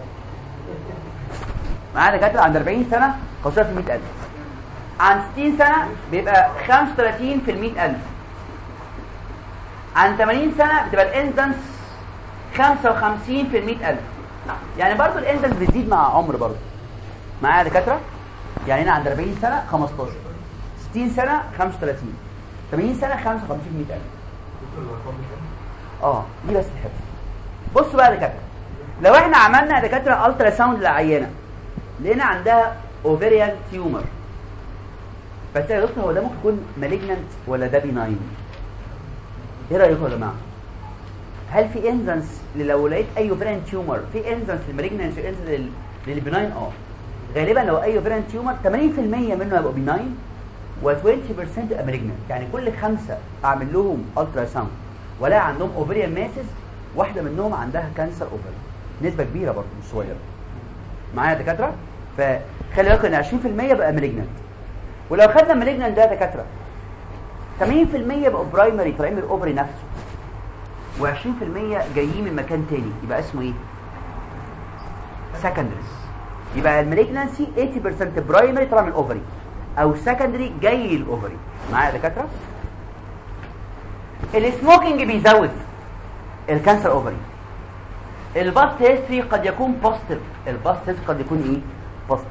معانا دكاتره عند 40 سنه 15 في ال 100000 عن 60 سنه بيبقى 35 في ال 100000 عن 80 سنه بتبقى الانزنس 55 في ال 100000 يعني برضو الانزنس بتزيد مع عمر برضو معايا يا دكاتره يعني هنا عند 40 سنه 15 60 سنه 35 80 سنه 55 100000 اه دي بس الحفظ بصوا بقى يا دكاتره لو احنا عملنا يا دكاتره الترا ساوند للعيانه لقينا عندها اوفيريان تيومر بس يا دكتور هو ده ممكن يكون مالجنانت ولا ده بيناين ايه رايكم يا جماعه هل في انزنس لو لقيت اي اوفيريان تيومر في انزنس للمالجنانت انزنس للبيناين اه غالبا لو اي اوفيريان تيومر 80% منه هيبقى بيناين و20% يبقى مالجنانت يعني كل خمسه اعمل لهم الترا ساوند ولا عندهم اوفيريان ماسز واحده منهم عندها كانسر اوفري نسبه كبيره برضه مش صغيره معايا يا دكاتره فخلي بالك ان 20% بقى مالجنانت ولو خدنا مالجنانت ده يا دكاتره 80% يبقى برايمري برايمري اوفري نفسه و20% جايين من مكان تاني يبقى اسمه ايه سكندريز يبقى المالجنانسي 80% برايمري طالع من الاوفري او سكندري جاي الاوفري معايا يا دكاتره السموكينج بيزود الكانسر اوفري الباست هيستري قد يكون بوزيتيف الباست هيستري قد يكون ايه بوزيتيف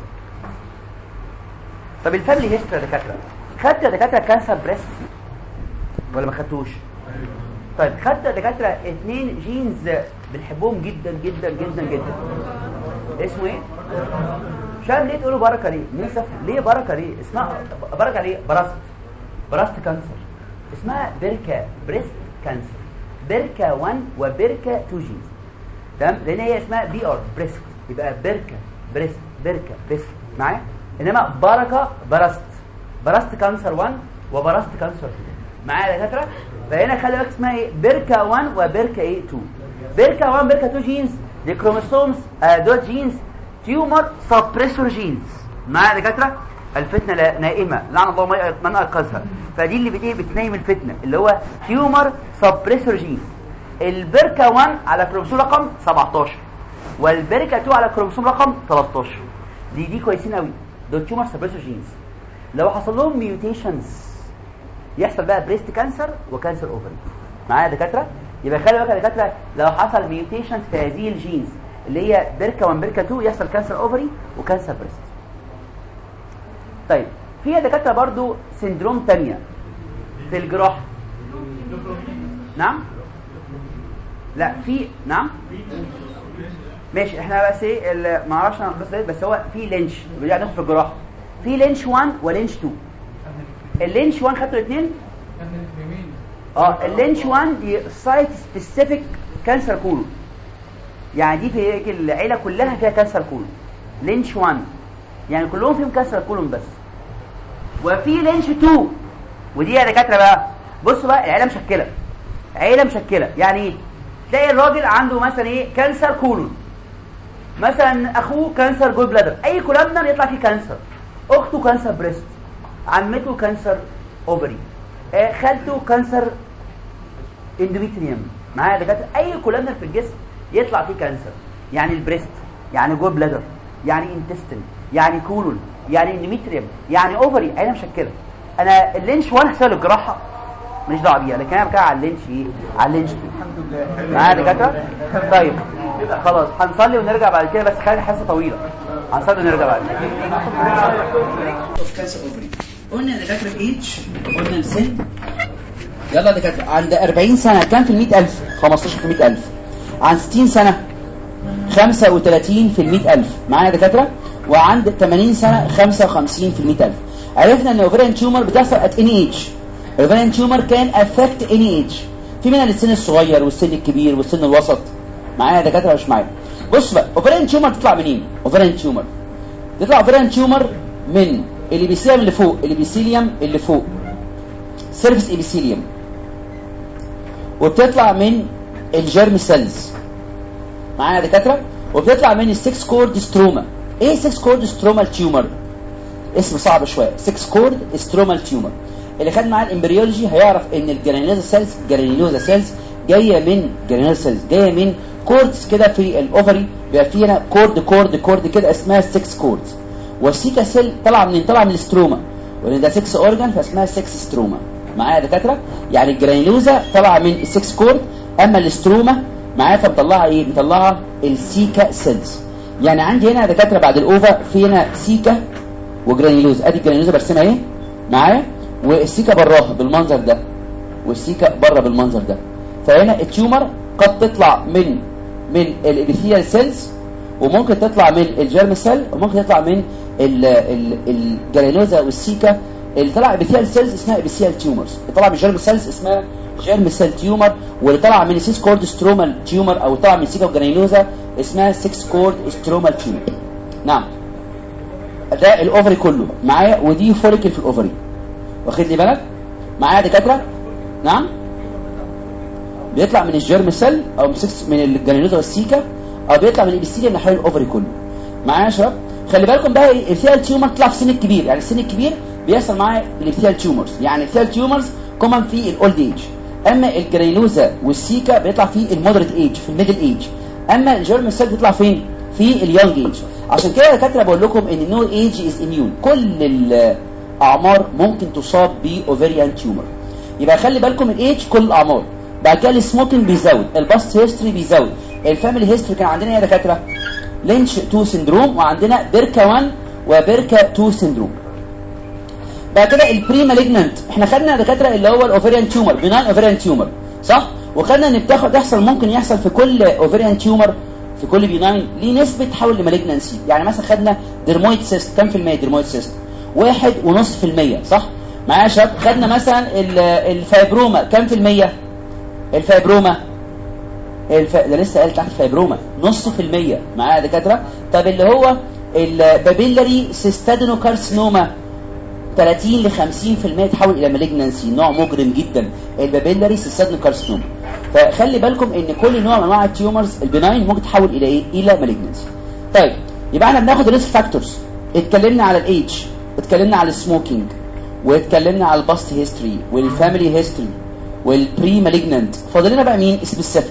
طب الفاميلي هيستري يا دكاتره خدت يا دكاتره كانسر بريست ولا ما خدتوش طيب خدت يا دكاتره اثنين جينز بنحبهم جدا جدا جدا جدا اسمه ايه شايف ليه تقولوا بركه ليه مين سفر ليه بركه ليه اسمها بركه ليه براست براست كانسر اسمها بيركا بريست كانسر بيركا 1 وبيركا 2 جينز تمام لان هي اسمها بي ار بريست يبقى بيركا بريست بيركا بريست معايا انما بركه برست برست كانسر 1 وبرست كانسر 2 معايا يا دكاتره فهنا خلي بالك اسمها ايه بيركا 1 وبيركا ايه 2 بيركا 1 بيركا 2 جينز دي كروموسومز آه دوت جينز تيومر سبريسور جينز معايا يا دكاتره الفتنه لا نائمه لعن الله من ايقظها فدي اللي بتيه بتنيم الفتنه اللي هو تيومر سبريسور جينز البركه 1 على كروموسوم رقم 17 والبركه 2 على كروموسوم رقم 13 دي دي كويسين قوي دول تيومر سبريسور جينز لو حصل لهم ميوتيشنز يحصل بقى بريست كانسر وكانسر اوفري معايا يا دكاتره يبقى خلي بالك يا دكاتره لو حصل ميوتيشنز في هذه الجينز اللي هي بركه 1 بركه 2 يحصل كانسر اوفري وكانسر بريست طيب في يا دكاتره برضو سندروم تانية في الجراحه نعم لا في نعم ماشي احنا بس ايه ال- ما اعرفش انا القصه دي بس هو في لينش بنرجع ندخل في الجراحه في لينش 1 ولينش 2 اللينش 1 خدتوا الاثنين اه اللينش 1 دي سايت سبيسيفيك كانسر كولون يعني دي في العيله كلها فيها كانسر كولون لينش 1 يعني كلهم فيهم كانسر كولون بس وفي لينش 2 ودي يا دكاتره بقى بصوا بقى العيله مشكله عيله مشكله يعني ايه تلاقي الراجل عنده مثلا ايه كانسر كولون مثلا اخوه كانسر جول بلادر اي كولابنر يطلع فيه كانسر اخته كانسر بريست عمته كانسر اوفري آه خالته كانسر اندوميتريوم معايا دكاتره اي كولابنر في الجسم يطلع فيه كانسر يعني البريست يعني جول بلادر يعني انتستين يعني كولون يعني اندوميتريوم يعني اوفري عينه مشكله انا اللينش وانا هسال الجراحه مش دعوه بيها لكن انا بتكلم على اللينش ايه على اللينش الحمد لله معايا يا دكاتره طيب خلاص هنصلي ونرجع بعد كده بس خلي الحصه طويله هنصلي ونرجع بعد كده قلنا يا دكاتره الايدج قلنا السن يلا يا دكاتره عند 40 سنه كام في ال 100000 15 في 100000 عند 60 سنه 35 في ال 100000 معايا يا دكاتره وعند 80 سنه 55 في ال 100000 عرفنا ان الاوفرين تيومر بتحصل ات اني ايج الاوفرين تيومر كان افكت اني ايج في منها للسن الصغير والسن الكبير والسن الوسط معايا يا دكاتره مش معايا بص بقى اوفرين تيومر تطلع منين اوفرين تيومر تطلع اوفرين تيومر من الابيثيليوم اللي فوق الابيثيليوم اللي فوق سيرفيس ابيثيليوم وبتطلع من الجيرم سيلز معايا يا دكاتره وبتطلع من السكس كورد ستروما ايه 6 كورد سترومال تيومر اسم صعب شويه 6 كورد سترومال تيومر اللي خد معاه الامبريولوجي هيعرف ان الجرانيلوزا سيلز جرانيلوزا سيلز جايه من جرانيلوزا سيلز جايه من كوردز كده في الاوفري بيبقى فيه هنا كورد كورد كورد كده اسمها 6 كوردز والسيكا سيل طالعه منين طالعه من الستروما وان ده 6 اورجان فاسمها 6 ستروما معايا يا دكاتره يعني الجرانيلوزا طالعه من ال 6 كورد اما الاستروما معايا فمطلعها ايه مطلعها السيكا سيلز يعني عندي هنا يا دكاتره بعد الاوفا في هنا سيكا وجرانيلوز ادي الجرانيلوز برسمها اهي معايا والسيكا براها بالمنظر ده والسيكا بره بالمنظر ده فهنا التيومر قد تطلع من من الابيثيال سيلز وممكن تطلع من الجيرم سيل وممكن تطلع من ال- ال- الجرانيلوزا والسيكا اللي طلع ابيثيال سيلز اسمها ابيثيال تيومرز اللي طلع من الجيرم سيلز اسمها جيرم سيل تيومر واللي طلع من السيس كورد سترومال تيومر او طلع من سيكا وجرانيلوزا اسمها 6 كورد سترومال تيومر نعم ده الاوفري كله معايا ودي فوليكل في الاوفري واخد لي بالك معايا دكاتره نعم بيطلع من الجيرم سيل او من سكس- من الجرانيلوزا والسيكا او بيطلع من الابستيريا اللي حوالين الاوفري كله معايا يا شباب خلي بالكم بقى الابثيال تيومر تطلع في السن الكبير يعني السن الكبير بيحصل معاه الابثيال تيومرز يعني الابثيال تيومرز كومن في الاولد ايج اما الجرانيلوزا والسيكا بيطلع في المودريت ايج في الميدل ايج اما الجيرم سيل بيطلع فين في اليونج ايج عشان كده يا دكاتره بقول لكم ان نو ايج از اميون كل الاعمار ممكن تصاب باوفريان تيومر يبقى خلي بالكم الايج كل الاعمار بعد كده السموكينج بيزود الباست هيستوري بيزود الفاميلي هيستوري كان عندنا ايه يا دكاتره لينش 2 سندروم وعندنا بيركا 1 وبيركا 2 سندروم بعد كده البري مالجنانت احنا خدنا يا دكاتره اللي هو الاوفريان تيومر بناين اوفريان تيومر صح وخدنا ان بتاخد يحصل ممكن يحصل في كل اوفريان تيومر في كل بناين ليه نسبه تحول لمالجنانسي يعني مثلا خدنا ديرمويد سيست كام في المية ديرمويد سيست واحد ونص في المية صح معايا يا شباب خدنا مثلا ال- الفايبروما كام في المية الفايبروما الف... ده لسه قال تحت فايبروما نص في المية معايا يا دكاتره طب اللي هو البابيلاري سيستادينوكارسينوما 30 ل 50% تحول الى مالجنانسي نوع مجرم جدا البابيلاري سيستادينوكارسينوما فخلي بالكم ان كل نوع من انواع التيومرز البناين ممكن تحول الى ايه الى مالجنانسي طيب يبقى احنا بناخد الريسك فاكتورز اتكلمنا على الايدج واتكلمنا على السموكينج واتكلمنا على الباست هيستوري والفاميلي هيستوري والبري مالجنانت فاضل لنا بقى مين سبيسيفيك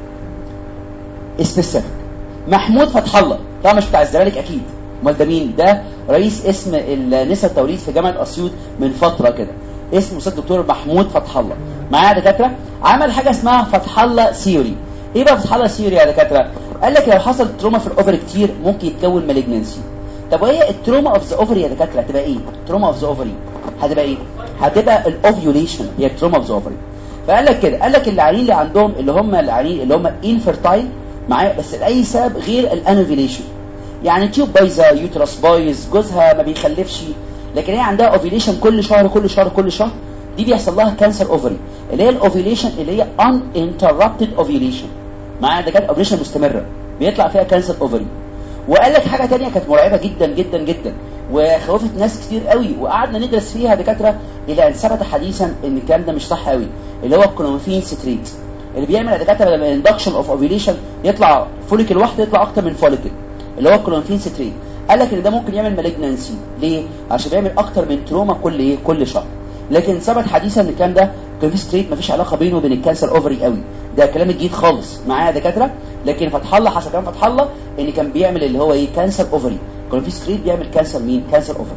سبيسيفيك محمود فتح الله طبعا مش بتاع الزمالك اكيد امال ده مين ده رئيس اسم النساء التوليد في جامعه اسيوط من فتره كده اسمه استاذ دكتور محمود فتح الله معايا دكاتره عمل حاجه اسمها فتح الله سيوري ايه بقى فتح الله سيوري يا دكاتره قال لك لو حصل تروما في الاوفر كتير ممكن يتكون مالجنسي طب وهي التروما اوف ذا اوفري يا دكاتره هتبقى ايه تروما اوف ذا اوفري هتبقى ايه هتبقى الاوفيوليشن هي التروما اوف ذا اوفري فقال لك كده قال لك العيانين اللي عندهم اللي هم العيانين اللي هم انفيرتايل معايا بس لاي سبب غير الانوفيليشن يعني تيوب بايظه يوترس بايظ جوزها ما بيخلفش لكن هي عندها اوفيليشن كل شهر كل شهر كل شهر دي بيحصل لها كانسر اوفري اللي هي الاوفيليشن اللي هي ان انتربتد اوفيليشن معايا ده كانت اوفيليشن مستمره بيطلع فيها كانسر اوفري وقال لك حاجه تانية كانت مرعبه جدا جدا جدا وخوفت ناس كتير قوي وقعدنا ندرس فيها دكاتره الى ان ثبت حديثا ان الكلام ده مش صح قوي اللي هو الكلومفين ستريت اللي بيعمل دكاتره لما اندكشن اوف اوفيليشن يطلع فوليكل واحده يطلع اكتر من فوليكل اللي هو الكلومفين ستريت قال لك ان ده ممكن يعمل مالجنانسي ليه عشان بيعمل اكتر من تروما كل ايه كل شهر لكن ثبت حديثا ان الكلام ده كلومفين ستريت مفيش علاقه بينه وبين الكانسر اوفري قوي ده كلام جديد خالص معايا يا دكاتره لكن فتح الله حسب كلام فتح الله ان كان بيعمل اللي هو ايه كانسر اوفري كلومفين ستريت بيعمل كانسر مين كانسر اوفري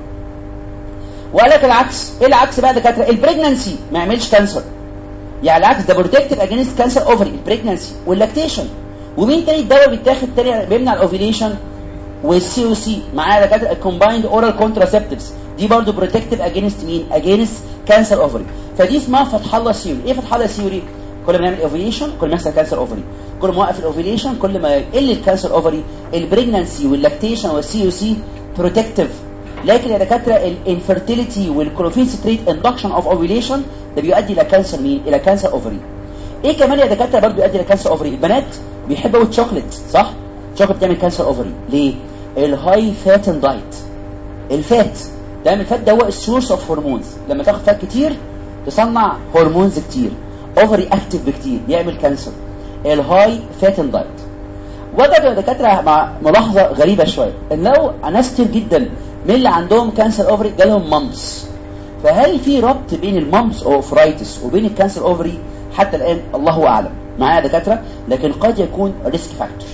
وقال لك العكس ايه العكس بقى يا دكاتره البريجنانسي ما يعملش كانسر يعني العكس ده بروتكتيف اجينست كانسر اوفري البريجنانسي واللاكتيشن ومين تاني الدواء بيتاخد تاني بيمنع الاوفيليشن والسي او سي معايا دكاتره الكومبايند اورال كونتراسبتيفز دي برضه بروتكتيف اجينست مين اجينست كانسر اوفري فدي اسمها فتح الله سيوري ايه فتح الله سيوري كل ما نعمل اوفيليشن كل ما يحصل كانسر اوفري كل ما وقف الاوفيليشن كل ما يقل الكانسر اوفري البريجنانسي واللاكتيشن والسي او سي بروتكتيف لكن يا دكاتره الانفيرتيليتي والكلوفين ستريت اندكشن اوف اوفيليشن ده بيؤدي الى كانسر مين الى كانسر اوفري ايه كمان يا دكاتره برضه بيؤدي الى كانسر اوفري البنات بيحبوا الشوكليت صح الشوكليت بتعمل كانسر اوفري ليه الهاي فات دايت الفات دايما الفات ده هو السورس اوف هرمونز لما تاخد فات كتير تصنع هرمونز كتير اوفري اكتف بكتير يعمل كانسر الهاي فات دايت وجدوا يا دكاتره مع ملاحظه غريبه شويه ان لو ناس كتير جدا من اللي عندهم كانسر اوفري جالهم مامس فهل في ربط بين المامس اوفرايتس وبين الكانسر اوفري حتى الان الله اعلم معايا يا دكاتره لكن قد يكون ريسك فاكتور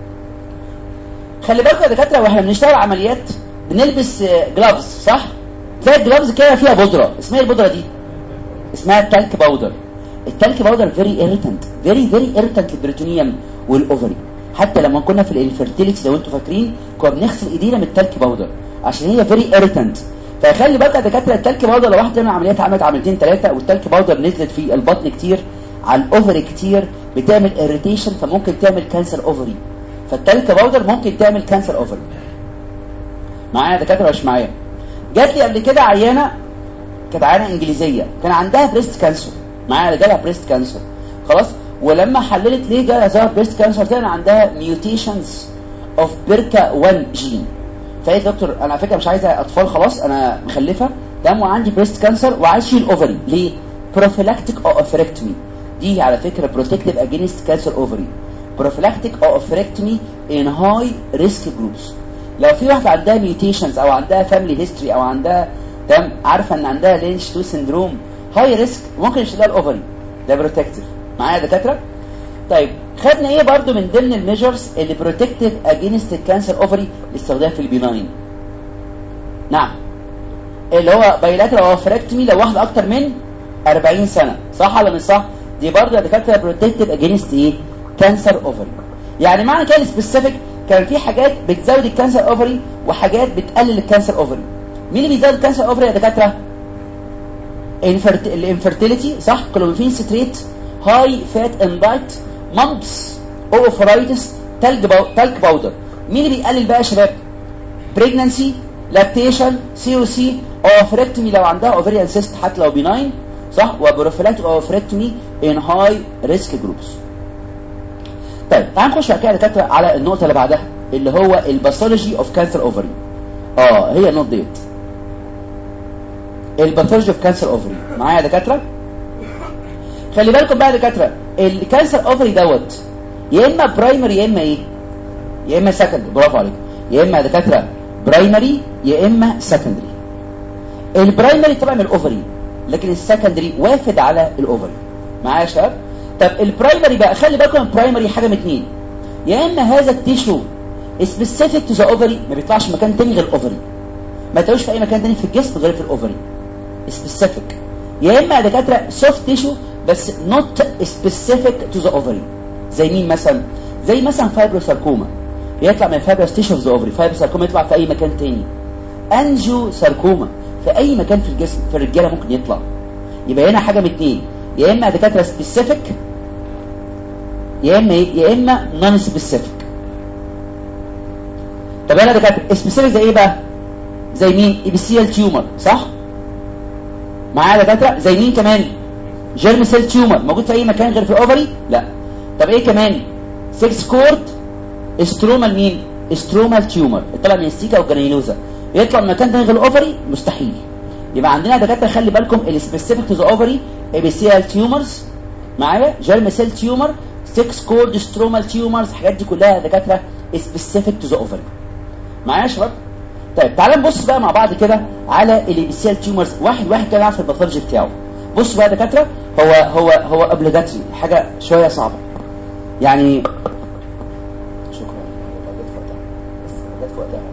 خلي بالكم يا دكاتره واحنا بنشتغل عمليات بنلبس جلافز صح تلاقي الجلافز كده فيها بودره اسمها ايه البودره دي اسمها التالك باودر التالك باودر فيري ايريتنت فيري فيري ايريتنت للبريتونيوم والاوفري حتى لما كنا في الانفيرتيليتي لو انتوا فاكرين كنا بنغسل ايدينا من التالك باودر عشان هي فيري irritant فخلي بالك يا دكاتره التلك باودر لو واحد تعمل عمليات عملت عملتين ثلاثه والتلك باودر نزلت في البطن كتير على الاوفري كتير بتعمل irritation فممكن تعمل كانسر اوفري فالتلك باودر ممكن تعمل كانسر اوفري معايا يا دكاتره مش معايا جات لي قبل كده عيانه كانت عيانه انجليزيه كان عندها بريست كانسر معايا جالها بريست كانسر خلاص ولما حللت ليه جالها ظهر بريست كانسر كان عندها ميوتيشنز اوف بيركا 1 جين فقالت دكتور انا على فكره مش عايزه اطفال خلاص انا مخلفه تمام وعندي بريست كانسر وعايز اشيل اوفري ليه بروفيلاكتيك او اوفريكتومي دي على فكره بروتكتيف اجينست كانسر اوفري بروفيلاكتيك او اوفريكتومي ان هاي ريسك جروبس لو في واحده عندها ميوتيشنز او عندها فاميلي هيستوري او عندها تمام عارفه ان عندها لينش 2 سندروم هاي ريسك ممكن يشيلها الاوفري ده بروتكتيف معايا يا دكاتره طيب خدنا ايه برضو من ضمن الميجرز اللي بروتكتيف اجينست الكانسر اوفري استخدام في البيناين نعم اللي هو بايلاترال اوفريكتومي لو واحد اكتر من 40 سنه صح ولا مش صح دي برضه يا دكاتره بروتكتيف اجينست ايه كانسر اوفري يعني معنى كده سبيسيفيك كان في حاجات بتزود الكانسر اوفري وحاجات بتقلل الكانسر اوفري مين اللي بيزود الكانسر اوفري يا دكاتره الانفرتيليتي صح كلوميفين ستريت هاي فات اندايت مامبس اوفرايتس تلج باو... تلج باودر مين اللي بيقلل بقى يا شباب بريجنانسي لاكتيشن سي او سي اوفريكتومي لو عندها اوفريان سيست حتى لو بيناين صح وبروفيلاكتيك اوفريكتومي ان هاي ريسك جروبس طيب تعال نخش بعد كده يا دكاتره على النقطه اللي بعدها اللي هو الباثولوجي اوف كانسر اوفري اه هي النقطه ديت الباثولوجي اوف كانسر اوفري معايا يا دكاتره خلي بالكم بقى يا دكاتره الكانسر اوفري دوت يا اما برايمري يا اما ايه يا اما سكندري برافو عليك يا اما يا دكاتره برايمري يا اما سكندري البرايمري طبعا من الاوفري لكن السكندري وافد على الاوفري معايا يا شباب طب البرايمري بقى خلي بالكم البرايمري حاجه من اتنين يا اما هذا التيشو سبيسيفيك تو ذا اوفري ما بيطلعش مكان تاني غير الاوفري ما تلاقوش في اي مكان تاني في الجسم غير في الاوفري سبيسيفيك يا اما يا دكاتره سوفت تيشو بس نوت سبيسيفيك تو ذا اوفري زي مين مثلا زي مثلا فايبروساركوما يطلع من فايبروس تيشو في ذا اوفري فايبروساركوما يطلع في اي مكان تاني انجيو ساركوما في اي مكان في الجسم في الرجاله ممكن يطلع يبقى هنا حاجه من اتنين يا اما دكاتره سبيسيفيك يا اما ايه يا اما نون سبيسيفيك طب انا دكاتره سبيسيفيك زي ايه بقى زي مين ابيسيال تيومر صح معايا دكاتره زي مين كمان جيرم سيل تيومر موجود في اي مكان غير في الاوفري لا طب ايه كمان 6 كورد استرومال مين استرومال تيومر طلع من السيكا والجرانيلوزا يطلع من مكان تاني غير الاوفري مستحيل يبقى عندنا دكاتره خلي بالكم السبيسيفيك تو ذا اوفري ابيسيال تيومرز معايا جيرم سيل تيومر 6 كورد سترومال تيومرز الحاجات دي كلها دكاتره سبيسيفيك تو ذا اوفري معايا يا شباب طيب تعالى نبص بقى مع بعض كده على الابيسيال تيومرز واحد واحد كده يعرف الباثولوجي بتاعه بص بقى يا دكاتره هو هو هو اوبليجاتري حاجه شويه صعبه يعني شكرا جت في وقتها بس جت في وقتها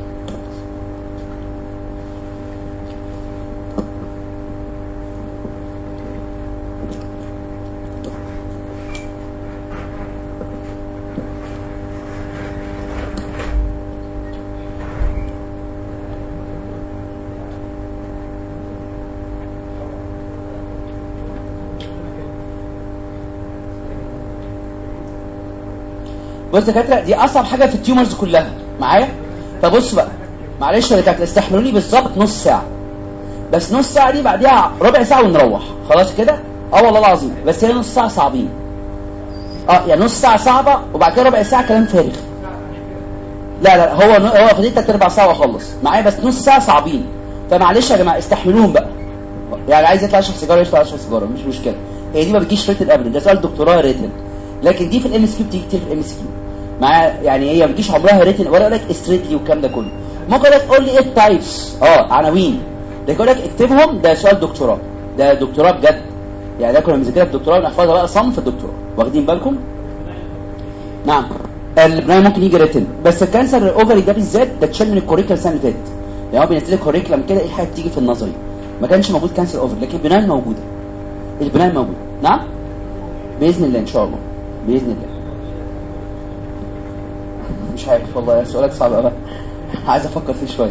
بص يا دكاتره دي اصعب حاجه في التيومرز كلها معايا فبص بقى معلش يا دكاتره استحملوني بالظبط نص ساعه بس نص ساعه دي بعديها ربع ساعه ونروح خلاص كده اه والله العظيم بس هي نص ساعه صعبين اه يعني نص ساعه صعبه وبعد كده ربع ساعه كلام فارغ لا لا هو هو فضيت تلات ارباع ساعه واخلص معايا بس نص ساعه صعبين فمعلش يا جماعه استحملوهم بقى يعني عايز يطلع يشرب سيجاره يطلع يشرب سيجاره مش مشكله هي دي ما بتجيش ريتن ابدا ده سؤال دكتوراه ريتن لكن دي في الام اس كيو بتيجي كتير في الام اس كيو مع يعني هي ما بتجيش عمرها ريتن ولا يقول لك ستريتلي والكلام ده كله ممكن لك قول لي ايه التايبس اه عناوين ده يقول لك اكتبهم ده سؤال دكتوراه ده دكتوراه بجد يعني ده كنا بنذاكرها في الدكتوراه بنحفظها بقى صم في الدكتوراه واخدين بالكم نعم البناء ممكن يجي ريتن بس الكانسر الاوفري ده بالذات ده اتشال من الكوريكولا السنه اللي فاتت يعني هو بينزل لك كوريكولم كده ايه حاجه بتيجي في النظري ما كانش موجود كانسر اوفري لكن البناء موجوده البناء موجود نعم باذن الله ان شاء الله باذن الله مش عارف والله سؤالك صعب قوي عايز افكر فيه شويه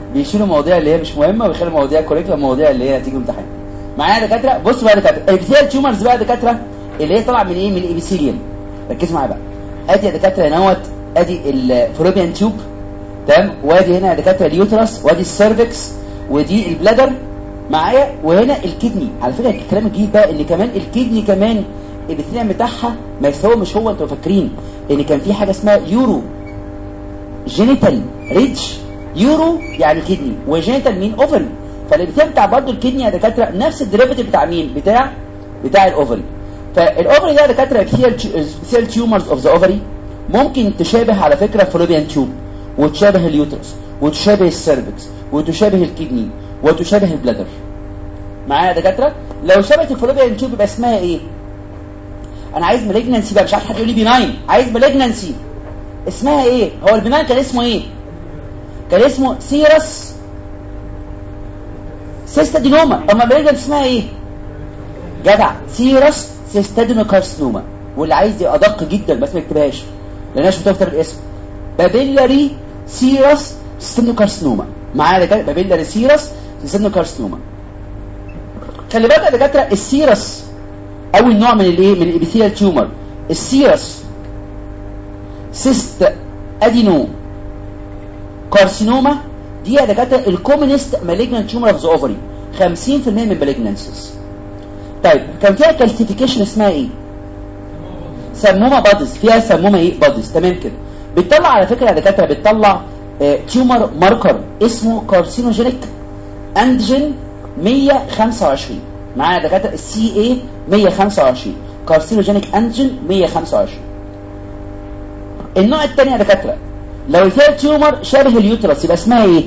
بيشيلوا مواضيع اللي هي مش مهمه ويخلوا مواضيع كوريكولا مواضيع اللي هي هتيجي امتحان معايا يا دكاتره بصوا بقى يا دكاتره الابيثيال تيومرز بقى يا دكاتره اللي هي طالعه من ايه من الابيثيليوم ركزوا معايا بقى ادي يا دكاتره هنا ادي الفلوبيان تيوب تمام وادي هنا يا دكاتره اليوترس وادي السيرفكس ودي البلادر معايا وهنا الكدني على فكره الكلام الجديد بقى ان كمان الكدني كمان الابيثيليوم بتاعها ما هو مش هو انتوا فاكرين ان كان في حاجه اسمها يورو جينيتال ريتش يورو يعني كدني وجينيتال مين اوفري فالابيثيليوم بتاع برضه الكدني يا دكاتره نفس الديريفيتيف بتاع مين بتاع بتاع الاوفري فالاوفري ده يا دكاتره ابيثيليال تيومرز اوف ذا اوفري ممكن تشابه على فكره فلوبيان تيوب وتشابه اليوترس وتشابه السيرفكس وتشابه الكدني وتشابه البلادر معايا يا دكاتره لو شبهت الفلوبيان تيوب يبقى اسمها ايه انا عايز مالجنسي بقى مش عارف حد يقول لي بيناين عايز مالجنسي اسمها ايه هو البناين كان اسمه ايه كان اسمه سيرس سيستادينوما اما مالجنسي اسمها ايه جدع سيرس سيستادينوكارسنوما واللي عايز يبقى ادق جدا بس ما يكتبهاش لان مش بتكتب الاسم بابيلاري سيرس سيستادينوكارسنوما معايا يا دكاتره بابيلاري سيرس سيستادينوكارسنوما خلي بالك يا دكاتره السيرس اول نوع من الايه من الابيثيال تيومر السيرس سيست ادينو كارسينوما دي يا دكاتره الكومنست مالجنت تيومر اوف ذا اوفري 50% من مالجنسز طيب كان فيها كالسيفيكيشن اسمها ايه سمومه بادز فيها سمومه ايه بادز تمام كده بتطلع على فكره يا دكاتره بتطلع آه تيومر ماركر اسمه كارسينوجينيك انتيجين 125 معايا يا دكاتره السي اي 125 كارسينوجينيك انتيجين 125 النوع الثاني يا دكاتره لو فيها تيومر شبه اليوترس يبقى اسمها ايه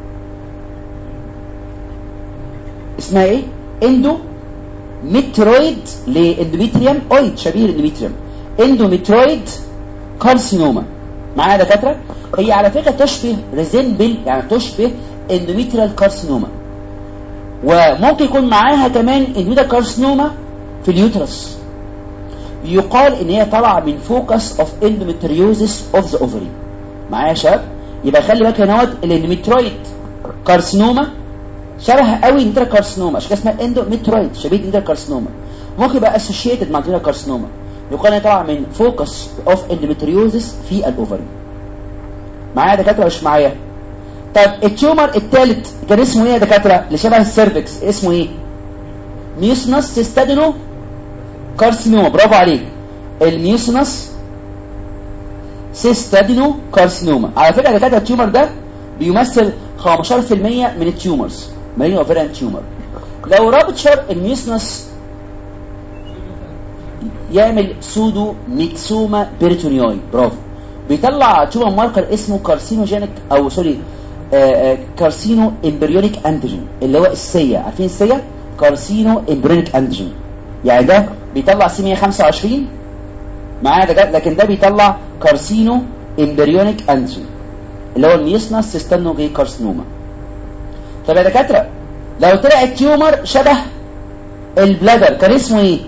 اسمها ايه اندو ميترويد لاندوميتريوم اويد شبيه الاندوميتريوم اندوميترويد كارسينوما معايا يا دكاتره هي على فكره تشبه ريزنبل يعني تشبه اندوميتريال كارسينوما وممكن يكون معاها كمان اندوميتريال كارسينوما في اليوترس يقال ان هي طالعه من فوكس اوف اندوميتريوزس اوف ذا اوفري معايا يا شباب يبقى خلي بالك هنا اهوت الاندوميترويد كارسينوما شبه قوي اندرا كارسينوما عشان كده اسمها اندوميترويد شبيه اندرا كارسينوما ممكن يبقى اسوشيتد مع اندرا كارسينوما يقال انها طالعه من فوكس اوف اندوميتريوزس في الاوفري معايا يا دكاتره مش معايا طب التيومر الثالث كان اسمه ايه يا دكاتره اللي شبه السيرفكس اسمه ايه ميوسنس سيستادينو كارسينوما برافو عليك الميوسنس سيستادينو كارسينوما على فكره يا دكاتره التيومر ده بيمثل 15% من التيومرز مالين اوفيران تيومر لو رابتشر الميوسنس يعمل سودو ميكسوما بيريتونيوي برافو بيطلع تيومر ماركر اسمه كارسينوجينيك او سوري آآ آآ كارسينو امبريونيك انتيجين اللي هو السيا عارفين السيا كارسينو امبريونيك انتيجين يعني ده بيطلع سي 125 معايا ده لكن ده بيطلع كارسينو امبريونيك انتيجين اللي هو الميوسنس سيستانوجي كارسينوما طب يا دكاتره لو طلع التيومر شبه البلادر كان اسمه ايه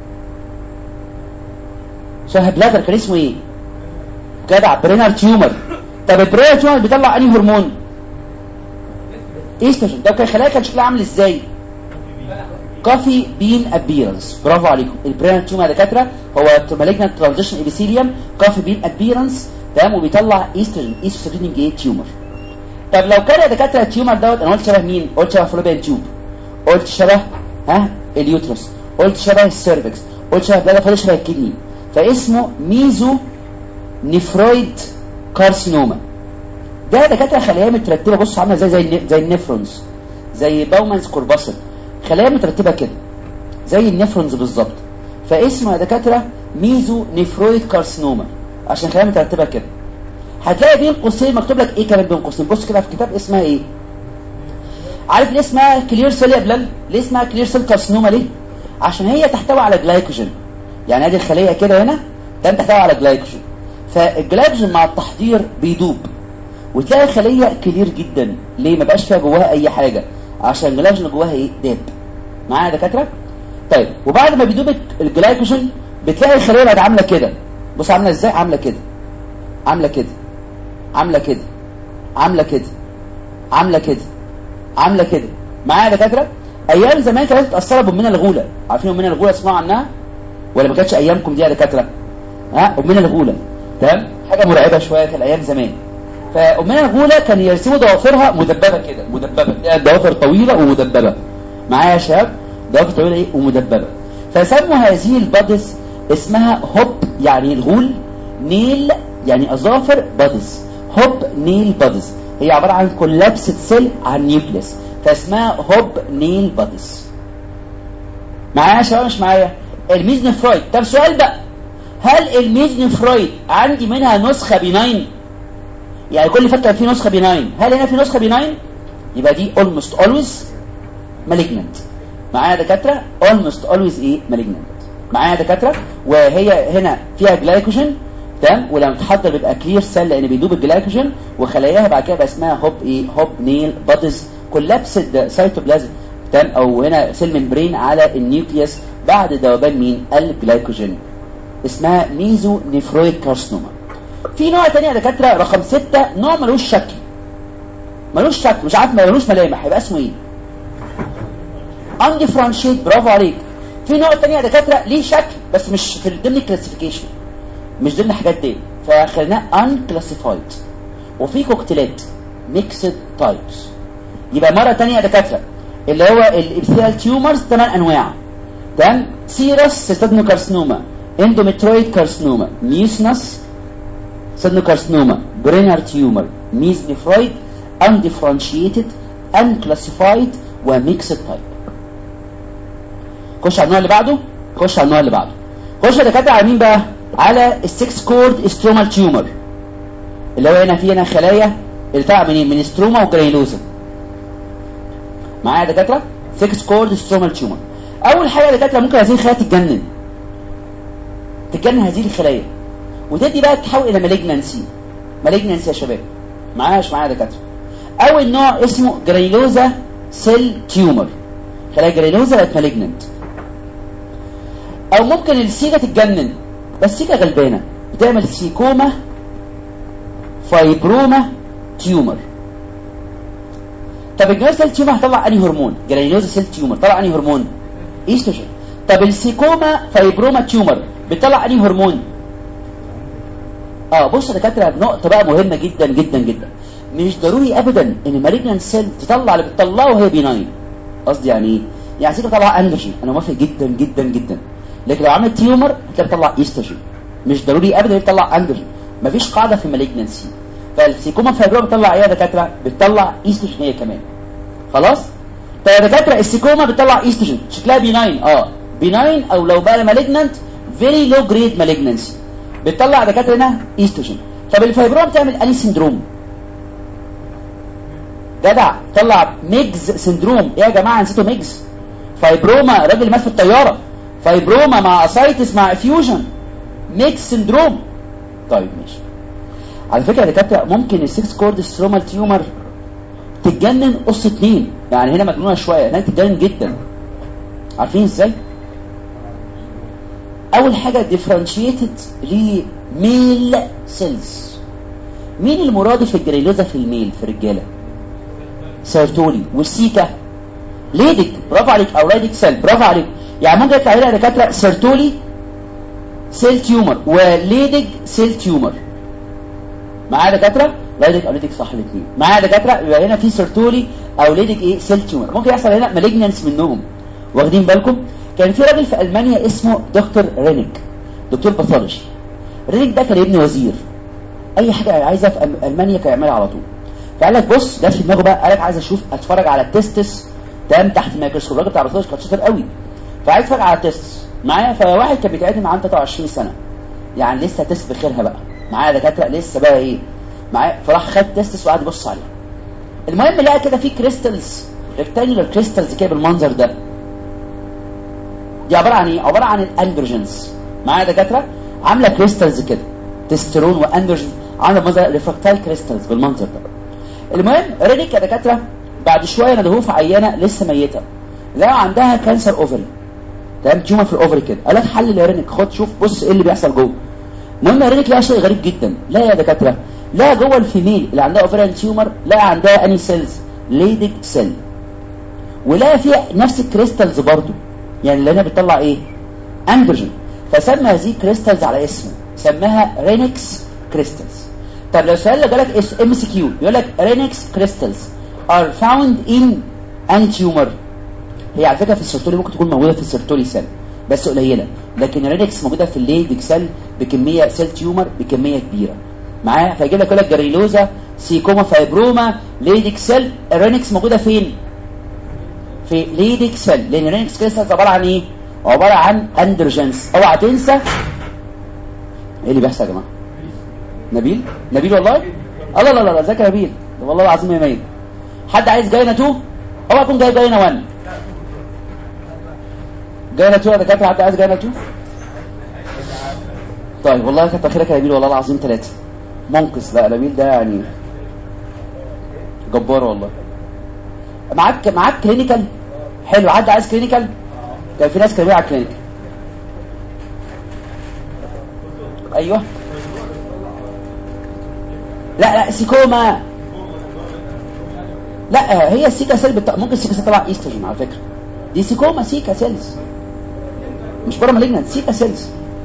شبه بلادر كان اسمه ايه جدع برينر تيومر طب البرينر تيومر بيطلع انهي هرمون ايستروجين طب كان خلايا كان شكلها عامل ازاي كافي بين ابيرنس برافو عليكم البرينر تيومر يا دكاتره هو مالجنت ترانزيشن ابيثيليوم كافي بين ابيرنس تمام وبيطلع ايستروجين ايستروجين جي تيومر طب لو كان يا دكاتره التيومر دوت انا قلت شبه مين قلت شبه فلوبيان تيوب قلت شبه ها اليوترس قلت شبه السيرفكس قلت شبه بلادر فاضل شبه الكدني فاسمه ميزو نفرويد كارسينوما ده دكاتره خلايا مترتبه بص عامله زي زي زي النفرونز زي باومانز كورباسل خلايا مترتبه كده زي النفرونز بالظبط فاسمه يا دكاتره ميزو نفرويد كارسينوما عشان خلايا مترتبه كده هتلاقي بين قوسين مكتوب لك ايه كمان بين قوسين بص كده في الكتاب اسمها ايه عارف ليه اسمها كلير سيل يا بلال ليه اسمها كلير سيل كارسينوما ليه عشان هي تحتوي على جلايكوجين يعني ادي الخليه كده هنا ده تحتوي على جلايكوجين فالجلايكوجين مع التحضير بيدوب وتلاقي الخليه كلير جدا ليه ما بقاش فيها جواها اي حاجه عشان الجلايكوجين اللي جواها ايه داب معايا يا دكاتره طيب وبعد ما بيدوب الجلايكوجين بتلاقي الخليه بقت عامله كده بص عامله ازاي عامله كده عامله كده عامله كده عامله كده عامله كده عامله كده معايا يا دكاتره ايام زمان كانت بتاثر بامنا الغوله عارفين امنا الغوله تسمعوا عنها ولا ما كانتش ايامكم دي يا دكاتره ها امنا الغوله تمام حاجه مرعبه شويه في الايام زمان فامنا الغوله كان يرسموا ضوافرها مدببه كده مدببه يعني ضوافر طويله ومدببه معايا يا شباب ضوافر طويله ايه ومدببه فسموا هذه البادز اسمها هوب يعني الغول نيل يعني اظافر بادز هوب نيل بادز هي عباره عن كولابسد سيل عن نيوكليس فاسمها هوب نيل بادز معايا يا شباب مش معايا الميزن فرويد طب سؤال بقى هل الميزن فرويد عندي منها نسخه بناين يعني كل فتره في نسخه بناين هل هنا في نسخه بناين يبقى دي almost always malignant معايا يا دكاتره almost always ايه malignant معايا يا دكاتره وهي هنا فيها جلايكوجين تمام ولما تحضر بيبقى كلير سيل لان بيدوب الجلايكوجين وخلاياها بعد كده بقى اسمها هوب ايه هوب نيل بادز كولابسد سيتوبلازم تمام او هنا سيل ممبرين على النيوكليوس بعد ذوبان مين الجلايكوجين اسمها ميزو نيفرويد كارسنوما في نوع تاني يا دكاتره رقم ستة نوع ملوش شكل ملوش شكل مش عارف ملوش ملامح يبقى اسمه ايه انديفرنشيت برافو عليك في نوع تاني يا دكاتره ليه شكل بس مش في ضمن الكلاسيفيكيشن مش ضمن الحاجات دي فخليناه unclassified وفي كوكتيلات ميكسد تايبس يبقى مره تانية يا دكاتره اللي هو الابثيال تيومرز ثمان انواع تمام سيرس سيستادنوكارسنوما اندوميترويد كارسنوما ميوسنس سيستادنوكارسنوما برينر تيومر ميزنيفرويد undifferentiated unclassified وميكسد تايب خش على النوع اللي بعده خش على النوع اللي بعده خش يا دكاتره على مين بقى على السكس كورد استرومال تيومر اللي هو هنا في هنا خلايا اللي طالعه منين من استروما وجرانيلوزا معايا يا دكاتره 6 كورد سترومال تيومر اول حاجه يا دكاتره ممكن هذه الخلايا تتجنن تتجنن هذه الخلايا وتدي بقى تتحول الى مالجنانسي مالجنانسي يا شباب معايا مش معايا يا دكاتره اول نوع اسمه جرانيلوزا سيل تيومر خلايا جرانيلوزا بقت مالجنانت او ممكن السيجا تتجنن بس سيجا غلبانه بتعمل سيكوما فايبروما تيومر طب الجرانيلوزا سيل تيومر هطلع انهي هرمون جرانيلوزا سيل تيومر طلع انهي هرمون ايستروجين طب السيكوما فايبروما تيومر بتطلع انهي هرمون اه بص يا دكاتره نقطه بقى مهمه جدا جدا جدا مش ضروري ابدا ان مالجنان سيل تطلع اللي بتطلعه وهي بيناين قصدي يعني ايه يعني سيكا طلع انرجي انا موافق جدا جدا جدا لكن لو عملت تيومر هتلاقي بتطلع ايستروجين مش ضروري ابدا هي تطلع اندروجين مفيش قاعده في المالجنسي فالسيكوما فايبروما بتطلع ايه يا دكاتره بتطلع ايستروجين هي كمان خلاص طيب يا دكاتره السيكوما بتطلع ايستروجين شكلها بيناين اه بيناين او لو بقى مالجنانت فيري لو جريد مالجنسي بتطلع يا دكاتره هنا ايستروجين طب الفايبروما بتعمل اني سندروم جدع طلع ميجز سندروم ايه يا جماعه نسيتوا ميجز فايبروما راجل مات في الطياره فايبروما مع اسايتس مع افيوجن ميكس سندروم طيب ماشي على فكره يا دكاتره ممكن السكس كورد سترومال تيومر تتجنن قص اتنين يعني هنا مجنونه شويه هنا تتجنن جدا عارفين ازاي اول حاجه ديفرنشيتد لميل سيلز مين المرادف الجريلوزا في الميل في الرجاله سيرتولي والسيكا ليدك برافو عليك او ليدك سيل برافو عليك يعني ممكن يطلع لنا دكاتره سيرتولي سيل تيومر وليدك سيل تيومر معايا دكاتره ليدك او ليدك صح الاثنين معايا دكاتره يبقى هنا في سيرتولي او ليدك ايه سيل تيومر ممكن يحصل هنا مالجنانس منهم واخدين بالكم كان في راجل في المانيا اسمه دكتور رينيك دكتور باثولوجي رينيك ده كان ابن وزير اي حاجه عايزها في المانيا كان يعملها على طول فقال لك بص جات في دماغه بقى قال لك عايز اشوف اتفرج على التستس تمام تحت الميكروسكوب الراجل بتاع الباثولوجي كان شاطر قوي فعايز اتفرج على التستس معايا فواحد كان بيتعدم عنده 23 سنه يعني لسه تست بخيرها بقى معايا دكاتره لسه بقى ايه معايا فراح خد تستس وقعد يبص عليها المهم لقى كده في كريستالز ريكتانجلر كريستالز كده بالمنظر ده دي عباره عن ايه عباره عن الاندروجينز معايا دكاتره عامله كريستالز كده تسترون واندروجين عامله منظر ريفراكتايل كريستالز بالمنظر ده المهم رينيك يا دكاتره بعد شويه ندهوه في عيانه لسه ميته لقوا عندها كانسر اوفري تمام تيومر في الاوفري كده قال لك حل يا رينيك خد شوف بص ايه اللي بيحصل جوه المهم يا رينيك لقى شيء غريب جدا لا يا دكاتره لا جوه الفيميل اللي عندها اوفريان تيومر لا عندها اني سيلز ليدك سيل ولا فيها نفس الكريستالز برضو يعني اللي هنا بتطلع ايه اندروجين فسمى هذه كريستالز على اسمه سماها رينكس كريستالز طب لو سؤال لو جالك ام سي كيو يقول لك رينكس كريستالز ار فاوند ان ان تيومر هي على فكره في السيرتولي ممكن تكون موجوده في السيرتولي سيل بس قليله لكن الرينكس موجوده في الليدك سيل بكميه سيل تيومر بكميه كبيره معايا فيجيب لك يقول لك جريلوزا سيكوما فايبروما ليدك سيل الرينكس موجوده فين في ليدك سيل لان الرينكس كريستالز عباره عن ايه عباره عن اندروجينز اوعى تنسى ايه اللي بيحصل يا جماعه نبيل نبيل والله الله لا لا لا ذاك نبيل ده والله العظيم يا ميت حد عايز جاينا 2 اوعى تكون جايب جاينا 1 جاينا 2 يا دكاتره حد عايز جاينا 2 طيب والله كتر خيرك يا نبيل والله العظيم ثلاثه منقذ لا نبيل ده يعني جبار والله معاك معاك كلينيكال حلو حد عايز كلينيكال كان في ناس كانوا على الكلينيكال ايوه لا لا سيكوما لا هي السيكا سيل بتا... ممكن السيكا سيل تبع ايستروجين على فكره دي سيكوما سيكا سيلز مش بره مالجنت سيكا سيلز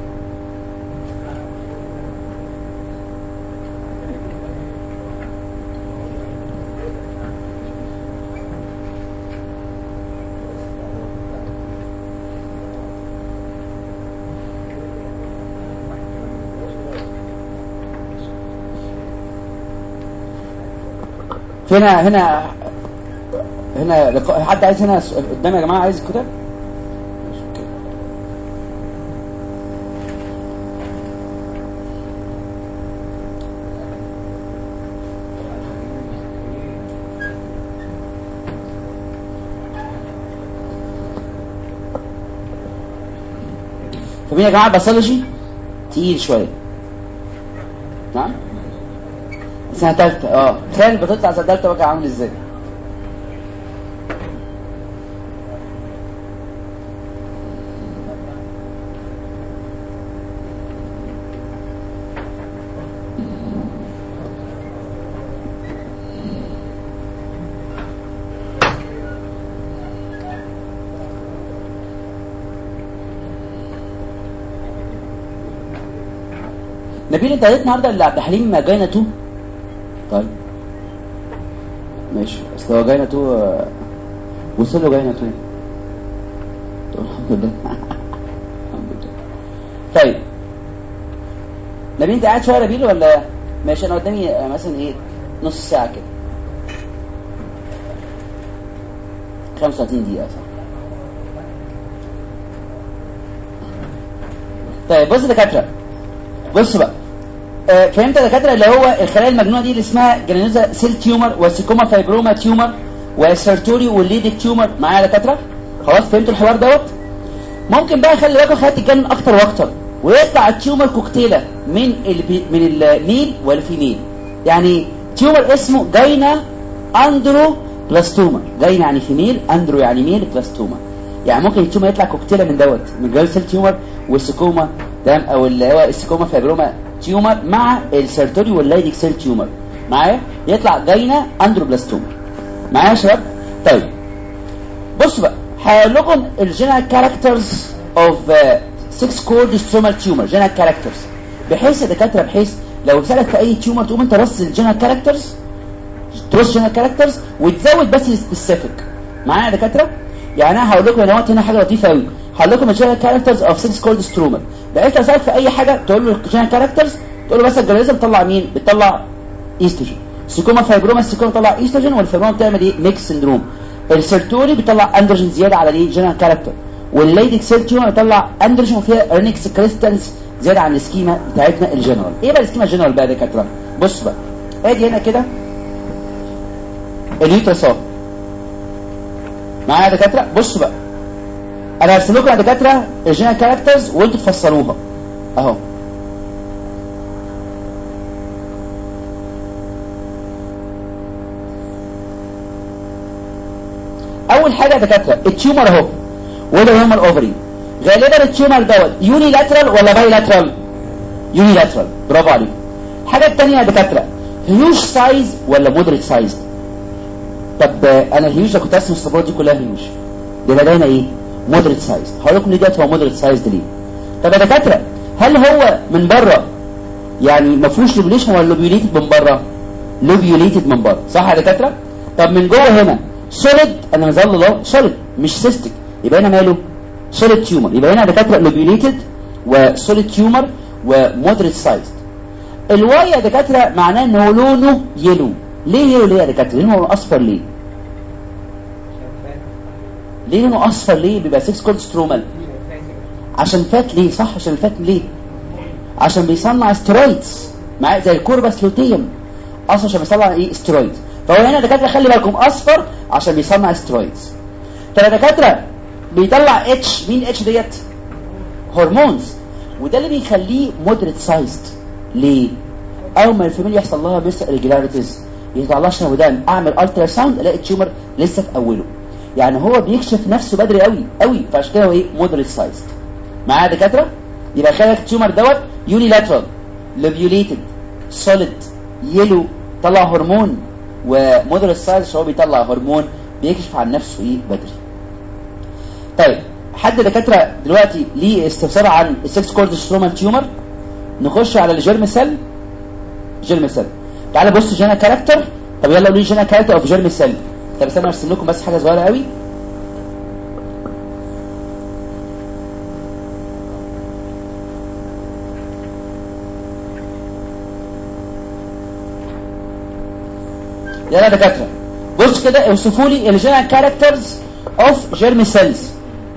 هنا هنا هنا لقاء حد عايز هنا سؤال قدام يا جماعه عايز كتاب فمين يا جماعه باثولوجي تقيل شويه نعم سنة تالتة اه تخيل بتطلع سنة تالتة بقى عامل ازاي نبيل انت قريت النهارده اللي عبد الحليم جاينا 2 طيب ماشي اصل هو جاينا 2 آه، وصل له جاينا 2 طب الحمد لله الحمد لله طيب نبيل انت قاعد شويه يا نبيل ولا ماشي انا قدامي آه، مثلا ايه نص ساعه كده 35 دقيقه صح طيب بص يا دكاتره بص بقى آه، فهمت يا دكاتره اللي هو الخلايا المجنونه دي اللي اسمها جرانيوزا سيل تيومر والسيكوما فايبروما تيومر والسيرتوري والليدك تيومر معايا يا دكاتره خلاص فهمتوا الحوار دوت ممكن بقى خلي بالكم خلايا تتجنن اكتر واكتر ويطلع التيومر كوكتيله من البي من الميل والفيميل يعني تيومر اسمه جاينا اندرو بلاستوما جاينا يعني فيميل اندرو يعني ميل بلاستوما يعني ممكن التيومر يطلع كوكتيله من دوت من جرانيوزا سيل تيومر والسيكوما تمام او اللي هو السيكوما فايبروما تيومر مع السيرتوري واللايدك سيل تيومر معايا يطلع جاينا اندروبلاستوما معايا يا شباب طيب بصوا بقى هقول لكم الجينال كاركترز اوف 6 كورد سترومال تيومر جينال كاركترز بحيث يا دكاتره بحيث لو سالك في اي تيومر تقوم انت رص الجينال كاركترز ترص جينال كاركترز وتزود بس السبيسيفيك معايا يا دكاتره يعني انا هقول لكم هنا هنا حاجه لطيفه قوي هقول لكم الجينال كاركترز اوف 6 كورد سترومال بحيث لو سالك في اي حاجه تقول له الجينال كاركترز تقول له بس الجلازه بتطلع مين بتطلع ايستروجين سيكوما فايبروما السيكوما بتطلع ايستروجين والفايبروما بتعمل ايه ميكس سندروم السيرتوري بتطلع اندروجين زياده على الايه جينال كاركتر والليدك سيل تيومر بتطلع اندروجين وفيها رينكس كريستالز زياده عن السكيما بتاعتنا الجنرال ايه بقى السكيما الجنرال بقى يا دكاتره بص بقى ادي هنا كده اليوترس اهو معايا يا دكاتره بصوا بقى انا هرسم لكم يا دكاتره الجينال كاركترز وانتوا تفسروها اهو اول حاجه يا دكاتره التيومر اهو وده هم الاوفري غالبا التيومر دوت يوني لاترال ولا باي لاترال يوني لاترال برافو عليك الحاجه الثانيه يا دكاتره هيوج سايز ولا مودريت سايز طب آه، انا الهيوج ده كنت ارسم الصبغات دي كلها هيوج يبقى ده هنا ايه مودريت سايز هقول لكم ليه دلوقتي هو مودريت سايز ليه طب يا دكاتره هل هو من بره يعني ما فيهوش لوبيوليشن ولا لوبيوليتد من بره لوبيوليتد من بره صح يا دكاتره طب من جوه هنا سوليد انا مظل الله سوليد مش سيستيك يبقى هنا ماله سوليد تيومر يبقى هنا يا دكاتره لوبيوليتد وسوليد تيومر ومودريت سايز الواي يا دكاتره معناه ان هو لونه يلو ليه يلو ليه يا دكاتره ليه لونه اصفر ليه ليه لونه اصفر ليه بيبقى 6 كورد سترومال عشان فات ليه صح عشان فات ليه عشان بيصنع استرويدز معاه زي الكوربس لوتيوم اصلا عشان بيصنع ايه استرويد فهو هنا دكاتره خلي بالكم اصفر عشان بيصنع استرويدز طب يا دكاتره بيطلع اتش مين اتش ديت هرمونز وده اللي بيخليه مودريت سايزد ليه اول ما الفيميل يحصل لها مس ريجولاريتيز يطلع لها شنو دم اعمل الترا ساوند الاقي التيومر لسه في اوله يعني هو بيكشف نفسه بدري قوي قوي فعشان كده هو ايه مودريت سايزد معايا يا دكاتره يبقى خلي بالك التيومر دوت يونيلاترال لوبيوليتد سوليد يلو طلع هرمون ومودريت سايز هو بيطلع هرمون بيكشف عن نفسه ايه بدري طيب حد دكاتره دلوقتي ليه استفسار عن السكس كورد سترومال تيومر نخش على الجيرم سيل جيرم سيل تعالى بص جينا كاركتر طب يلا قولوا لي جينا كاركتر اوف جيرم سيل طب استنى ارسم لكم بس حاجه صغيره قوي يلا يا دكاتره بص كده اوصفوا لي الجينال كاركترز اوف جيرم سيلز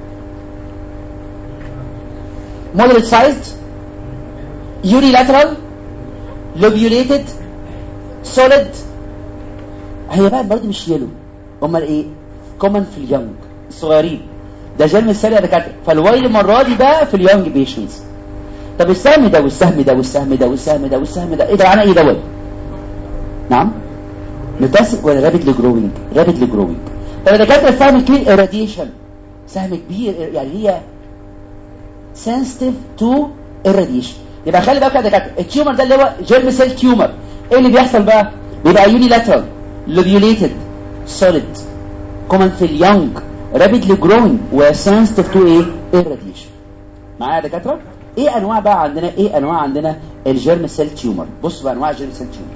moderate sized unilateral lobulated solid هي بقى برضه مش يلو امال ايه كومن في اليونج الصغيرين ده جيرم سيل يا دكاتره فالوايل المره دي بقى في اليونج بيشنز طب السهم ده والسهم ده والسهم ده والسهم ده والسهم ده ايه ده معناه ايه دوت نعم متسق ولا رابيدلي جروينج رابيدلي جروينج طب يا دكاتره السهم كبير irradiation سهم كبير يعني هي sensitive to irradiation يبقى خلي بالك يا دكاتره التيومر ده اللي هو جيرم سيل تيومر ايه اللي بيحصل بقى بيبقى يونيلاترال لوبيوليتد سوليد كومن في اليونج رابيدلي جروينج وسنسيتيف تو ايه irradiation معايا يا دكاتره ايه انواع بقى عندنا ايه انواع عندنا الجيرم سيل تيومر بصوا بقى انواع الجيرم سيل تيومر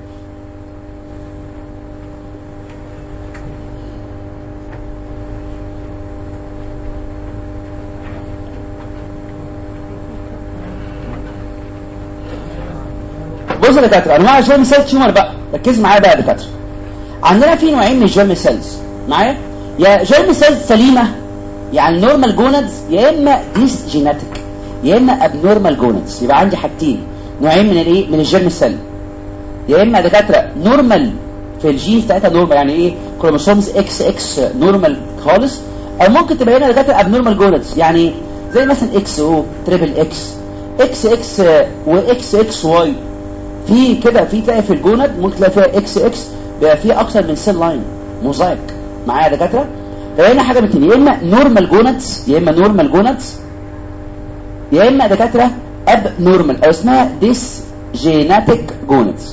بصوا يا دكاتره انواع الجيرم سيل تيومر بقى ركزوا معايا بقى يا دكاتره عندنا في نوعين من الجيرم سيلز معايا يا جيرم سيلز سليمه يعني نورمال جونادز يا اما ديس جيناتيك يا اما ابنورمال جونادز يبقى عندي حاجتين نوعين من الايه من الجيرم سيل يا اما يا دكاتره نورمال في الجين بتاعتها نورمال يعني ايه كروموسومز اكس اكس نورمال خالص او ممكن تبقى هنا يا دكاتره ابنورمال جونادز يعني زي مثلا اكس او تريبل اكس اكس اكس واكس اكس واي في كده في تلاقي في الجوند ممكن تلاقي فيها اكس اكس بيبقى فيها اكتر من سيل لاين موزايك معايا يا دكاتره فهنا حاجه من اتنين يا اما نورمال جونتس يا اما نورمال جونتس يا اما دكاتره اب نورمال او اسمها ديس جيناتيك جونتس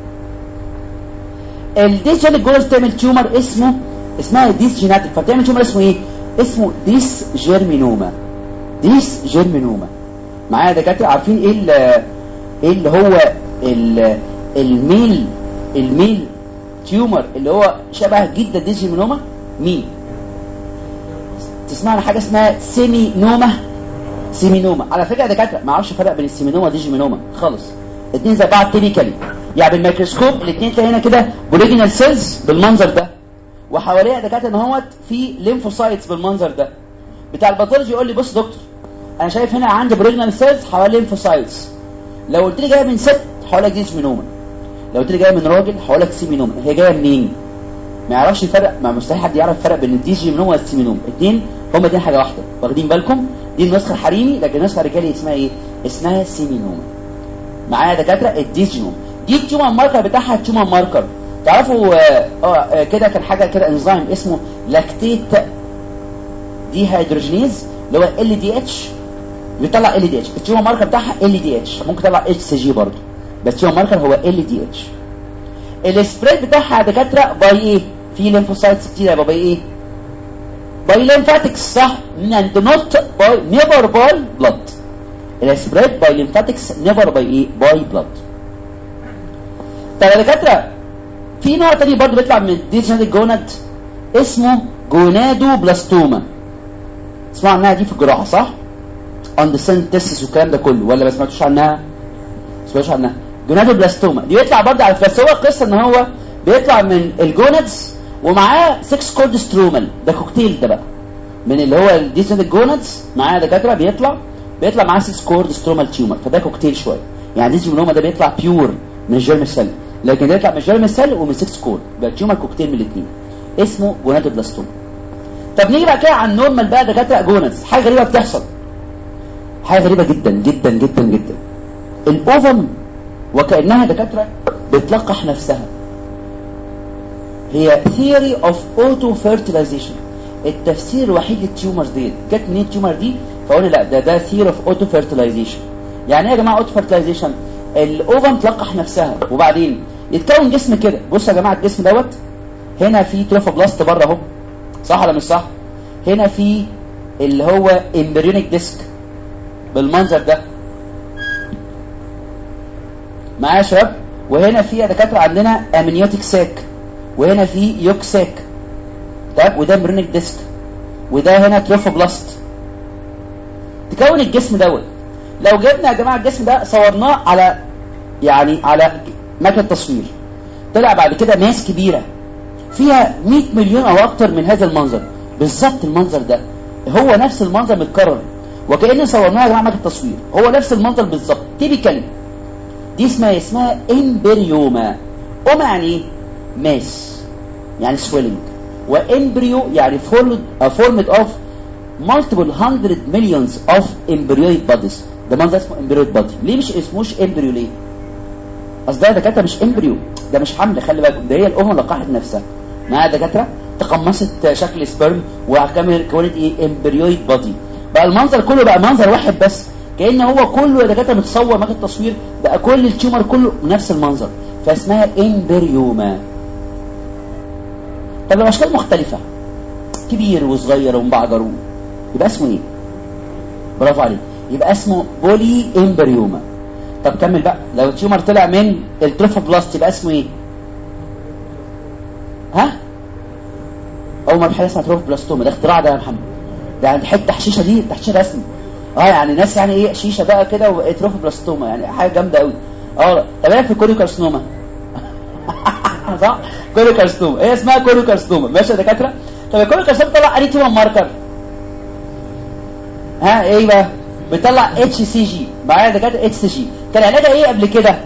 الديس جيناتيك جونتس تعمل تيومر اسمه اسمها ديس جيناتيك فبتعمل تيومر اسمه ايه اسمه ديس جيرمينوما ديس جيرمينوما معايا يا دكاتره عارفين ايه ال- ايه اللي هو ال- الميل الميل تيومر اللي هو شبه جدا ديس جيرمينوما مين تسمعنا حاجه اسمها سيمينوما سيمينوما على فكره يا دكاتره ما اعرفش فرق بين السيمينوما والديجيمينوما خالص الاثنين زي بعض تيبيكالي يعني بالميكروسكوب الاثنين تلاقي هنا كده بوليجينال سيلز بالمنظر ده وحواليها يا دكاتره ان هوت في ليمفوسايتس بالمنظر ده بتاع الباثولوجي يقول لي بص دكتور انا شايف هنا عندي بوليجينال سيلز حوالي ليمفوسايتس لو قلت لي جايه من ست هقول لك ديجيمينوما لو قلت لي جايه من راجل هقول لك سيمينوما هي جايه منين ما يعرفش الفرق ما مستحيل حد يعرف الفرق بين الديجيمينوما والسيمينوما الاثنين هما الاثنين حاجه واحده واخدين بالكم دي النسخه الحريمي لكن النسخه الرجالي اسمها ايه اسمها سيمينوما معايا يا دكاتره الديجينوم دي التيومر ماركر بتاعها التيومر ماركر تعرفوا آه آه كده كان حاجه كده انزيم اسمه لاكتيت دي هيدروجينيز اللي هو ال دي اتش بيطلع ال دي اتش التيومر ماركر بتاعها ال دي اتش ممكن يطلع اتش سي جي برضه بس التيومر ماركر هو ال دي اتش السبريد بتاعها يا دكاتره باي ايه في ليمفوسايتس كتير يبقى باي ايه باي ليمفاتكس صح and not باي نيفر باي بلاد السبريد باي ليمفاتكس نيفر باي ايه باي بلاد طب يا دكاتره في نوع تاني برضه بيطلع من ديجنال جوناد اسمه جونادو بلاستوما اسمعوا عنها دي في الجراحه صح اندسنت تيسس والكلام ده كله ولا ما سمعتوش عنها ما سمعتوش عنها جونادو بلاستوما دي بيطلع برضه على بس هو القصه ان هو بيطلع من الجونادز ومعاه 6 كورد سترومال ده كوكتيل ده بقى من اللي هو الديسنت جونادز معاه دكاتره بيطلع بيطلع معاه 6 كورد سترومال تيومر فده كوكتيل شويه يعني ديزي منوما ده بيطلع بيور من الجيرم سيل لكن ده يطلع من الجيرم سيل ومن 6 كورد يبقى تيومر كوكتيل من الاثنين اسمه جونادو بلاستوما طب نيجي بقى كده على النورمال بقى دكاتره جونادز حاجه غريبه بتحصل حاجه غريبه جدا جدا جدا جدا الاوفم وكانها دكاتره بتلقح نفسها هي theory of auto fertilization التفسير الوحيد للتيومرز دي جت منين التيومر دي فقول لا ده ده theory of auto fertilization يعني ايه يا جماعه auto fertilization الاوفم تلقح نفسها وبعدين يتكون جسم كده بصوا يا جماعه الجسم دوت هنا في تروفوبلاست بره اهو صح ولا مش صح هنا في اللي هو امبريونيك ديسك بالمنظر ده معايا يا شباب وهنا في يا دكاتره عندنا امنيوتيك ساك وهنا في يوك ساك طيب وده امبريونيك ديسك وده هنا تروفوبلاست تكون الجسم دوت لو جبنا يا جماعه الجسم ده صورناه على يعني على مكنه تصوير طلع بعد كده ناس كبيره فيها 100 مليون او اكتر من هذا المنظر بالظبط المنظر ده هو نفس المنظر متكرر وكأن صورناه يا جماعه مكنه تصوير هو نفس المنظر بالظبط تيبيكالي دي اسمها اسمها امبريوما اوما يعني ايه ماس يعني سويلنج وامبريو يعني فورمد اوف multiple hundred millions of embryoid bodies ده منظر اسمه embryoid body ليه مش اسموش امبريو ليه اصل ده دكاتره مش امبريو ده مش حمل خلي بالكم ده هي الام لقحت نفسها معايا دكاتره تقمصت شكل سبرم وكمل كونت ايه امبريويد بادي بقى المنظر كله بقى منظر واحد بس كان هو كله يا دكاتره متصور مكان التصوير بقى كل التيومر كله نفس المنظر فاسمها امبريوما طب لو اشكال مختلفه كبير وصغير ومبعجر و- يبقى اسمه ايه برافو عليك يبقى اسمه بولي امبريوما طب كمل بقى لو التيومر طلع من التروفوبلاست يبقى اسمه ايه ها اول ما حاجه اسمها تروفوبلاستوما ده اختراع ده يا محمد ده عند حته حشيشه دي تحشيشه رسمي اه يعني ناس يعني ايه شيشه بقى كده وتروفوبلاستوما يعني حاجه جامده قوي اه طب ايه في الكوريوكارسنوما صح كوريوكارسنوما ايه اسمها كوريوكارسنوما ماشي يا دكاتره طب الكوريوكارسنوما طلع انهي تيومر ماركر ها ايه بقى بيطلع اتش سي جي معايا دكاتره اتش سي جي كان علاجها ايه قبل كده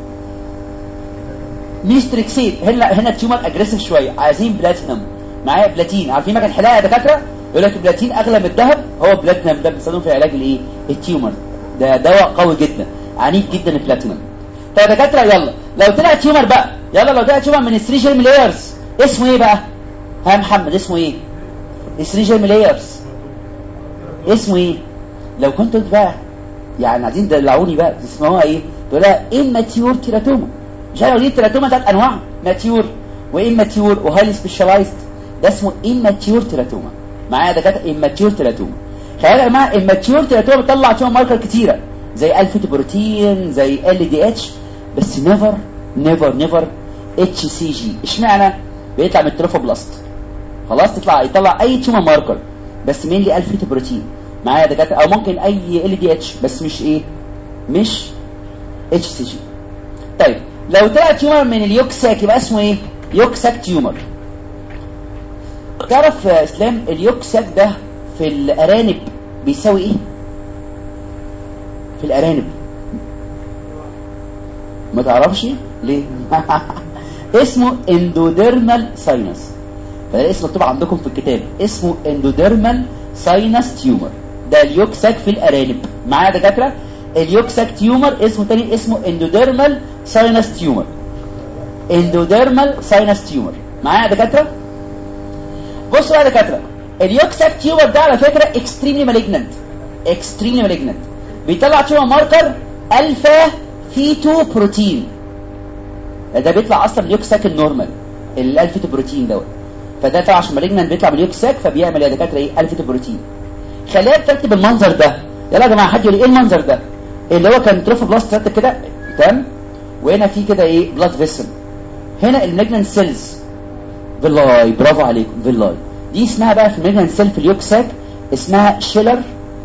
ميستريكسيد هنا هنا التيومر اجريسيف شويه عايزين بلاتينم معايا بلاتين عارفين مكان حلاقه يا دكاتره يقول لك البلاتين اغلى من الذهب هو بلاتينم ده بيستخدمه في علاج الايه التيومر ده دواء قوي جدا عنيف جدا البلاتينم طب يا دكاتره يلا لو طلع تيومر بقى يلا لو طلع تيومر من الثري جيرم لايرز اسمه ايه بقى ها يا محمد اسمه ايه الثري جيرم لايرز اسمه ايه لو كنت قلت بقى يعني عايزين تدلعوني بقى تسمعوها ايه تقولها اماتيور تيراتوما مش عارف دي تيراتوما ثلاث انواع ماتيور واماتيور وهايلي سبيشالايزد ده اسمه اماتيور تيراتوما معايا دكاتره اماتيور تيراتوما خلي بالك يا جماعه اماتيور تيراتوما بتطلع تيومر ماركر كتيره زي الفا بروتين زي ال دي اتش بس نيفر نيفر نيفر اتش سي جي اشمعنى بيطلع من التروفوبلاست خلاص تطلع يطلع اي تيومر ماركر بس مين لي الفا بروتين معايا دكاتره او ممكن اي ال دي اتش بس مش ايه مش اتش سي جي طيب لو طلع تيومر من اليوكساك يبقى اسمه ايه يوكساك تيومر تعرف يا اسلام اليوكساك ده في الارانب بيساوي ايه في الارانب ما تعرفش ليه اسمه اندوديرمال ساينس فده الاسم مكتوب عندكم في الكتاب اسمه اندوديرمال ساينس تيومر ده اليوكساك في الارانب معايا يا دكاتره اليوكساك تيومر اسمه تاني اسمه اندوديرمال ساينس تيومر اندوديرمال ساينس تيومر معايا يا دكاتره بصوا بقى يا دكاتره اليوكساك تيومر ده على فكره اكستريملي مالجننت اكستريملي مالجننت بيطلع تيومر ماركر الفا فيتو بروتين ده بيطلع اصلا من اليوكساك النورمال الالفيتو بروتين دوت فده طبعا عشان مالجنان بيطلع من اليوكساك فبيعمل يا دكاتره ايه الفيتو بروتين خليها ترتب المنظر ده يلا يا جماعه حد يقول لي ايه المنظر ده اللي هو كان تروفوبلاست ترتب كده تمام وهنا في كده ايه بلاد فيسل هنا المالجنان سيلز فيلاي برافو عليكم فيلاي دي اسمها بقى في المالجنان سيل في اليوكساك اسمها شيلر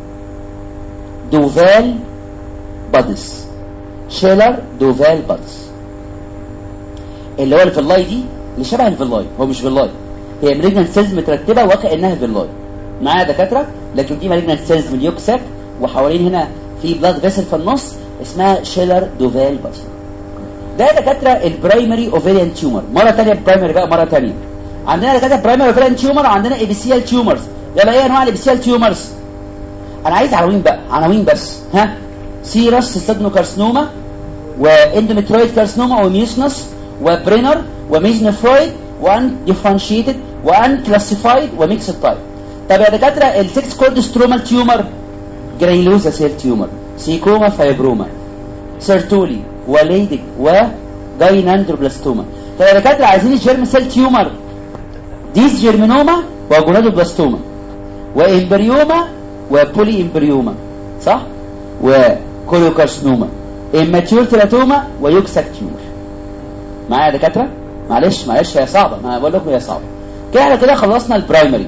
دوفال بادس شيلر دوفال بادس اللي هو الفيلاي دي اللي شبه الفيلاي هو مش فيلاي هي مالجنان سيلز مترتبه وكانها فيلاي معايا دكاتره لكن دي مالجنان سيلز من اليوكساك وحوالين هنا في بلاد فيسل في النص اسمها شيلر دوفال بادس ده دكاتره البرايمري اوفيريان تيومر مره ثانيه برايمري بقى مره ثانيه عندنا دكاتره برايمري اوفيريان تيومر وعندنا ايبيسيال تيومرز يلا ايه انواع الايبيسيال تيومرز انا عايز عناوين بقى عناوين بس ها سيرس ستادنوكارسنوما واندوميترويد كارسنوما وميوسنس وبرينر وميزنفرويد وان ديفرنشيتد وان كلاسيفايد وميكسد تايب طب يا دكاتره السكس كورد سترومال تيومر جرانيلوزا سيل تيومر سيكوما فايبروما سيرتولي وليدك وجايناندروبلاستوما طب يا دكاتره عايزين الجيرم سيل تيومر ديس جيرمينوما وجونادوبلاستوما وامبريوما وبولي امبريوما صح وكوليوكارسنوما اماتيور تيراتوما ويوكساك تيومر معايا يا دكاتره معلش معلش هي صعبه ما بقول لكم هي صعبه كده احنا كده خلصنا البرايمري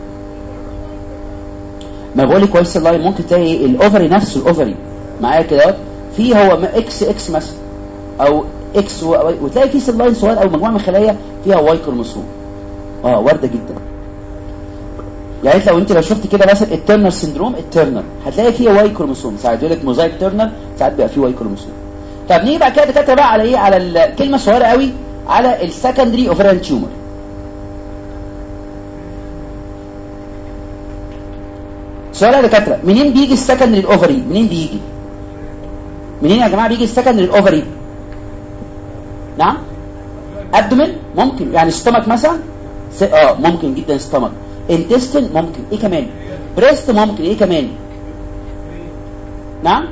ما بقول لك كويس الله ممكن تلاقي الاوفري نفسه الاوفري معايا كده في هو اكس اكس مثلا او اكس و... وتلاقي في سيل لاين صغير او مجموعه من الخلايا فيها واي كروموسوم اه وارده جدا يعني انت لو انت لو شفت كده مثلا الترنر سندروم الترنر هتلاقي فيه واي كروموسوم ساعات يقول لك موزايك ترنر ساعات بيبقى فيه واي كروموسوم طب نيجي بعد كده دكاتره بقى على ايه على الكلمه صغيره قوي على السكندري اوفرال تيومر سؤال يا دكاتره منين بيجي السكندري الاوفري منين بيجي منين يا جماعه بيجي السكندري الاوفري نعم ابدومين ممكن يعني ستومك مثلا س... اه ممكن جدا ستومك انتستين ممكن ايه كمان بريست ممكن ايه كمان نعم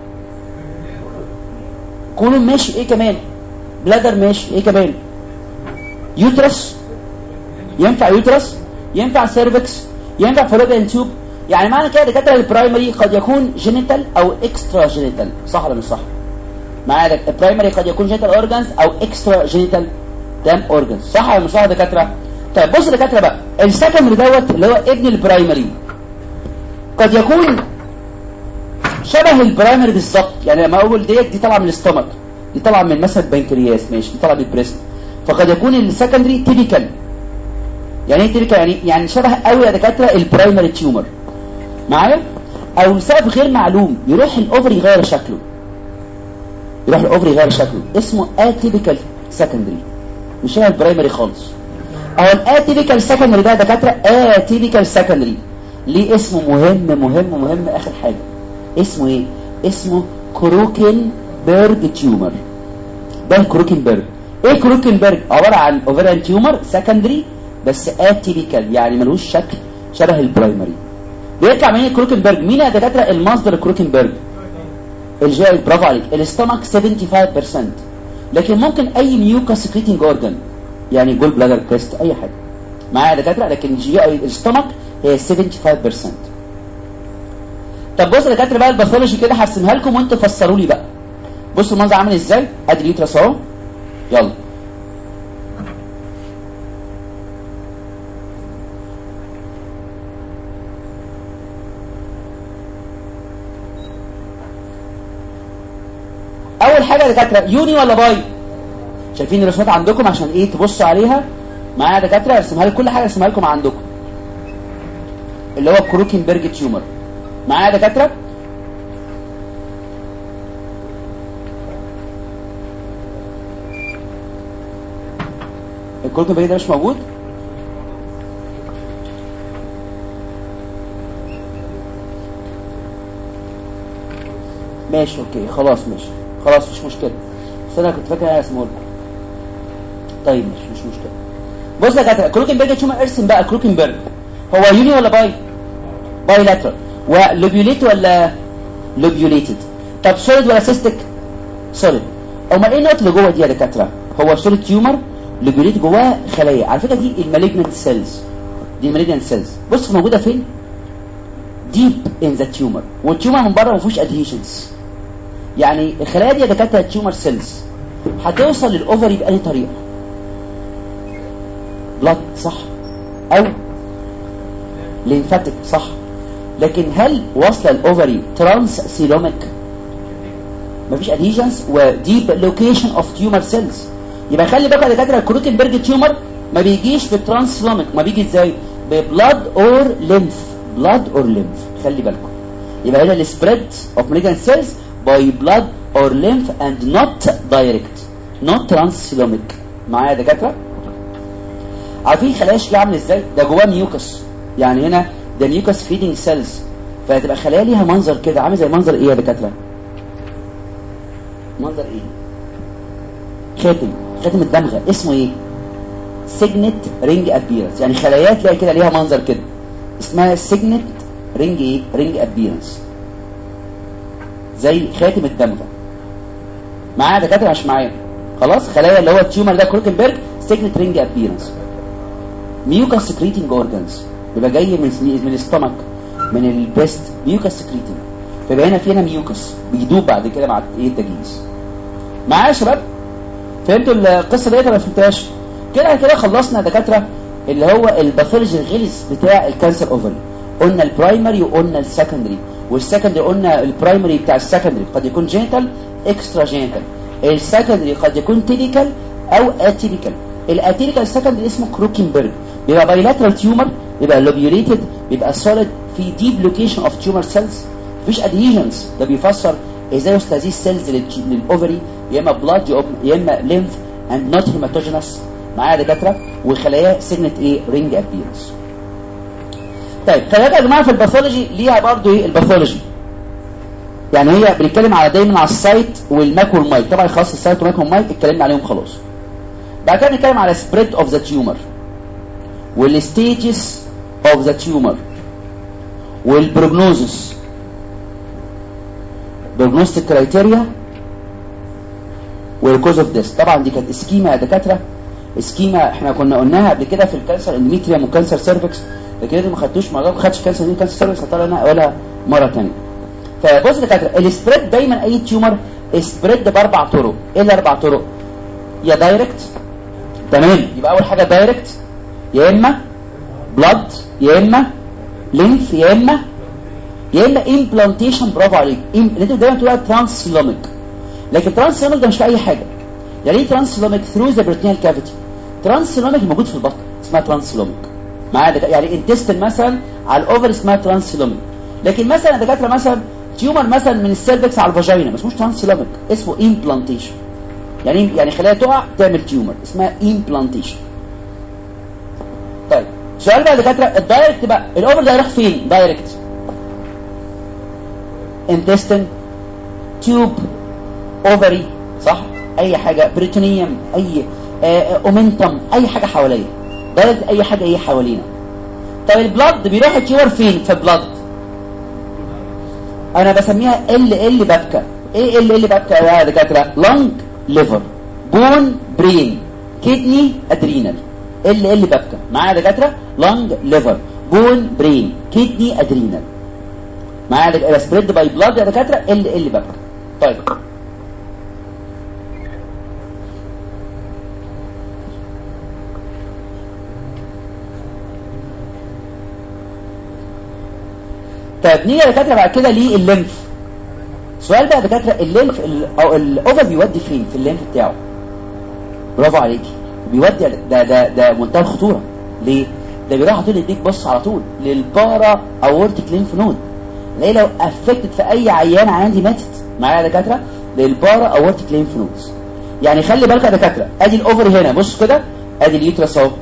كولون ماشي ايه كمان بلادر ماشي ايه كمان يوترس ينفع يوترس ينفع سيرفكس ينفع فلوبيان تيوب يعني معنى كده دكاتره البرايمري قد يكون جينيتال او اكسترا جينيتال صح ولا مش صح معايا البرايمري قد يكون جينيتال اورجانز او اكسترا جينيتال دام اورجانز صح ولا مش صح يا دكاتره طيب بص يا دكاتره بقى السكندري دوت اللي هو ابن البرايمري قد يكون شبه البرايمري بالظبط يعني لما اقول ديت دي طالعه من الاستومك دي طالعه من مثلا البنكرياس ماشي دي طالعه من البريست فقد يكون السكندري تيبيكال يعني ايه تيبيكال يعني يعني شبه قوي يا دكاتره البرايمري تيومر معايا او لسبب غير معلوم يروح الاوفري يغير شكله يروح الاوفري يغير شكله اسمه اتيبيكال سكندري مش شبه البرايمري خالص او الاتيبيكال سكندري ده يا دكاتره اتيبيكال سكندري ليه اسمه مهم مهم مهم اخر حاجه اسمه ايه اسمه كروكن بيرج تيومر ده الكروكنبرج ايه كروكنبرج عباره عن اوفران تيومر سكندري بس اتيبيكال يعني ملوش شكل شبه البرايمري بيطلع من الكروكنبرج مين يا دكاتره المصدر الكروكنبرج الجاي برافو عليك الاستمك 75% لكن ممكن اي ميوكا سكريتنج اورجان يعني جول بلادر بريست اي حاجه معايا يا دكاتره لكن الجي اي الاستمك هي 75% طب بص يا دكاتره بقى الباثولوجي كده هرسمها لكم وانتوا فسروا لي بقى بصوا المنظر عامل ازاي ادي اليوترس اهو يلا اول حاجه يا دكاتره يوني ولا باي شايفين الرسومات عندكم عشان ايه تبصوا عليها معايا يا دكاتره ارسمها لكم كل حاجه ارسمها لكم عندكم اللي هو كروكنبرج تيومر معايا يا دكاتره الكروكنبرج ده مش موجود ماشي اوكي خلاص ماشي خلاص مش مشكله بس انا كنت فاكر انا اسمه لكم طيب ماشي مش مشكله بص يا دكاتره كروكنبرج تيومر ارسم بقى كروكنبرج هو يوني ولا باي باي لاترال ولوبيوليت ولا لوبيوليتد طب سوليد ولا سيستك سوليد امال ايه النقط اللي جوه دي يا دكاتره هو صوره تيومر لوبيوليت جواه خلايا على فكره دي المالجنت سيلز دي المالجنت سيلز بص موجوده فين ديب ان ذا تيومر والتيومر من بره ما فيهوش ادهيشنز يعني الخلايا دي دكاتره تيومر سيلز هتوصل للاوفري بأي طريقه بلاد صح او ليمفاتيك صح لكن هل واصله الاوفري ترانس سيلوميك مفيش ادهيجنز وديب لوكيشن اوف تيومر سيلز يبقى خلي بالك يا دكاتره الكروكنبرج تيومر ما بيجيش في الترانس سيلوميك ما بيجي ازاي ببلاد اور ليمف بلاد اور ليمف خلي بالكم يبقى هنا السبريد اوف مالجنت سيلز باي بلاد اور ليمف اند نوت دايركت نوت ترانس سيلوميك معايا يا دكاتره عارفين خلايا شكلها عامل ازاي ده جواه ميوكس يعني هنا ده ميوكس فيدنج سيلز فهتبقى خلايا ليها منظر كده عامل زي منظر ايه يا دكاتره منظر ايه خاتم خاتم الدمغه اسمه ايه سيجنت رينج ابيرنس يعني خلايا تلاقي كده ليها منظر كده اسمها سيجنت رينج ايه رينج ابيرنس زي خاتم الدمغه معايا دكاتره مش معايا خلاص خلايا اللي هو التيومر ده كروكنبرج سيجنت رينج ابيرنس ميوكاس سكريتنج اورجانز بيبقى جاي من من الاستمك من البريست ميوكاس سكريتنج فيبقى هنا في هنا ميوكاس بيدوب بعد كده مع ايه التجهيز معايا يا شباب فهمتوا القصه ديت ولا ما فهمتهاش كده كده خلصنا يا دكاتره اللي هو الباثولوجي الغلس بتاع الكانسر اوفري قلنا البرايمري وقلنا السكندري والسكندري قلنا البرايمري بتاع السكندري قد يكون جينيتال اكسترا جينيتال السكندري قد يكون تيبيكال او اتيبيكال الاتيبيكال سكندري اسمه كروكنبرج بيبقى بايلاترال تيومر بيبقى لوبيوليتد بيبقى سوليد في ديب لوكيشن اوف تيومر سيلز مفيش ادهيجنز ده بيفسر ازاي يوصل هذه السيلز للاوفري يا اما بلاد يا اما ليمف اند نوت هيماتوجينس معايا دكاتره وخلايا سيجنت ايه رينج ابيرنس طيب خلايا يا جماعه في الباثولوجي ليها برضو ايه الباثولوجي يعني هي بنتكلم على دايما على السايت والماك والمايك طبعا خلاص السايت والماك والمايك اتكلمنا عليهم خلاص بعد كده بنتكلم على سبريد اوف ذا تيومر والستيجز اوف ذا تيومر والبروجنوزس بروجنوستيك كرايتيريا والكوز اوف ديث طبعا دي كانت اسكيما يا دكاتره اسكيما احنا كنا قلناها قبل كده في الكانسر اندوميتريوم وكانسر سيرفكس لكن انتوا ما خدتوش موضوع ما خدتش كانسر كانسر سيرفكس هضطر انا اقولها مره ثانيه فبص يا دكاتره السبريد دايما اي تيومر سبريد باربع طرق ايه الاربع طرق يا دايركت تمام يبقى اول حاجه دايركت يا اما بلاد يا اما لينف يا اما يا اما امبلانتيشن برافو عليك إم... انت دايما تقول ترانس سيلوميك لكن ترانس سيلوميك ده مش في اي حاجه يعني ايه ترانس سيلوميك ثرو ذا بريتنيال كافيتي ترانس سيلوميك موجود في البطن اسمها ترانس سيلوميك معايا دك... يعني انتستين مثلا على الاوفر اسمها ترانس سيلوميك لكن مثلا دكاتره مثلا تيومر مثلا من السيرفكس على الفاجينا ما اسموش ترانس سيلوميك اسمه امبلانتيشن يعني يعني خلايا تقع تعمل تيومر اسمها امبلانتيشن طيب سؤال بقى دكاتره الدايركت بقى الاوفر ده يروح فين دايركت intestine تيوب اوفري صح اي حاجه بريتونيوم اي اومنتم اي حاجه حواليا دايركت اي حاجه ايه حوالينا طب البلد بيروح التيومر فين في البلد انا بسميها ال ال بابكا ايه ال ال بابكا يا دكاتره لونج ليفر بون برين كدني ادرينال ال ال بابكا معايا دكاتره لونج ليفر بون برين كدني ادرينال معايا سبريد باي بلاد يا دكاتره ال ال بابكا طيب طيب نيجي يا دكاتره بعد كده للليمف سؤال بقى يا دكاتره الليمف او الاوفر بيودي فين في الليمف بتاعه برافو عليكي بيودي ده ده ده منتهى الخطوره ليه ده بيروح على طول يديك بص على طول للبارا اورتيك ليمف نود ليه لو افكتد في اي عيان عندي ماتت معايا يا دكاتره للبارا اورتيك ليمف نودز يعني خلي بالك يا دكاتره ادي الاوفر هنا بص كده ادي اليوترس اهو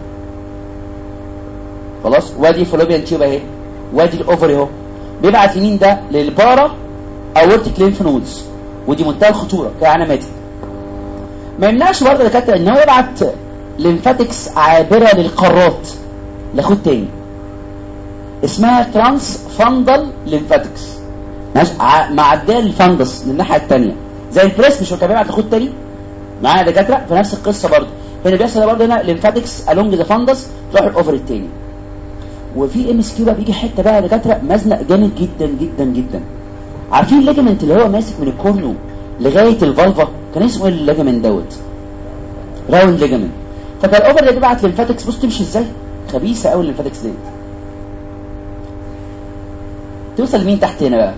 خلاص وادي فلوبيان تيوب اهي وادي الاوفر اهو بيبعت يمين ده للبارا اورتيك ليمف نودز ودي منتهى الخطوره كعانه ماتت ما يمنعش برضه يا دكاتره ان هو يبعت ليمفاتكس عابره للقارات لاخد تاني اسمها ترانس فاندل ليمفاتكس ماشي معديه للفندس من الناحيه الثانيه زي البريس مش هو كان بيبعت لاخد تاني معايا يا دكاتره فنفس القصه برضه هنا بيحصل برضه هنا ليمفاتكس الونج ذا فندس تروح الاوفر التاني وفي ام اس كيو بقى بيجي حته بقى يا دكاتره مزنق جامد جدا جدا جدا عارفين الليجمنت اللي هو ماسك من الكورنو لغايه الفالفا كان اسمه ايه الليجمنت دوت راوند ليجمنت فكان الاوفر ده بيبعت ليمفاتكس بص تمشي ازاي خبيثه قوي الليمفاتكس ديت توصل لمين تحت هنا بقى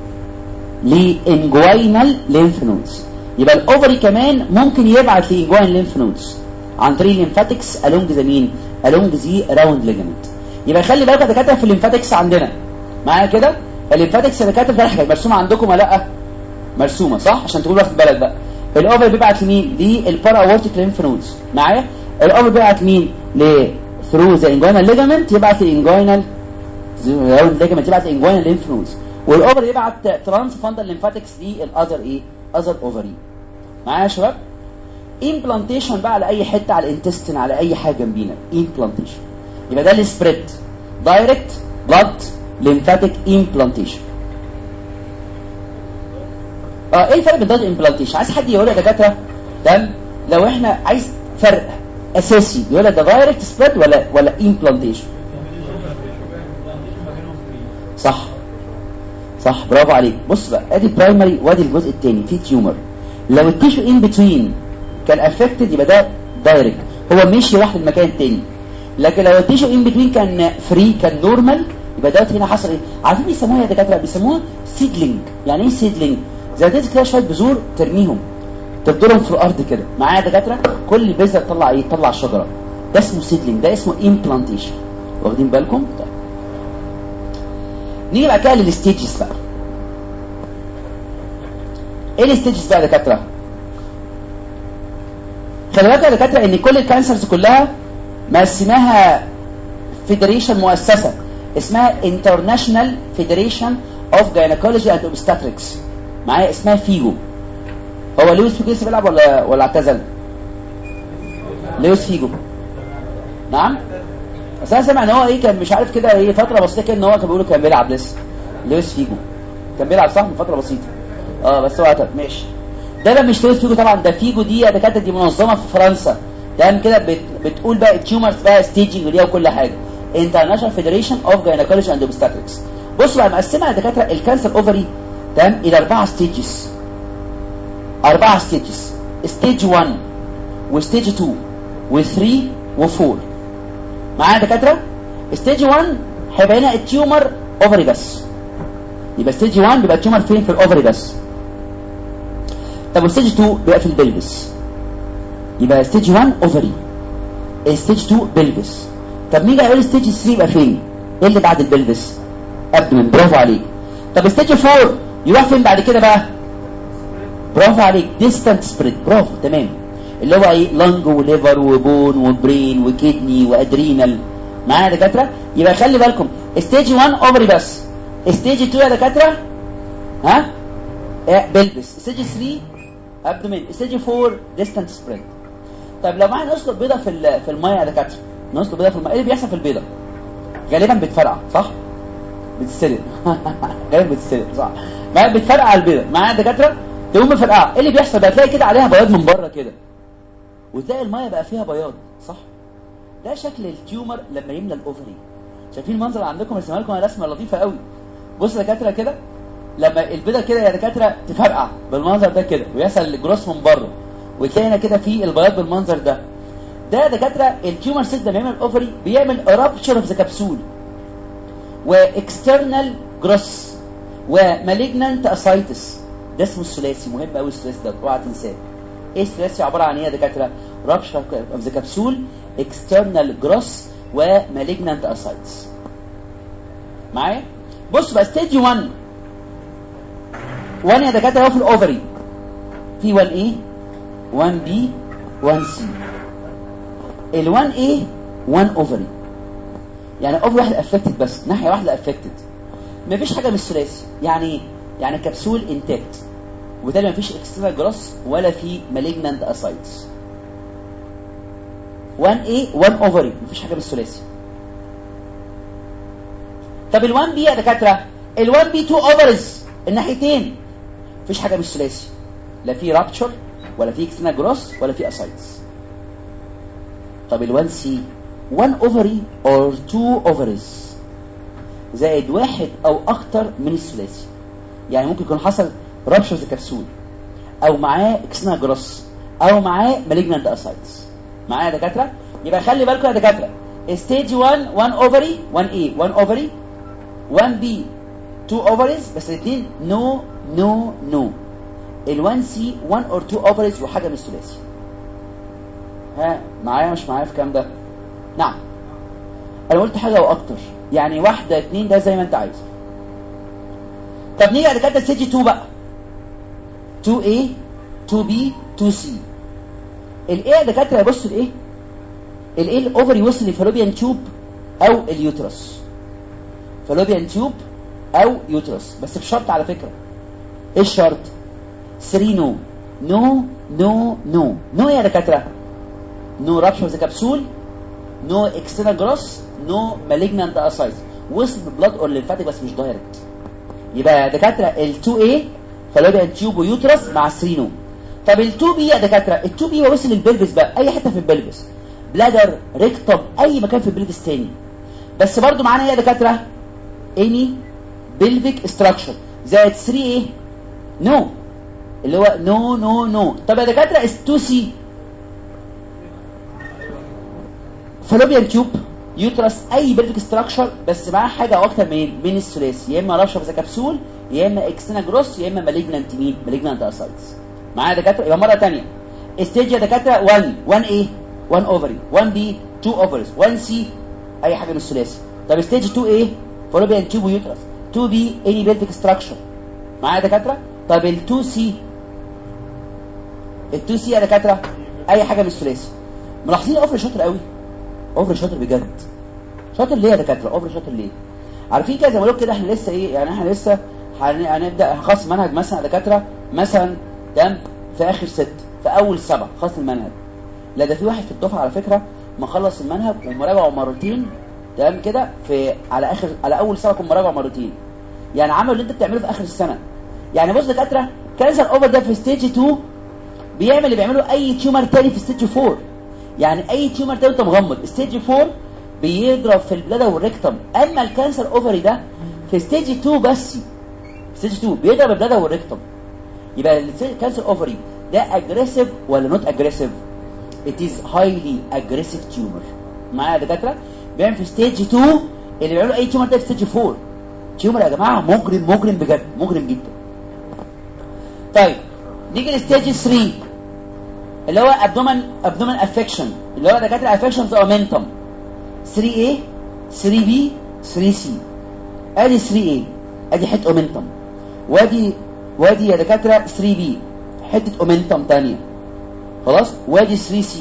لانجوينال لينف نودز يبقى الاوفري كمان ممكن يبعت لانجوينال لينف نودز عن طريق الليمفاتكس الونج ذا مين الونج ذي راوند ليجمنت يبقى خلي بالك يا دكاتره في الليمفاتكس عندنا معايا كده الليمفاتكس يا دكاتره في حاجه مرسومه عندكم ولا لا مرسومه صح عشان تقولوا واخد بالك بقى الاوفر بيبعت لمين للبارا اورتيك لينف نودز معايا الاوفر بيبعت مين ل ثرو ذا انجوينال ليجمنت يبعت لانجوينال راوند ليجمنت يبعت انجوينال لينف نودز والاوفر يبعت ترانس فاندال ليمفاتكس للاذر ايه اذر اوفري معايا يا شباب امبلانتيشن بقى على اي حته على الانتستين على اي حاجه جنبينا امبلانتيشن يبقى ده السبريد دايركت بلاد ليمفاتيك امبلانتيشن اه ايه الفرق بين ده امبلانتيشن عايز حد يقول لي يا دكاتره تمام لو احنا عايز فرق اساسي يقول لك ده دايركت سبريد ولا ولا امبلانتيشن صح صح برافو عليك بص بقى ادي برايمري وادي الجزء الثاني في تيومر لو التيشو ان بتوين كان افكتد يبقى ده دايركت هو مشي راح للمكان الثاني لكن لو التيشو ان بتوين كان فري كان نورمال يبقى دوت هنا حصل ايه عارفين بيسموها يا دكاتره بيسموها سيدلينج يعني ايه سيدلينج زي تمسك كده شويه بذور ترميهم تفضلهم في الارض كده معايا يا دكاتره كل بذره تطلع ايه تطلع شجره ده اسمه سيدلينج ده اسمه امبلانتيشن واخدين بالكم طيب نيجي بقى كده للستيجز بقى ايه الستيجز بقى يا دكاتره خلي بالك يا دكاتره ان كل الكانسرز كلها مقسماها فيدريشن مؤسسه اسمها انترناشونال فيدريشن اوف جاينيكولوجي اند اوبستاتريكس معايا اسمها فيجو هو لويس فيجو لسه بيلعب ولا ولا اعتزل لويس فيجو نعم بس انا سامع ان هو ايه كان مش عارف كده ايه فتره بسيطه كده ان هو كان بيقولوا كان بيلعب لسه لويس فيجو كان بيلعب صح من فتره بسيطه اه بس هو اعتزل ماشي ده بقى مش لويس فيجو طبعا ده فيجو دي يا دكاتره دي منظمه في فرنسا تمام كده بت... بتقول بقى التيومرز بقى ستيجنج وليها وكل حاجه انترناشونال فيدريشن اوف جاينيكولوجي اند اوبستاتريكس بصوا بقى مقسمه يا دكاتره الكانسر اوفري تمام الى اربعه ستيجز اربعه ستيجز ستيج 1 وستيج 2 و3 و4 معايا يا دكاتره ستيج 1 هيبقى هنا التيومر اوفري بس يبقى ستيج 1 بيبقى التيومر فين في الاوفري بس طب وستيج 2 بيبقى في البلفس يبقى ستيج 1 اوفري ستيج 2 بلفس طب مين هيقول ستيج 3 يبقى فين ايه اللي بعد البلفس ابدمن برافو عليك طب ستيج 4 يروح فين بعد كده بقى برافو عليك ديستانت سبريد برافو تمام اللي هو ايه لنج وليفر وبون وبرين وكدني وادرينال معايا يا دكاتره يبقى خلي بالكم ستيج 1 اوفري بس ستيج 2 يا دكاتره ها إيه بلبس ستيج 3 ابدومين ستيج 4 ديستانت سبريد طب لو معانا نسلق بيضه في ال- في الميه يا دكاتره نسلق بيضه في الميه ايه اللي بيحصل في البيضه غالبا بتفرقع صح بتتسلق غالبا بتتسلق صح ما بتفرقع البيضه معايا يا دكاتره تقوم مفرقعه ايه اللي بيحصل بقى تلاقي كده عليها بياض من بره كده وتلاقي الميه بقى فيها بياض صح ده شكل التيومر لما يملى الاوفري شايفين المنظر اللي عندكم رسمها لكم رسمه لطيفه قوي بص يا دكاتره كده لما البيضه كده يا دكاتره تفرقع بالمنظر ده كده ويحصل الجروس من بره وتلاقي هنا كده في البياض بالمنظر ده ده يا دكاتره التيومر سيل لما يعمل الاوفري بيعمل رابتشر اوف ذا كبسول واكسترنال جروس ومالجنانت اسايتس ده اسمه الثلاثي مهم قوي الثلاثي ده اوعى تنساه ايه الثلاثي عباره عن ايه يا دكاتره رابشر اوف ذا كبسول اكسترنال جروس ومالجنانت اسايتس معايا بص بقى ستيج 1 1 يا دكاتره هو في الاوفري في 1 ايه 1 بي 1 سي ال 1 ايه 1 اوفري يعني اوفري واحده افكتد بس ناحيه واحده افكتد مفيش حاجه من الثلاثي يعني ايه يعني كبسول انتاكت وبالتالي مفيش اكسترنال جروس ولا في مالجنانت اسايتس 1 ايه 1 اوفري مفيش حاجه من الثلاثي طب ال 1 بي يا دكاتره ال 1 بي 2 اوفرز الناحيتين مفيش حاجه من الثلاثي لا في رابتشر ولا في اكسترنال جروس ولا في اسايتس طب ال1 سي 1 اوفري اور 2 اوفريز زائد واحد او اكتر من الثلاثي يعني ممكن يكون حصل رابشرز الكبسول او معاه اكسترنال جروس او معاه مالجنانت اسايتس معايا يا دكاتره يبقى خلي بالكم يا دكاتره ستيج 1 1 اوفري 1 اي 1 اوفري 1 بي 2 اوفريز بس الاثنين نو نو نو ال1 سي 1 اور 2 اوفريز وحاجه من الثلاثي ها معايا مش معايا في الكلام ده نعم انا قلت حاجه واكتر يعني واحده اتنين ده زي ما انت عايز طب نيجي على كده ستيج 2 بقى 2A 2B 2C الايه يا دكاتره بص الايه الايه الاوفري وصل لفالوبيان تيوب او اليوترس فالوبيان تيوب او يوترس بس بشرط على فكره ايه الشرط 3 نو نو نو نو نو يا دكاتره نو رابشر ذا كبسول نو اكسترنال جروس نو مالجنانت اسايز وصل ببلاد اور ليمفاتيك بس مش دايركت يبقى يا دكاتره ال 2A فالوبيان تيوب ويوترس مع 3 نو طب ال 2B يا دكاتره ال 2B هو وصل للبلفس بقى اي حته في البلفس بلادر ريكتوم اي مكان في البلفس تاني بس برضو معانا ايه يا دكاتره اني بلفيك ستراكشر زائد 3 ايه نو اللي هو نو نو نو طب يا دكاتره 2 سي فالوبيان تيوب يوترس اي بلفيك ستراكشر بس معاه حاجه او اكتر من من الثلاثي يا اما رشف زي كبسول يا اما اكستنا جروس يا اما مالجنانت مين مالجنانت اسايتس معايا يا دكاتره يبقى مره ثانيه ستيج يا دكاتره 1 1 ايه 1 اوفري 1 بي 2 اوفرز 1 سي اي حاجه من الثلاثي طب ستيج 2 ايه فالوبيان تيوب ويوترس 2 بي اني بلفيك ستراكشر معايا يا دكاتره طب ال 2 سي ال 2 سي يا دكاتره اي حاجه من الثلاثي ملاحظين اوفر شاطر قوي اوفر شاطر بجد شاطر ليه يا دكاتره اوفر شاطر ليه عارفين كده زي ما بقول كده احنا لسه ايه يعني احنا لسه هن- هنبدا هنخلص منهج مثلا يا دكاتره مثلا تمام في اخر ست في اول سبع خلص المنهج لا ده في واحد في الدفعه على فكره مخلص المنهج ومراجعه مرتين تمام كده في على اخر على اول سنه كنت مراجعه مرتين يعني عملوا اللي انت بتعمله في اخر السنه يعني بص يا دكاتره كانسر اوفر ده في ستيج 2 بيعمل اللي بيعمله اي تيومر تاني في ستيج 4 يعني اي تيومر تاني انت مغمض ستيج 4 بيضرب في البلادة والريكتم اما الكانسر اوفري ده في ستيج 2 بس ستيج 2 بيضرب البلادة والريكتم يبقى الكانسر اوفري ده اجريسيف ولا نوت اجريسيف it is highly aggressive tumor معايا يا دكاتره بيعمل في ستيج 2 اللي بيعملوا اي تيومر ده في ستيج 4 تيومر يا جماعه مجرم مجرم بجد مجرم جدا طيب نيجي لستيج 3 اللي هو ابدومن ابدومن افكشن اللي هو دكاتره افكشنز اومنتم 3A 3B 3C ادي 3A ادي حته اومنتم وادي وادي يا دكاتره 3B حته اومنتم تانية خلاص وادي 3C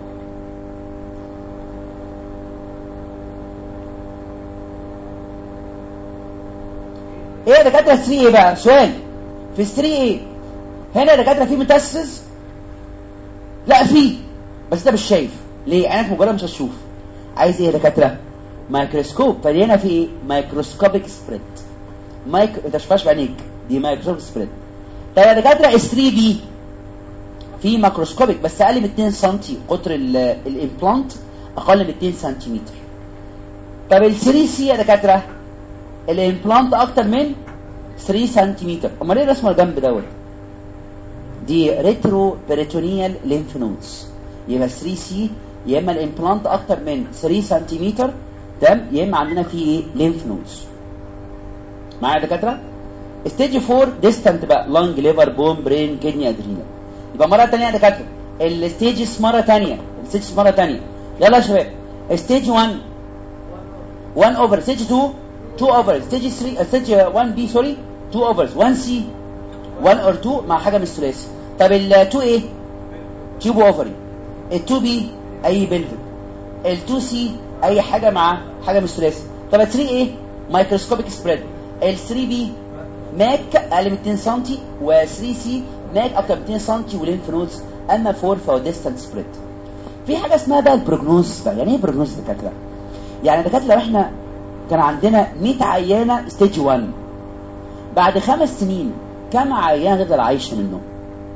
ايه يا دكاتره 3A بقى سؤال في 3A هنا يا دكاتره في متاسس لا في بس انت مش شايف ليه عينك مجرد مش هتشوف عايز ايه يا دكاتره مايكروسكوب فدي هنا في ايه مايكروسكوبيك سبريد مايك انت شفاش بعينيك دي مايكروسكوبيك سبريد طب يا دكاتره ال 3 دي في ماكروسكوبيك بس اقل من 2 سم قطر ال- الامبلانت اقل من 2 سنتيمتر طب ال 3 سي يا دكاتره الامبلانت اكتر من 3 سنتيمتر امال ايه الرسمه الجنب دوت دي ريترو بيريتونيال ليمف نودز يبقى 3 سي يا اما الامبلانت اكتر من 3 سنتيمتر تمام يا اما عندنا فيه ايه ليمف نودز معايا يا دكاتره ستيج 4 ديستانت بقى لانج ليفر بون برين كدني ادرينال يبقى مره ثانيه يا دكاتره الستيجز مره ثانيه الستيجز مره ثانيه يلا يا شباب ستيج 1 1 اوفر ستيج 2 2 اوفر ستيج 3 ستيج 1 بي سوري 2 اوفرز 1 سي 1 اور 2 مع حاجه من الثلاثي طب ال 2 ايه تيوب اوفري ال 2 بي اي بلفيك ال 2 سي اي حاجه مع حاجه من الثلاثي طب ال 3 ايه مايكروسكوبيك سبريد ال 3 بي ماك اقل من 2 سم و 3 سي ماك اكتر من 2 سم ولينف نودز اما 4 فهو ديستانت سبريد في حاجه اسمها بقى البروجنوز بقى يعني ايه بروجنوز دكاتره يعني دكاتره لو احنا كان عندنا 100 عيانه ستيج 1 بعد خمس سنين كم عيانه تفضل عايشه منهم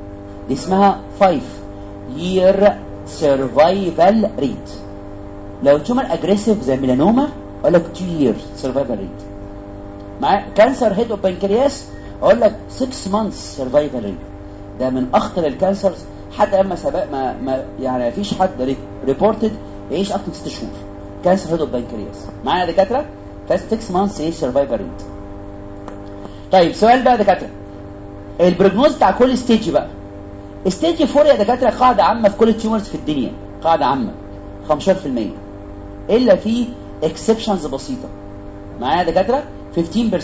دي اسمها 5 year survival rate لو تيومر اجريسيف زي ميلانوما اقول لك 2 years survival rate مع كانسر هيد اوف بنكرياس اقول لك 6 months survival rate ده من اخطر الكانسرز حتى لما سبق ما, ما يعني ما فيش حد ريبورتد يعيش اكتر من 6 شهور كانسر هيد اوف بنكرياس معايا يا دكاتره فاست 6 مانثس ايه سرفايفل ريت طيب سؤال بقى يا دكاتره البروجنوز بتاع كل ستيج بقى ستيج 4 يا دكاتره قاعده عامه في كل التيومرز في الدنيا قاعده عامه 15% الا في اكسبشنز بسيطه معايا يا دكاتره 15%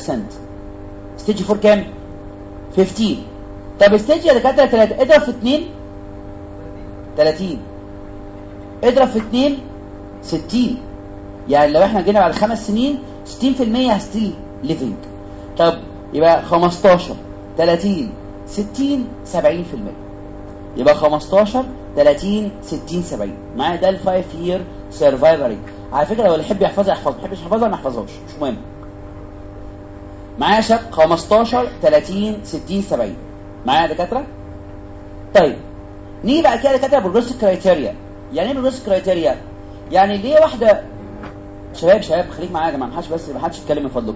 ستيج 4 كام 15 طب ستيج يا دكاتره 3 اضرب في 2 30 اضرب في 2 60 يعني لو احنا جينا بعد خمس سنين 60% ستيل ليفنج طب يبقى 15 30 60 70% يبقى 15 30 60 70 معايا ده ال 5 year survival rate على فكره لو اللي يحب يحفظها يحفظها ما يحبش يحفظها ما يحفظهاش مش مهم معايا يا شباب 15 30 60 70 معايا يا دكاتره طيب نيجي بعد كده دكاتره بروجريس كرايتيريا يعني ايه بروجريس كرايتيريا يعني ليه واحده شباب شباب خليك معايا يا جماعه ما حدش بس ما حدش يتكلم من فضلكم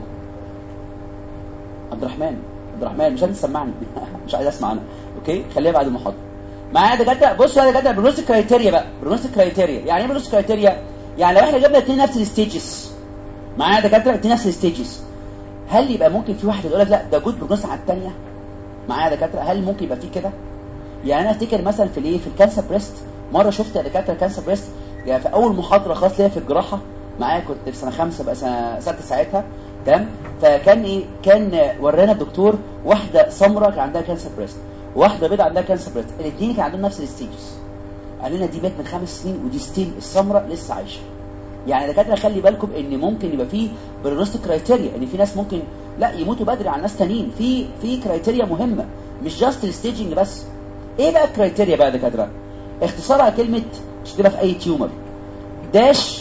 عبد الرحمن عبد الرحمن مش عايز تسمعني مش عايز اسمع انا اوكي خليها بعد المحاضره معايا يا دكاتره بصوا يا دكاتره بروجريس كرايتيريا بقى بروجريس كرايتيريا يعني ايه بروجريس كرايتيريا يعني لو احنا جبنا اثنين نفس الستيجز معايا يا دكاتره اثنين نفس الستيجز هل يبقى ممكن في واحد يقول لك لا ده جود بروجريس على الثانيه معايا يا دكاتره هل ممكن يبقى في كده يعني انا افتكر مثلا في الايه في الكانسر بريست مره شفت يا دكاتره كانسر بريست يعني في اول محاضره خاص ليا في الجراحه معايا كنت في سنه خمسه بقى سنه سته ساعتها تمام فكان ايه كان ورانا الدكتور واحده سمراء كان عندها كانسر بريست واحده بيضاء عندها كانسر بريست الاثنين كان عندهم نفس الستيجز قال لنا دي بات من خمس سنين ودي ستيل السمراء لسه عايشه يعني دكاتره خلي بالكم ان ممكن يبقى في بروجنوستيك كرايتيريا ان في ناس ممكن لا يموتوا بدري عن ناس تانيين في في كرايتيريا مهمه مش جاست الستيجنج بس ايه بقى الكرايتيريا بقى يا دكاتره اختصارها كلمه تشتغل في اي تيومر داش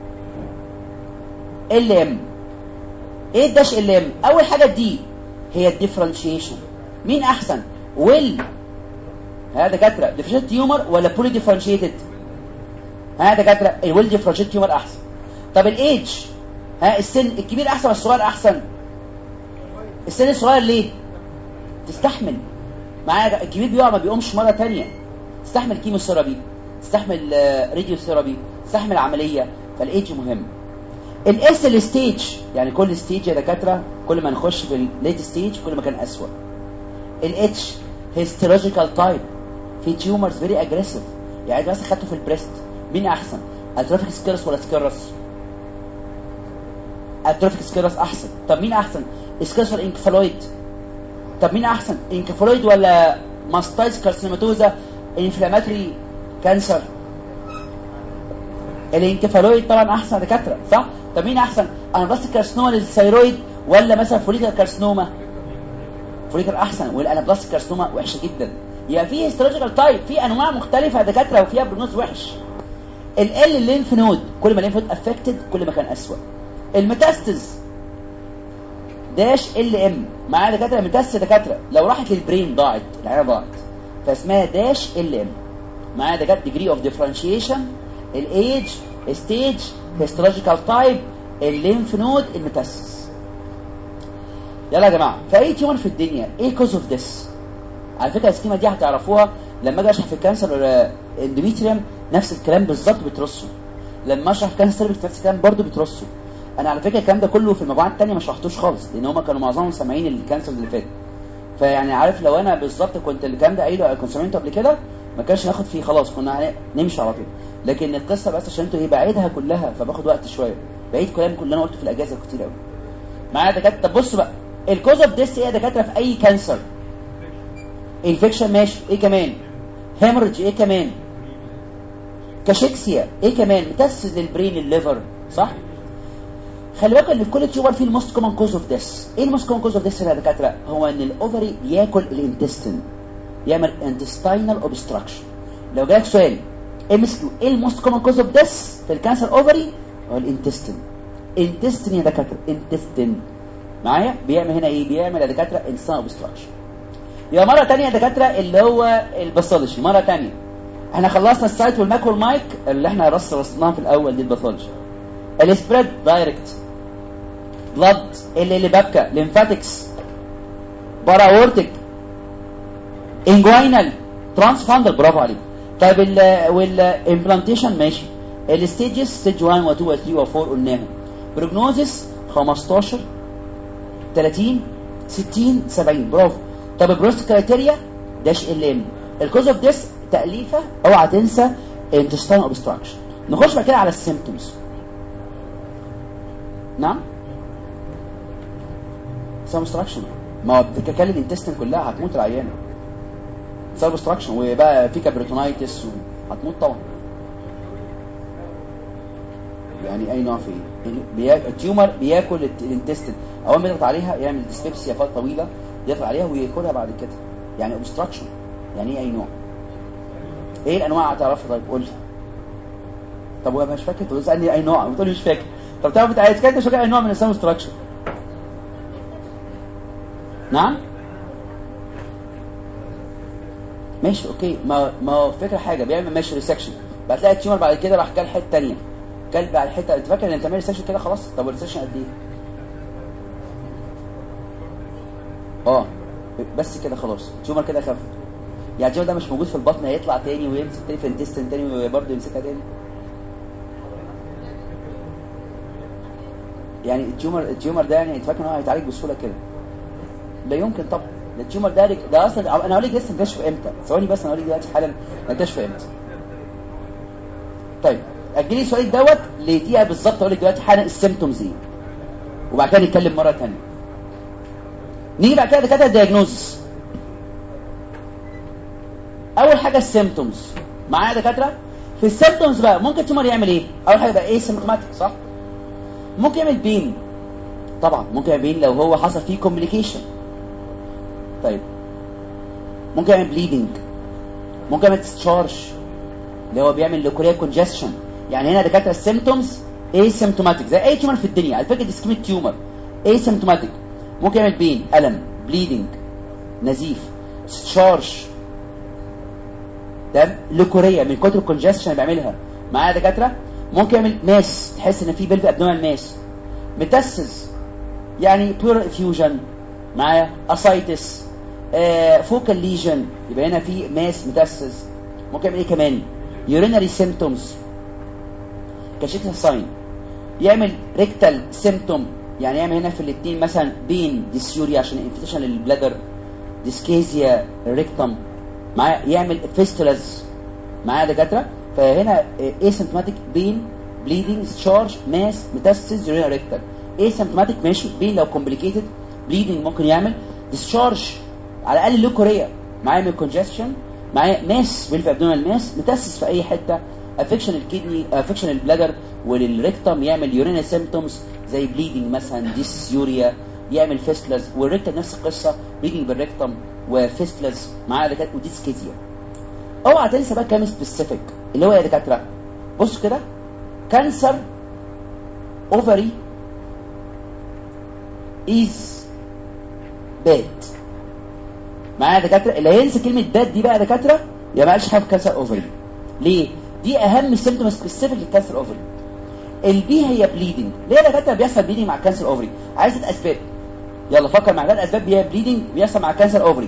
ال ام ايه الداش ال ام اول حاجه دي هي الديفرنشيشن مين احسن ويل ها دكاتره ديفرنشيت تيومر ولا بولي ديفرنشيتد ها دكاتره الويل ديفرنشيت تيومر احسن طب الايدج ها السن الكبير احسن ولا الصغير احسن السن الصغير ليه تستحمل معايا الكبير بيقع ما بيقومش مره تانية تستحمل كيموثيرابي تستحمل راديو ثيرابي تستحمل عمليه فالايدج مهم الاس الستيج يعني كل ستيج يا دكاتره كل ما نخش في الليت ستيج كل ما كان اسوء الاتش هيستولوجيكال تايب في تيومرز فيري اجريسيف يعني مثلا خدته في البريست مين احسن اتروفيك سكيرس ولا سكيرس اتروفيك سكيرس احسن طب مين احسن سكيرس ولا انكفالويد طب مين احسن انكفالويد ولا ماستايز كارسينوماتوزا انفلاماتري كانسر الانكفالويد طبعا احسن دكاتره صح طب مين احسن انابلاستيك كارسينوما للثيرويد ولا مثلا فوليكر كارسينوما فوليكر احسن والانابلاستيك كارسينوما وحشه جدا يبقى في هيستولوجيكال تايب في انواع مختلفه يا دكاتره وفيها بروجنوز وحش ال ال الليمف نود كل ما الليمف نود افكتد كل ما كان اسوء الميتاستز داش ال ام معايا دكاتره ميتاستز دكاتره لو راحت للبرين ضاعت العينه ضاعت فاسمها داش ال ام معايا دكاتره ديجري اوف ديفرنشيشن الايج ستيج هيستولوجيكال تايب الليمف نود الميتاستس يلا يا جماعه في اي تيومر في الدنيا ايه كوز اوف ذس على فكره السكيما دي هتعرفوها لما اجي اشرح في الكانسر اندوميتريوم نفس الكلام بالظبط بترصه لما اشرح في كانسر سيرفكس نفس الكلام برضه بترصه انا على فكره الكلام ده كله في المجموعات الثانيه ما شرحتوش خالص لان هم كانوا معظمهم سامعين الكانسر اللي فات فيعني عارف لو انا بالظبط كنت الكلام ده قايله كنت سامعينه قبل كده ما كانش ناخد فيه خلاص كنا نمشي على طول لكن القصه بس عشان انتوا ايه بعيدها كلها فباخد وقت شويه بعيد كلام كل اللي انا قلته في الاجازه كتير قوي معايا دكاتره طب بصوا بقى الكوز اوف ديس ايه يا دكاتره في اي كانسر انفكشن ماشي ايه كمان هيموريدج ايه كمان كاشيكسيا ايه كمان متسس للبرين الليفر صح خلي بالك ان في كل تيومر فيه الموست كومن كوز اوف ديس ايه الموست كومن كوز اوف ديس يا دكاتره هو ان الاوفري ياكل الانتستين يعمل انتستينال اوبستراكشن لو جالك سؤال ام اس كيو ايه الموست كومن كوز اوف ديس في الكانسر اوفري هو الانتستين انتستين يا دكاتره انتستين معايا بيعمل هنا ايه بيعمل يا دكاتره انسان اوبستراكشن يبقى مره تانية يا دكاتره اللي هو الباثولوجي مره تانية احنا خلصنا السايت والماك والمايك اللي احنا رص رصناها في الاول دي الباثولوجي السبريد دايركت بلاد اللي اللي بابكا ليمفاتكس باراورتك انجوينال ترانسفاندر برافو عليك طيب ال والامبلانتيشن ماشي الستيجز ستيج 1 و 2 و 3 و 4 قلناهم بروجنوزس 15 30 60 70 برافو طب البروست كرايتيريا داش ال ام الكوز اوف ديس تاليفه اوعى تنسى انتستان اوبستراكشن نخش بقى كده على السيمبتومز نعم سبستراكشن ما هو بتتكلم الانتستين كلها هتموت العيانه سبستراكشن وبقى في كابريتونايتس هتموت طبعا يعني اي نوع فيه بيا... التيومر بياكل الت- الانتستين اول ما يضغط عليها يعمل ديسبيبسيا فتره طويله يضغط عليها وياكلها بعد كده يعني اوبستراكشن يعني ايه اي نوع ايه الانواع هتعرفها طيب قول لي طب هو مش فاكر تقول اسالني اي نوع بتقول لي مش فاكر طب تعرف انت عايز كده مش فاكر اي نوع من السبستراكشن نعم ماشي اوكي ما ما هو فكره حاجه بيعمل ماشي ريسكشن بعد تلاقي التيومر بعد كده راح كل حته ثانيه كل بعد حته انت فاكر ان انت تعمل ريسكشن كده خلاص طب الريسكشن قد ايه اه بس كده خلاص التيومر كده خف يعني التيومر ده مش موجود في البطن هيطلع تاني ويمسك تاني في الانتستين تاني وبرضه يمسكها تاني يعني التيومر التيومر ده يعني انت فاكر ان هو هيتعالج بسهوله كده لا يمكن طبعا ده التيومر ده ده اصلا انا هقول لك لسه نكتشف امتى ثواني بس انا هقول لك دلوقتي حالا نكتشف امتى طيب اجلي سؤالك دوت لدقيقه بالظبط اقول لك دلوقتي حالا السيمتومز ايه وبعد كده نتكلم مره ثانيه نيجي بعد كده دكاتره الدياجنوزس اول حاجه السيمتومز معايا يا دكاتره في السيمتومز بقى ممكن التيومر يعمل ايه اول حاجه بقى ايه سيمتوماتيك صح ممكن يعمل بين طبعا ممكن يعمل بين لو هو حصل فيه كومبليكيشن طيب ممكن يعمل بليدنج ممكن يعمل discharge اللي هو بيعمل لوكوريا كونجستشن يعني هنا دكاتره السيمتومز ايه سيمتوماتيك زي اي تيومر في الدنيا على فكره دي اسكيميك تيومر ايه سيمتوماتيك ممكن يعمل بين الم بليدنج نزيف discharge تمام لوكوريا من كتر الكونجستشن اللي بيعملها معايا دكاتره ممكن يعمل ماس تحس ان في بلف ابدومال ماس متسس يعني بيور افيوجن معايا اسايتس آه فوكال ليجن يبقى هنا في ماس متسس ممكن يعمل ايه كمان يورينري سيمتومز كشكل ساين يعمل ريكتال سيمتوم يعني يعمل هنا في الاثنين مثلا بين ديسيوريا عشان انفيتيشن للبلادر ديسكيزيا ريكتم معايا يعمل فيستولاز معايا دكاتره فهنا اسيمتوماتيك بين بليدنج تشارج ماس ميتاستيز يورينال ريكتال اسيمتوماتيك ماشي بين لو كومبليكيتد بليدنج ممكن يعمل ديسشارج على الاقل له كوريا معايا من كونجستشن معايا ماس بيلف ابدومينال ماس متاسس في اي حته افكشن الكدني افكشن البلادر وللريكتم يعمل يورينال سيمبتومز زي بليدنج مثلا ديسيوريا يعمل فيستلز والريكتم نفس القصه بليدنج بالريكتم وفيستلز معايا دكاتره وديسكيزيا اوعى تنسى بقى كام سبيسيفيك اللي هو يا دكاتره بص كده كانسر اوفري از باد معايا يا دكاتره اللي هينسى كلمه باد دي بقى يا دكاتره يا ما قالش حاجه في كانسر اوفري ليه دي اهم سيمتوم سبيسيفيك للكانسر اوفري البي هي بليدنج ليه يا دكاتره بيحصل بليدنج مع الكانسر اوفري عايزه اسباب يلا فكر معايا ثلاث اسباب هي بليدنج بيحصل مع الكانسر اوفري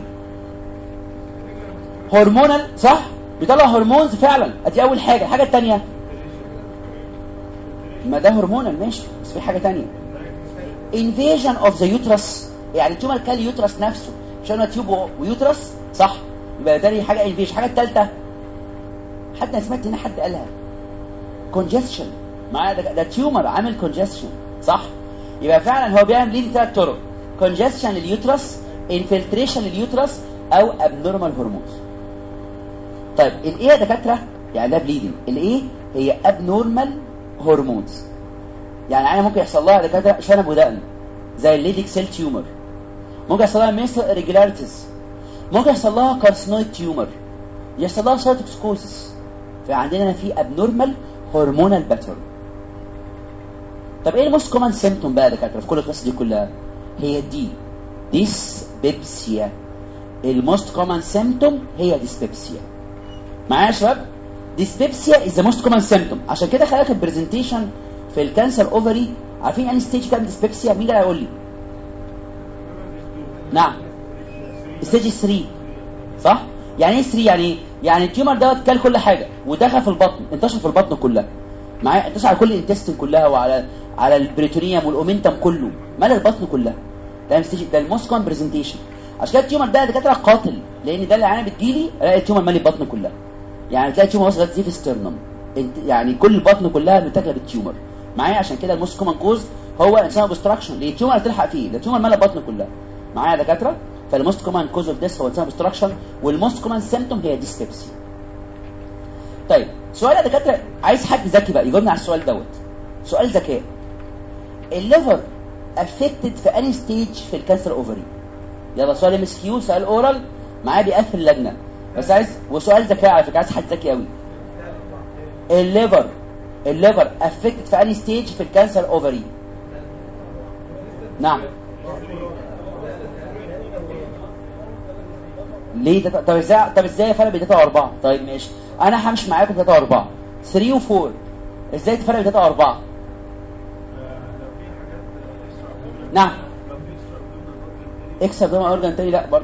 هرمونال صح بيطلع هرمونز فعلا ادي اول حاجه الحاجه الثانيه ما ده هرمونال ماشي بس في حاجه ثانيه invasion of the uterus يعني التيومر كان اليوترس نفسه مش انا تيوب ويوترس صح يبقى تاني حاجه انفيش حاجه الثالثه حد انا سمعت هنا حد قالها congestion معايا ده, ده تيومر عامل congestion صح يبقى فعلا هو بيعمل ليه ثلاث طرق congestion لليوترس infiltration لليوترس او abnormal هرمونز طيب الايه يا دكاتره يعني ده بليدنج الايه هي abnormal هرمونز يعني انا ممكن يحصل لها دكاتره شنب ودقن زي الليديك سيل تيومر ممكن يحصل لها ميسل irregularities ممكن يحصل لها كارسينويد تيومر يحصل لها سايتوكسكوزس فعندنا هنا في abnormal هرمونال باترن طب ايه الموست كومن سيمتوم بقى يا دكاتره في كل القصه دي كلها هي دي ديس بيبسيا الموست كومن سيمتوم هي ديسبيبسيا معايا يا شباب ديسبيبسيا از ذا موست كومن سيمتوم عشان كده خلي بالك البرزنتيشن في الكانسر اوفري عارفين يعني ستيج كام ديسبيبسيا مين اللي هيقول لي نعم ستيج 3 صح يعني ايه 3 يعني ايه يعني التيومر دوت كل كل حاجه ودخل في البطن انتشر في البطن كلها معايا انتشر على كل الانتستين كلها وعلى على البريتونيوم والاومنتم كله مال البطن كلها ده الستيج ده الموست كومن برزنتيشن عشان كده التيومر ده دكاتره قاتل لان ده اللي انا بتجيلي الاقي التيومر مالي البطن كلها يعني تلاقي التيومر وصلت زي في ستيرنم انت يعني كل البطن كلها متاكله بالتيومر معايا عشان كده الموست كومن كوز هو انسان اوبستراكشن ليه التيومر هتلحق فيه ده التيومر مال البطن كلها معايا يا دكاتره فالموست كومن كوز اوف ديس هو انسان اوبستراكشن والموست كومن سيمتوم هي ديسبيبسي طيب سؤال يا دكاتره عايز حد ذكي بقى يجاوبني على السؤال دوت سؤال ذكاء الليفر افكتد في اني ستيج في الكانسر اوفري يلا سؤال ام اس كيو سؤال اورال معايا بيقفل اللجنه بس عايز وسؤال ذكاء على فكره عايز حد ذكي قوي الليفر الليفر افكتد في اني ستيج في الكانسر اوفري نعم ليه تت... طب ازاي طب ازاي فرق بين 3 و4 طيب ماشي انا همشي معاكم 3 و4 3 و4 ازاي تفرق بين 3 و4 نعم اكسب دوما اورجان تاني لا برضه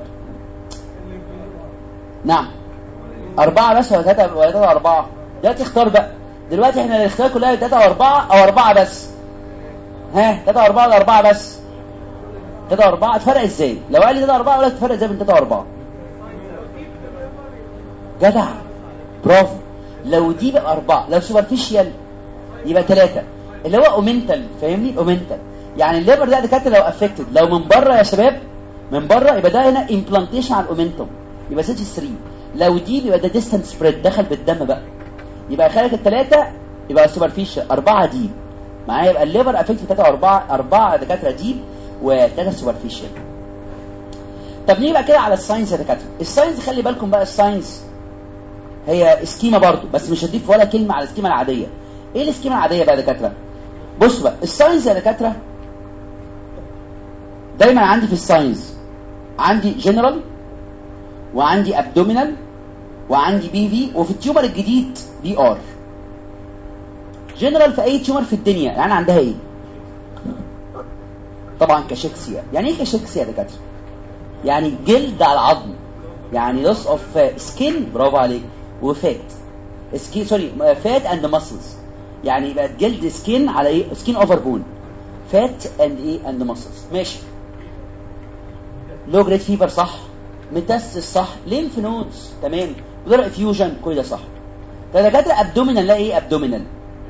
نعم أربعة بس ولا ثلاثة ولا ثلاثة أربعة دلوقتي اختار بقى دلوقتي احنا الاختيار كلها ثلاثة وأربعة أو أربعة بس ها ثلاثة وأربعة ولا أربعة بس ثلاثة وأربعة تفرق ازاي لو قال لي ثلاثة وأربعة ولا تفرق ازاي بين ثلاثة وأربعة جدع برافو لو دي بقى أربعة لو سوبرفيشيال يبقى ثلاثة اللي هو اومنتال فاهمني اومنتال يعني الليبر ده دكاتره لو افكتد لو من بره يا شباب من بره يبقى ده هنا امبلانتيشن على الاومنتوم يبقى ستيج 3 لو دي يبقى ده ديستانس سبريد دخل بالدم بقى يبقى خارج الثلاثه يبقى سوبرفيشال أربعة ديب معايا يبقى الليبر افكتد ثلاثة وأربعة أربعة دكاتره ديب وثلاثة سوبرفيشال طب نيجي بقى كده على الساينس يا دكاتره الساينس خلي بالكم بقى الساينس هي سكيما برضو بس مش هضيف ولا كلمه على السكيما العاديه ايه السكيما العاديه بقى يا دكاتره بص بقى الساينس يا دكاتره دايما عندي في الساينس عندي جنرال وعندي ابدومينال وعندي بي في وفي التيومر الجديد بي ار جنرال في اي تيومر في الدنيا يعني عندها ايه طبعا كاشكسيا يعني ايه كاشكسيا يا دكاتره يعني جلد على العظم يعني loss of skin برافو عليك وفات سكين سوري فات اند ماسلز يعني يبقى جلد سكين على ايه سكين اوفر بون فات اند ايه اند ماسلز ماشي لو جريد فيفر صح ميتاستس صح ليمف نودز تمام بلور افيوجن كل ده صح ده دكاتره ابدومينال لا ايه ابدومينال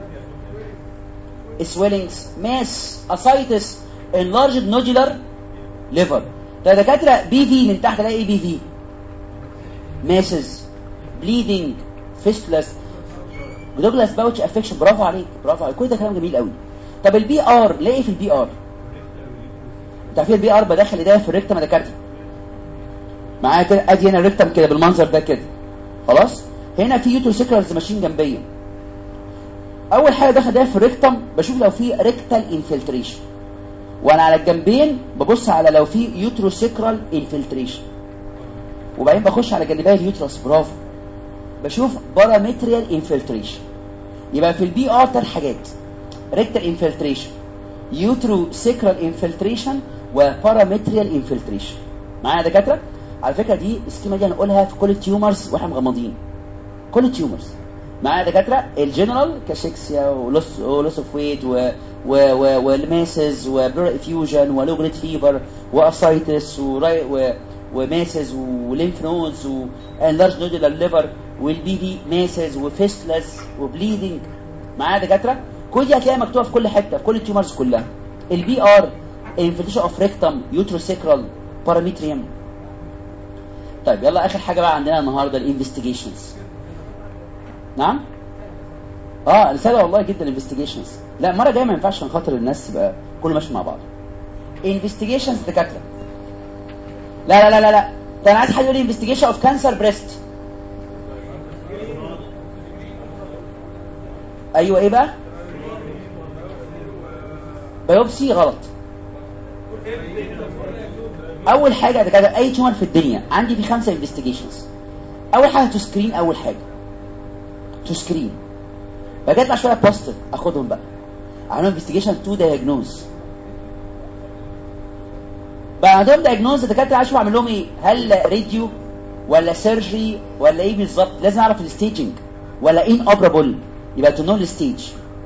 سويلنجز ماس اسايتس انلارجد نودولار ليفر ده دكاتره بي في من تحت الاقي ايه بي في ماسز بليدنج فيستلس دوجلاس باوتش افكشن برافو عليك برافو عليك كل ده كلام جميل قوي طب البي ار ليه إيه في البي ار انت عارفين البي ار بدخل ايديا في الريكتم ده كارتي معايا كده ادي هنا الريكتم كده بالمنظر ده كده خلاص هنا في يوتروسيكرالز ماشيين جنبيا اول حاجه داخل ده في الريكتم بشوف لو في ريكتال انفلتريشن وانا على الجنبين ببص على لو في يوتروسيكرال انفلتريشن وبعدين بخش على جانبي اليوترس برافو بشوف بارامتريال انفلتريشن يبقى في البي ار ثلاث حاجات ريكتال انفلتريشن يوترو سيكرال انفلتريشن وبارامتريال انفلتريشن معايا يا دكاتره على فكره دي السكيما دي هنقولها في كل التيومرز واحنا مغمضين كل التيومرز معايا يا دكاتره الجنرال كاشيكسيا ولوس ولوس اوف ويت و و و والماسز وبلور افيوجن ولو جريد فيفر واسايتس وراي و وماسز وليمف نودز وانلارج نودولار ليفر والبي في ماسز وفيستلس وبليدنج معايا دكاتره كل دي هتلاقيها مكتوبه في كل حته في كل التيومرز كلها البي ار انفلتيشن اوف ريكتم يوتروسيكرال بارامتريوم طيب يلا اخر حاجه بقى عندنا النهارده الانفستيجيشنز نعم اه رساله والله جدا الانفستيجيشنز لا المره الجايه ما ينفعش عشان خاطر الناس تبقى كله ماشي مع بعض انفستيجيشنز دكاتره لا لا لا لا لا ده انا عايز حد يقول لي انفستيجيشن اوف كانسر بريست ايوه ايه بقى بايوبسي غلط اول حاجه يا دكاتره اي تيومر في الدنيا عندي في خمسه انفستيجيشنز اول حاجه تو سكرين اول حاجه تو سكرين بقى يطلع شويه بوستر اخدهم بقى اعمل انفستيجيشن تو دايجنوز بقى عندهم دايجنوز الدكاتره عايزوا اعمل لهم ايه هل راديو ولا سيرجري ولا ايه بالظبط لازم اعرف الستيجنج ولا ان اوبرابل يبقى تو نو الستيج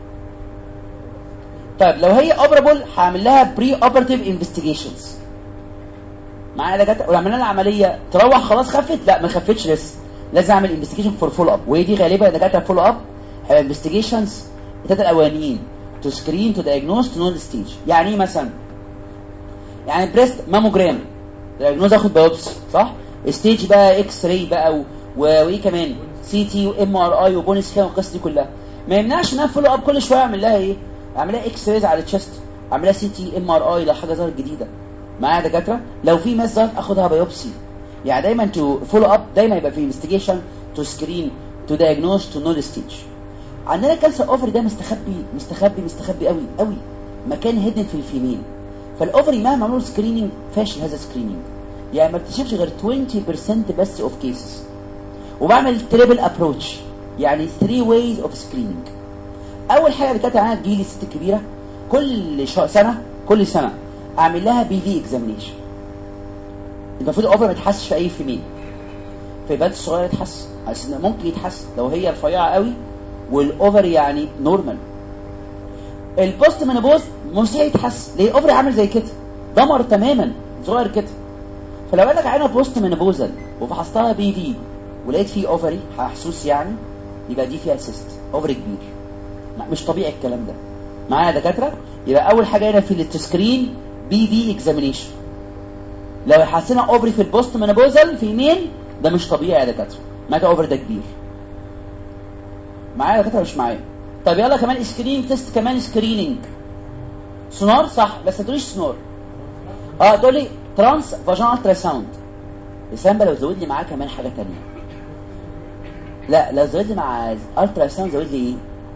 طيب لو هي اوبرابل هعمل لها بري اوبراتيف انفستيجيشنز معايا دكاتره ولما لها العمليه تروح خلاص خفت لا ما خفتش لسه لازم اعمل انفستيجيشن فور فولو اب وهي دي غالبا دكاتره فولو اب هيبقى انفستيجيشنز الثلاثه الاولانيين تو سكرين تو دايجنوز تو نو الستيج يعني ايه مثلا يعني بريست ماموجرام دايجنوز اخد بايوبسي صح ستيج بقى اكس راي بقى و... و... وايه كمان سي تي وام ار اي وبون سكان والقصه دي كلها ما يمنعش ان انا فولو اب كل شويه اعمل لها ايه اعمل لها اكس رايز على التشست اعمل لها سي تي ام ار اي لو حاجه ظهرت جديده معايا دكاتره لو في ماس ظهرت اخدها بايوبسي يعني دايما تو فولو اب دايما يبقى في انفستيجيشن تو سكرين تو دايجنوز تو نو ستيج عندنا كانسر اوفري ده مستخبي مستخبي مستخبي قوي قوي مكان هيدن في الفيميل فالاوفري مهما عملوا سكريننج فاشل هذا سكريننج يعني ما بتكتشفش غير 20% بس اوف كيسز وبعمل تريبل ابروتش يعني 3 ways اوف سكريننج اول حاجه اللي كانت عندها تجيلي ست كبيره كل شا- سنه كل سنه اعمل لها بي في اكزامينيشن المفروض الاوفر ما يتحسش في اي فيميل في البنت الصغيره يتحسن عشان ممكن يتحسن لو هي رفيعه قوي والاوفر يعني نورمال البوست منبوز مستحيل يتحسن ليه الاوفر عامل زي كده دمر تماما صغير كده فلو قال لك عينها بوست منبوزل وفحصتها بي في ولقيت فيه اوفري محسوس يعني يبقى دي فيها سيست اوفري كبير لا، مش طبيعي الكلام ده معايا يا دكاتره يبقى اول حاجه هنا في التسكرين بي في اكزامينيشن لو حسينا اوفري في البوست منبوزل في مين ده مش طبيعي يا دكاتره معناتها اوفر ده كبير معايا يا دكاتره مش معايا طب يلا كمان سكرين تيست كمان سكريننج سونار صح بس ما تقوليش سونار اه تقول لي ترانس فاجان الترا ساوند اسلام بقى لو زود لي معاه كمان حاجه تانية لا لو زود لي مع الترا ساوند زود لي ايه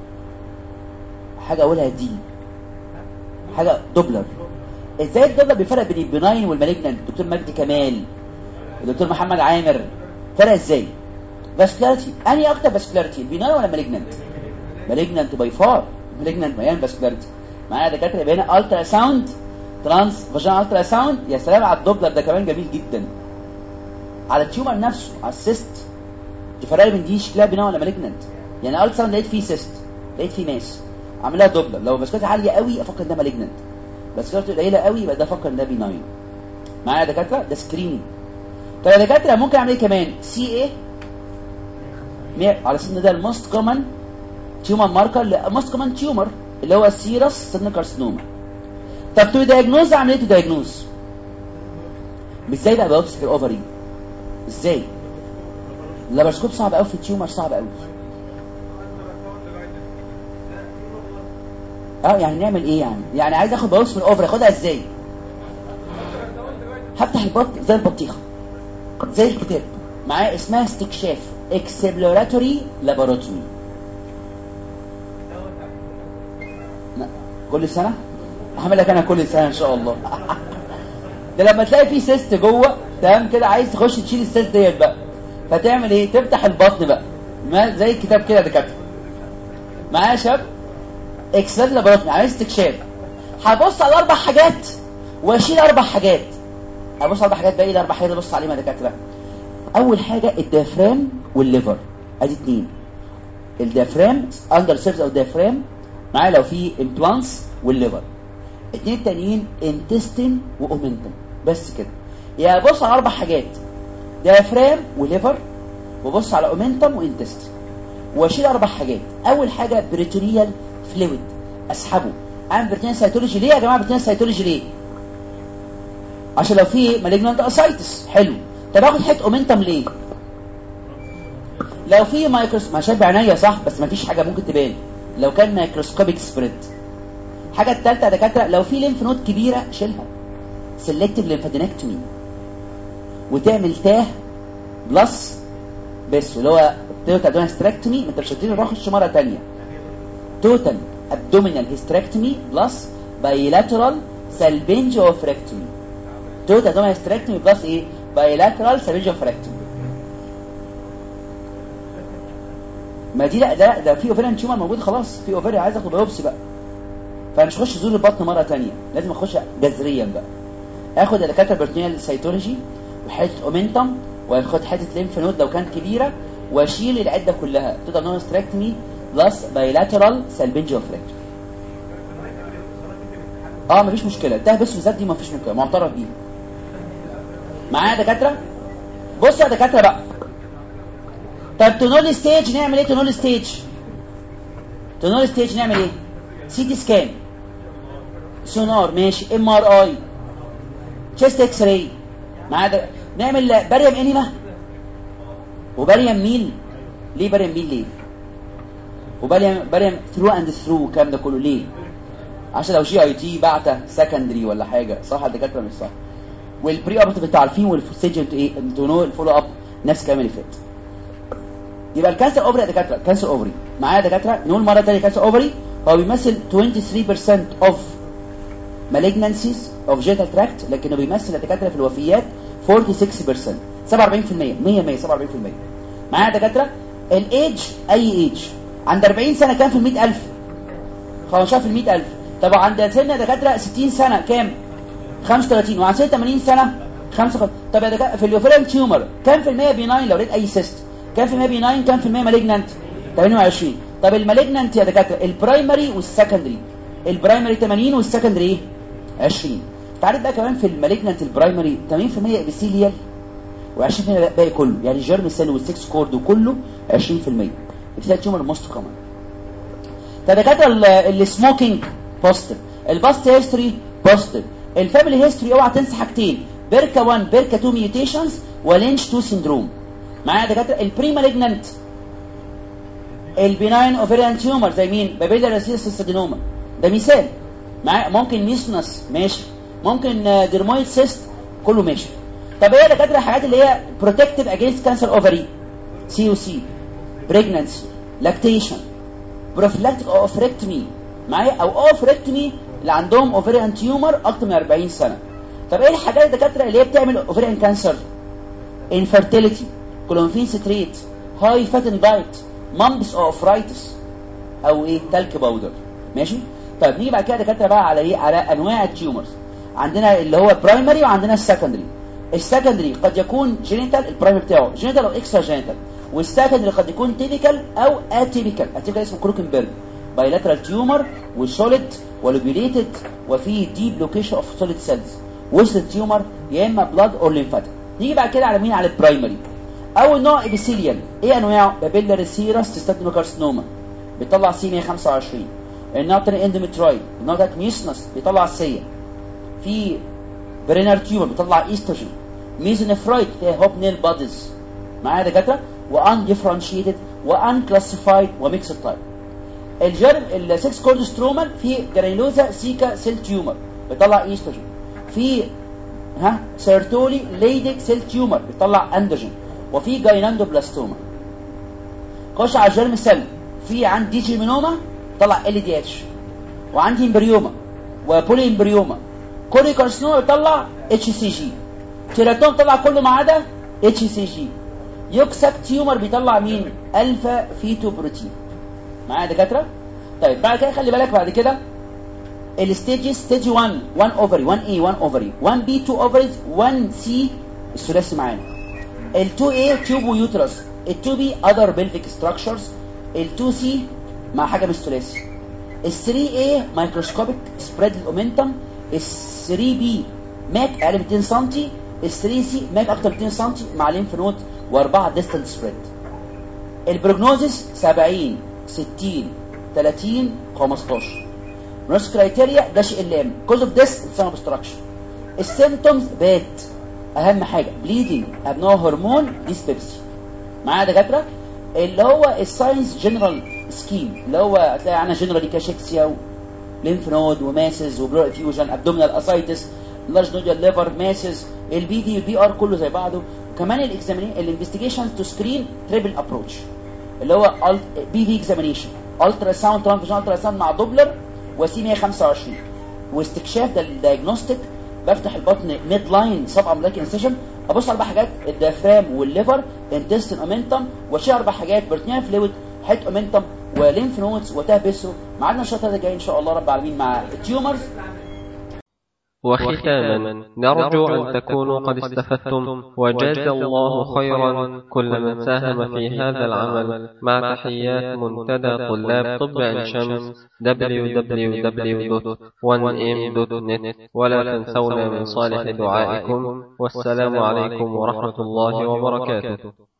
حاجه اقولها دي حاجه دوبلر ازاي الدوبلر بيفرق بين البناين والمالجنانت دكتور مجدي كمال الدكتور محمد عامر فرق ازاي فاسكولاريتي انهي اكتر فاسكولاريتي البناين ولا مالجنانت مالجنانت باي فار مالجنانت مليان فاسكولاريتي معايا دكاتره يبقى هنا الترا ساوند ترانس فاجان الترا ساوند يا سلام على الدوبلر ده كمان جميل جدا على التيومر نفسه على السيست تفرق بين دي شكلها بناء ولا مالجنانت يعني الترا ساوند لقيت فيه سيست لقيت فيه ماس عاملها دوبلر لو فاسكولاريتي عاليه قوي افكر ده مالجنانت فاسكولاريتي قليله قوي يبقى ده افكر ده بناين معايا يا دكاتره ده سكريننج طب يا دكاتره ممكن اعمل ايه كمان سي ايه على سن ده الموست كومن تيومر ماركر الموست كومن تيومر اللي هو السيرس سن كارسينوما طب تو دايجنوز اعمل ايه تو دايجنوز ازاي بقى باوبسي في الاوفري ازاي اللابرسكوب صعب قوي في التيومر صعب قوي اه يعني نعمل ايه يعني يعني عايز اخد باوبسي من الاوفري اخدها ازاي هفتح البطن زي البطيخه زي الكتاب معاه اسمها استكشاف اكسبلوراتوري لابوراتوري كل سنة هعمل لك انا كل سنة ان شاء الله ده لما تلاقي في سيست جوه تمام كده عايز تخش تشيل السيست ديت بقى فتعمل ايه تفتح البطن بقى ما زي الكتاب كده دكاتره معايا يا شباب اكسل لابوراتوري عايز استكشاف هبص على اربع حاجات واشيل اربع حاجات هبص على اربع حاجات باقي الاربع حاجات اللي بص عليهم يا دكاتره اول حاجه الديافرام والليفر ادي اتنين الديافرام اندر سيرفس او ديافرام معايا لو في امبلانس والليفر اتنين التانيين انتستين واومنتم بس كده يا بص على اربع حاجات ديافرام وليفر وبص على اومنتم وانتستين واشيل اربع حاجات اول حاجه بريتونيال فلويد اسحبه اعمل بريتونيال سيتولوجي ليه يا جماعه بريتونيال سيتولوجي ليه عشان لو في مالجنانت اسايتس حلو طب اخد حته اومنتم ليه لو في مايكروس ما شايف بعينيا صح بس ما فيش حاجه ممكن تبان لو كان مايكروسكوبيك سبريد حاجه الثالثه يا دكاتره لو في ليمف نود كبيره شيلها سيلكتيف ليمفادينكتومي وتعمل تاه بلس بس اللي هو توتال هيستريكتومي انت مش هتديني روح مره ثانيه توتال ابدومينال هيستريكتومي بلس بايلاترال salpingophorectomy total abdominal hysterectomy بلس ايه bilateral salpingophorectomy ما دي لا ده ده في اوفيريان تيومر موجود خلاص في اوفيريان عايز اخد بايوبسي بقى فمش هخش ازور البطن مره تانية لازم اخش جذريا بقى اخد الدكاتره بيرتونيال سيتولوجي وحته اومنتم واخد حته ليمف نود لو كانت كبيره واشيل العده كلها تقدر نون ستراكتمي بلس بايلاترال سالبنجيوفريكتومي اه مفيش مشكله ده بس بالذات دي مفيش مشكله معترف بيه معايا دكاتره بصوا يا دكاتره بقى طب تنول ستيج نعمل ايه تنول ستيج تنول ستيج نعمل ايه سي تي سكان سونار ماشي ام ار اي تشيست اكس راي معايا ده نعمل باريم انيما وباريم ميل ليه باريم ميل ليه وباريم باريم ثرو اند ثرو الكلام ده كله ليه عشان لو جي اي تي بعته سكندري ولا حاجه صح الدكاتره مش صح والبري اوبرتيف انتوا عارفين والستيج انتوا ايه انتوا نو الفولو اب نفس الكلام اللي فات يبقى الكانسر اوفري يا دكاتره كانسر اوفري معايا يا دكاتره نقول مره ثانيه كانسر اوفري هو بيمثل 23% of malignancies of genital tract لكنه بيمثل يا دكاتره في الوفيات 46% 47% 100 100 47% معايا يا دكاتره الايدج اي ايدج عند 40 سنه كام في ال 100000 15 في ال 100000 طب عند سن يا دكاتره 60 سنه كام 35 وعند سن 80 سنه 5 طب يا دكاتره في اليوفرين تيومر كام في المية بيناين لو لقيت اي سيست كام في المية بيناين كام في المية مالجنانت 28 طب المالجنانت يا دكاتره البرايمري والسكندري البرايمري 80 والسكندري ايه 20 تعرف بقى كمان في المالجنانت البرايمري 80% ابيثيليال و20% باقي كله يعني جيرم سيل والسكس كورد وكله 20% ابيثيليال تيومر موست كومن طب يا دكاتره السموكينج بوزيتيف الباست هيستوري بوزيتيف الفاميلي هيستوري اوعى تنسى حاجتين بيركا 1 بيركا 2 ميوتيشنز ولينش 2 سيندروم معايا يا دكاتره البري مالجنانت البناين اوفيريان تيومر زي مين بابيلا راسيس سيستادينوما ده مثال معايا ممكن ميسونس ماشي ممكن ديرمويد سيست كله ماشي طب ايه يا دكاتره الحاجات اللي هي بروتكتيف اجينست كانسر اوفري سي او سي بريجنانسي لاكتيشن بروفيلاكتيك اوفريكتومي معايا او اوفريكتومي اللي عندهم اوفريان تيومر اكتر من 40 سنه طب ايه الحاجات الدكاتره اللي هي بتعمل اوفريان كانسر انفيرتيليتي كلومفين ستريت هاي فاتن دايت مامبس اوفرايتس او ايه تلك باودر ماشي طيب نيجي بعد كده دكاتره بقى على ايه على انواع التيومرز عندنا اللي هو برايمري وعندنا السكندري السكندري قد يكون جينيتال البرايمري بتاعه جينيتال او اكسترا جينيتال والسكندري قد يكون تيبيكال او اتيبيكال اتيبيكال اسمه كروكنبرج بايلاترال تيومر وسوليد ولوبيليتد وفي ديب لوكيشن اوف سوليد سيلز وسط التيومر يا اما بلاد اور ليمفاتيك نيجي بعد كده على مين على البرايمري اول نوع ابيثيليال ايه انواعه بابيلاري سيراس تستاتينوكارسينوما بيطلع سي 125 النوع الثاني اندوميترويد النوع ده ميسنس بيطلع سيا في برينر تيومر بيطلع ايستروجين ميزونيفرويد فيها هوب نيل باديز معايا دكاتره وان ديفرنشيتد وان كلاسيفايد وميكس تايب الجرم السكس كورد سترومال في جرانيلوزا سيكا سيل تيومر بيطلع ايستروجين في ها سيرتولي ليديك سيل تيومر بيطلع اندروجين وفي جايناندوبلاستوما خش على الجيرم سيل في عندي جيمينوما طلع ال دي اتش وعندي امبريوما وبولي امبريوما كوري كارسينوما بيطلع اتش سي جي تيراتوم طلع كله ما عدا اتش سي جي يوكساك تيومر بيطلع مين الفا فيتو بروتين معايا دكاتره طيب بعد كده خلي بالك بعد كده الستيجز ستيج 1 1 اوفري 1 اي 1 اوفري 1 بي 2 اوفريز 1 سي الثلاثي معانا ال 2 اي تيوب ويوترس ال 2 بي اذر بلفيك ستراكشرز ال 2 سي مع حاجه من الثلاثي ال 3 اي مايكروسكوبيك سبريد الاومنتم ال 3 بي ماك اقل من 2 سم ال 3 سي ماك اكتر من 2 سم مع ليمف نود واربعه ديستنت سبريد البروجنوزس 70 60 30 15 نفس كرايتيريا ده شيء اللي ام كوز اوف ذس سم اوبستراكشن السيمتومز بات اهم حاجه بليدنج ابنوع هرمون ديسبيبسي معايا دكاتره اللي هو الساينس جنرال سكيم اللي هو هتلاقي عندنا جنرال كاشيكسيا ليمف نود وماسز وبلور افيوجن ابدومينال اسايتس لارج نوديال ليفر ماسز البي دي والبي ار كله زي بعضه وكمان الاكزامينيشن الانفستيجيشن تو سكرين تريبل ابروتش اللي هو بي في اكزامينيشن الترا ساوند ترانفيجن الترا ساوند مع دوبلر وسي 125 واستكشاف ده الدايجنوستيك بفتح البطن ميد لاين سب املاك انسيشن ابص على اربع حاجات الديافرام والليفر انتستين اومنتم واشيل اربع حاجات برتنيان فلويد هيد اومنتم ولينف نودز وتهبسه معانا الشهر ده جاي ان شاء الله رب العالمين مع التيومرز وختاما نرجو أن تكونوا قد استفدتم وجاز الله خيرا كل من ساهم في هذا العمل مع تحيات منتدى طلاب طب عين شمس www.1m.net ولا تنسونا من صالح دعائكم والسلام عليكم ورحمة الله وبركاته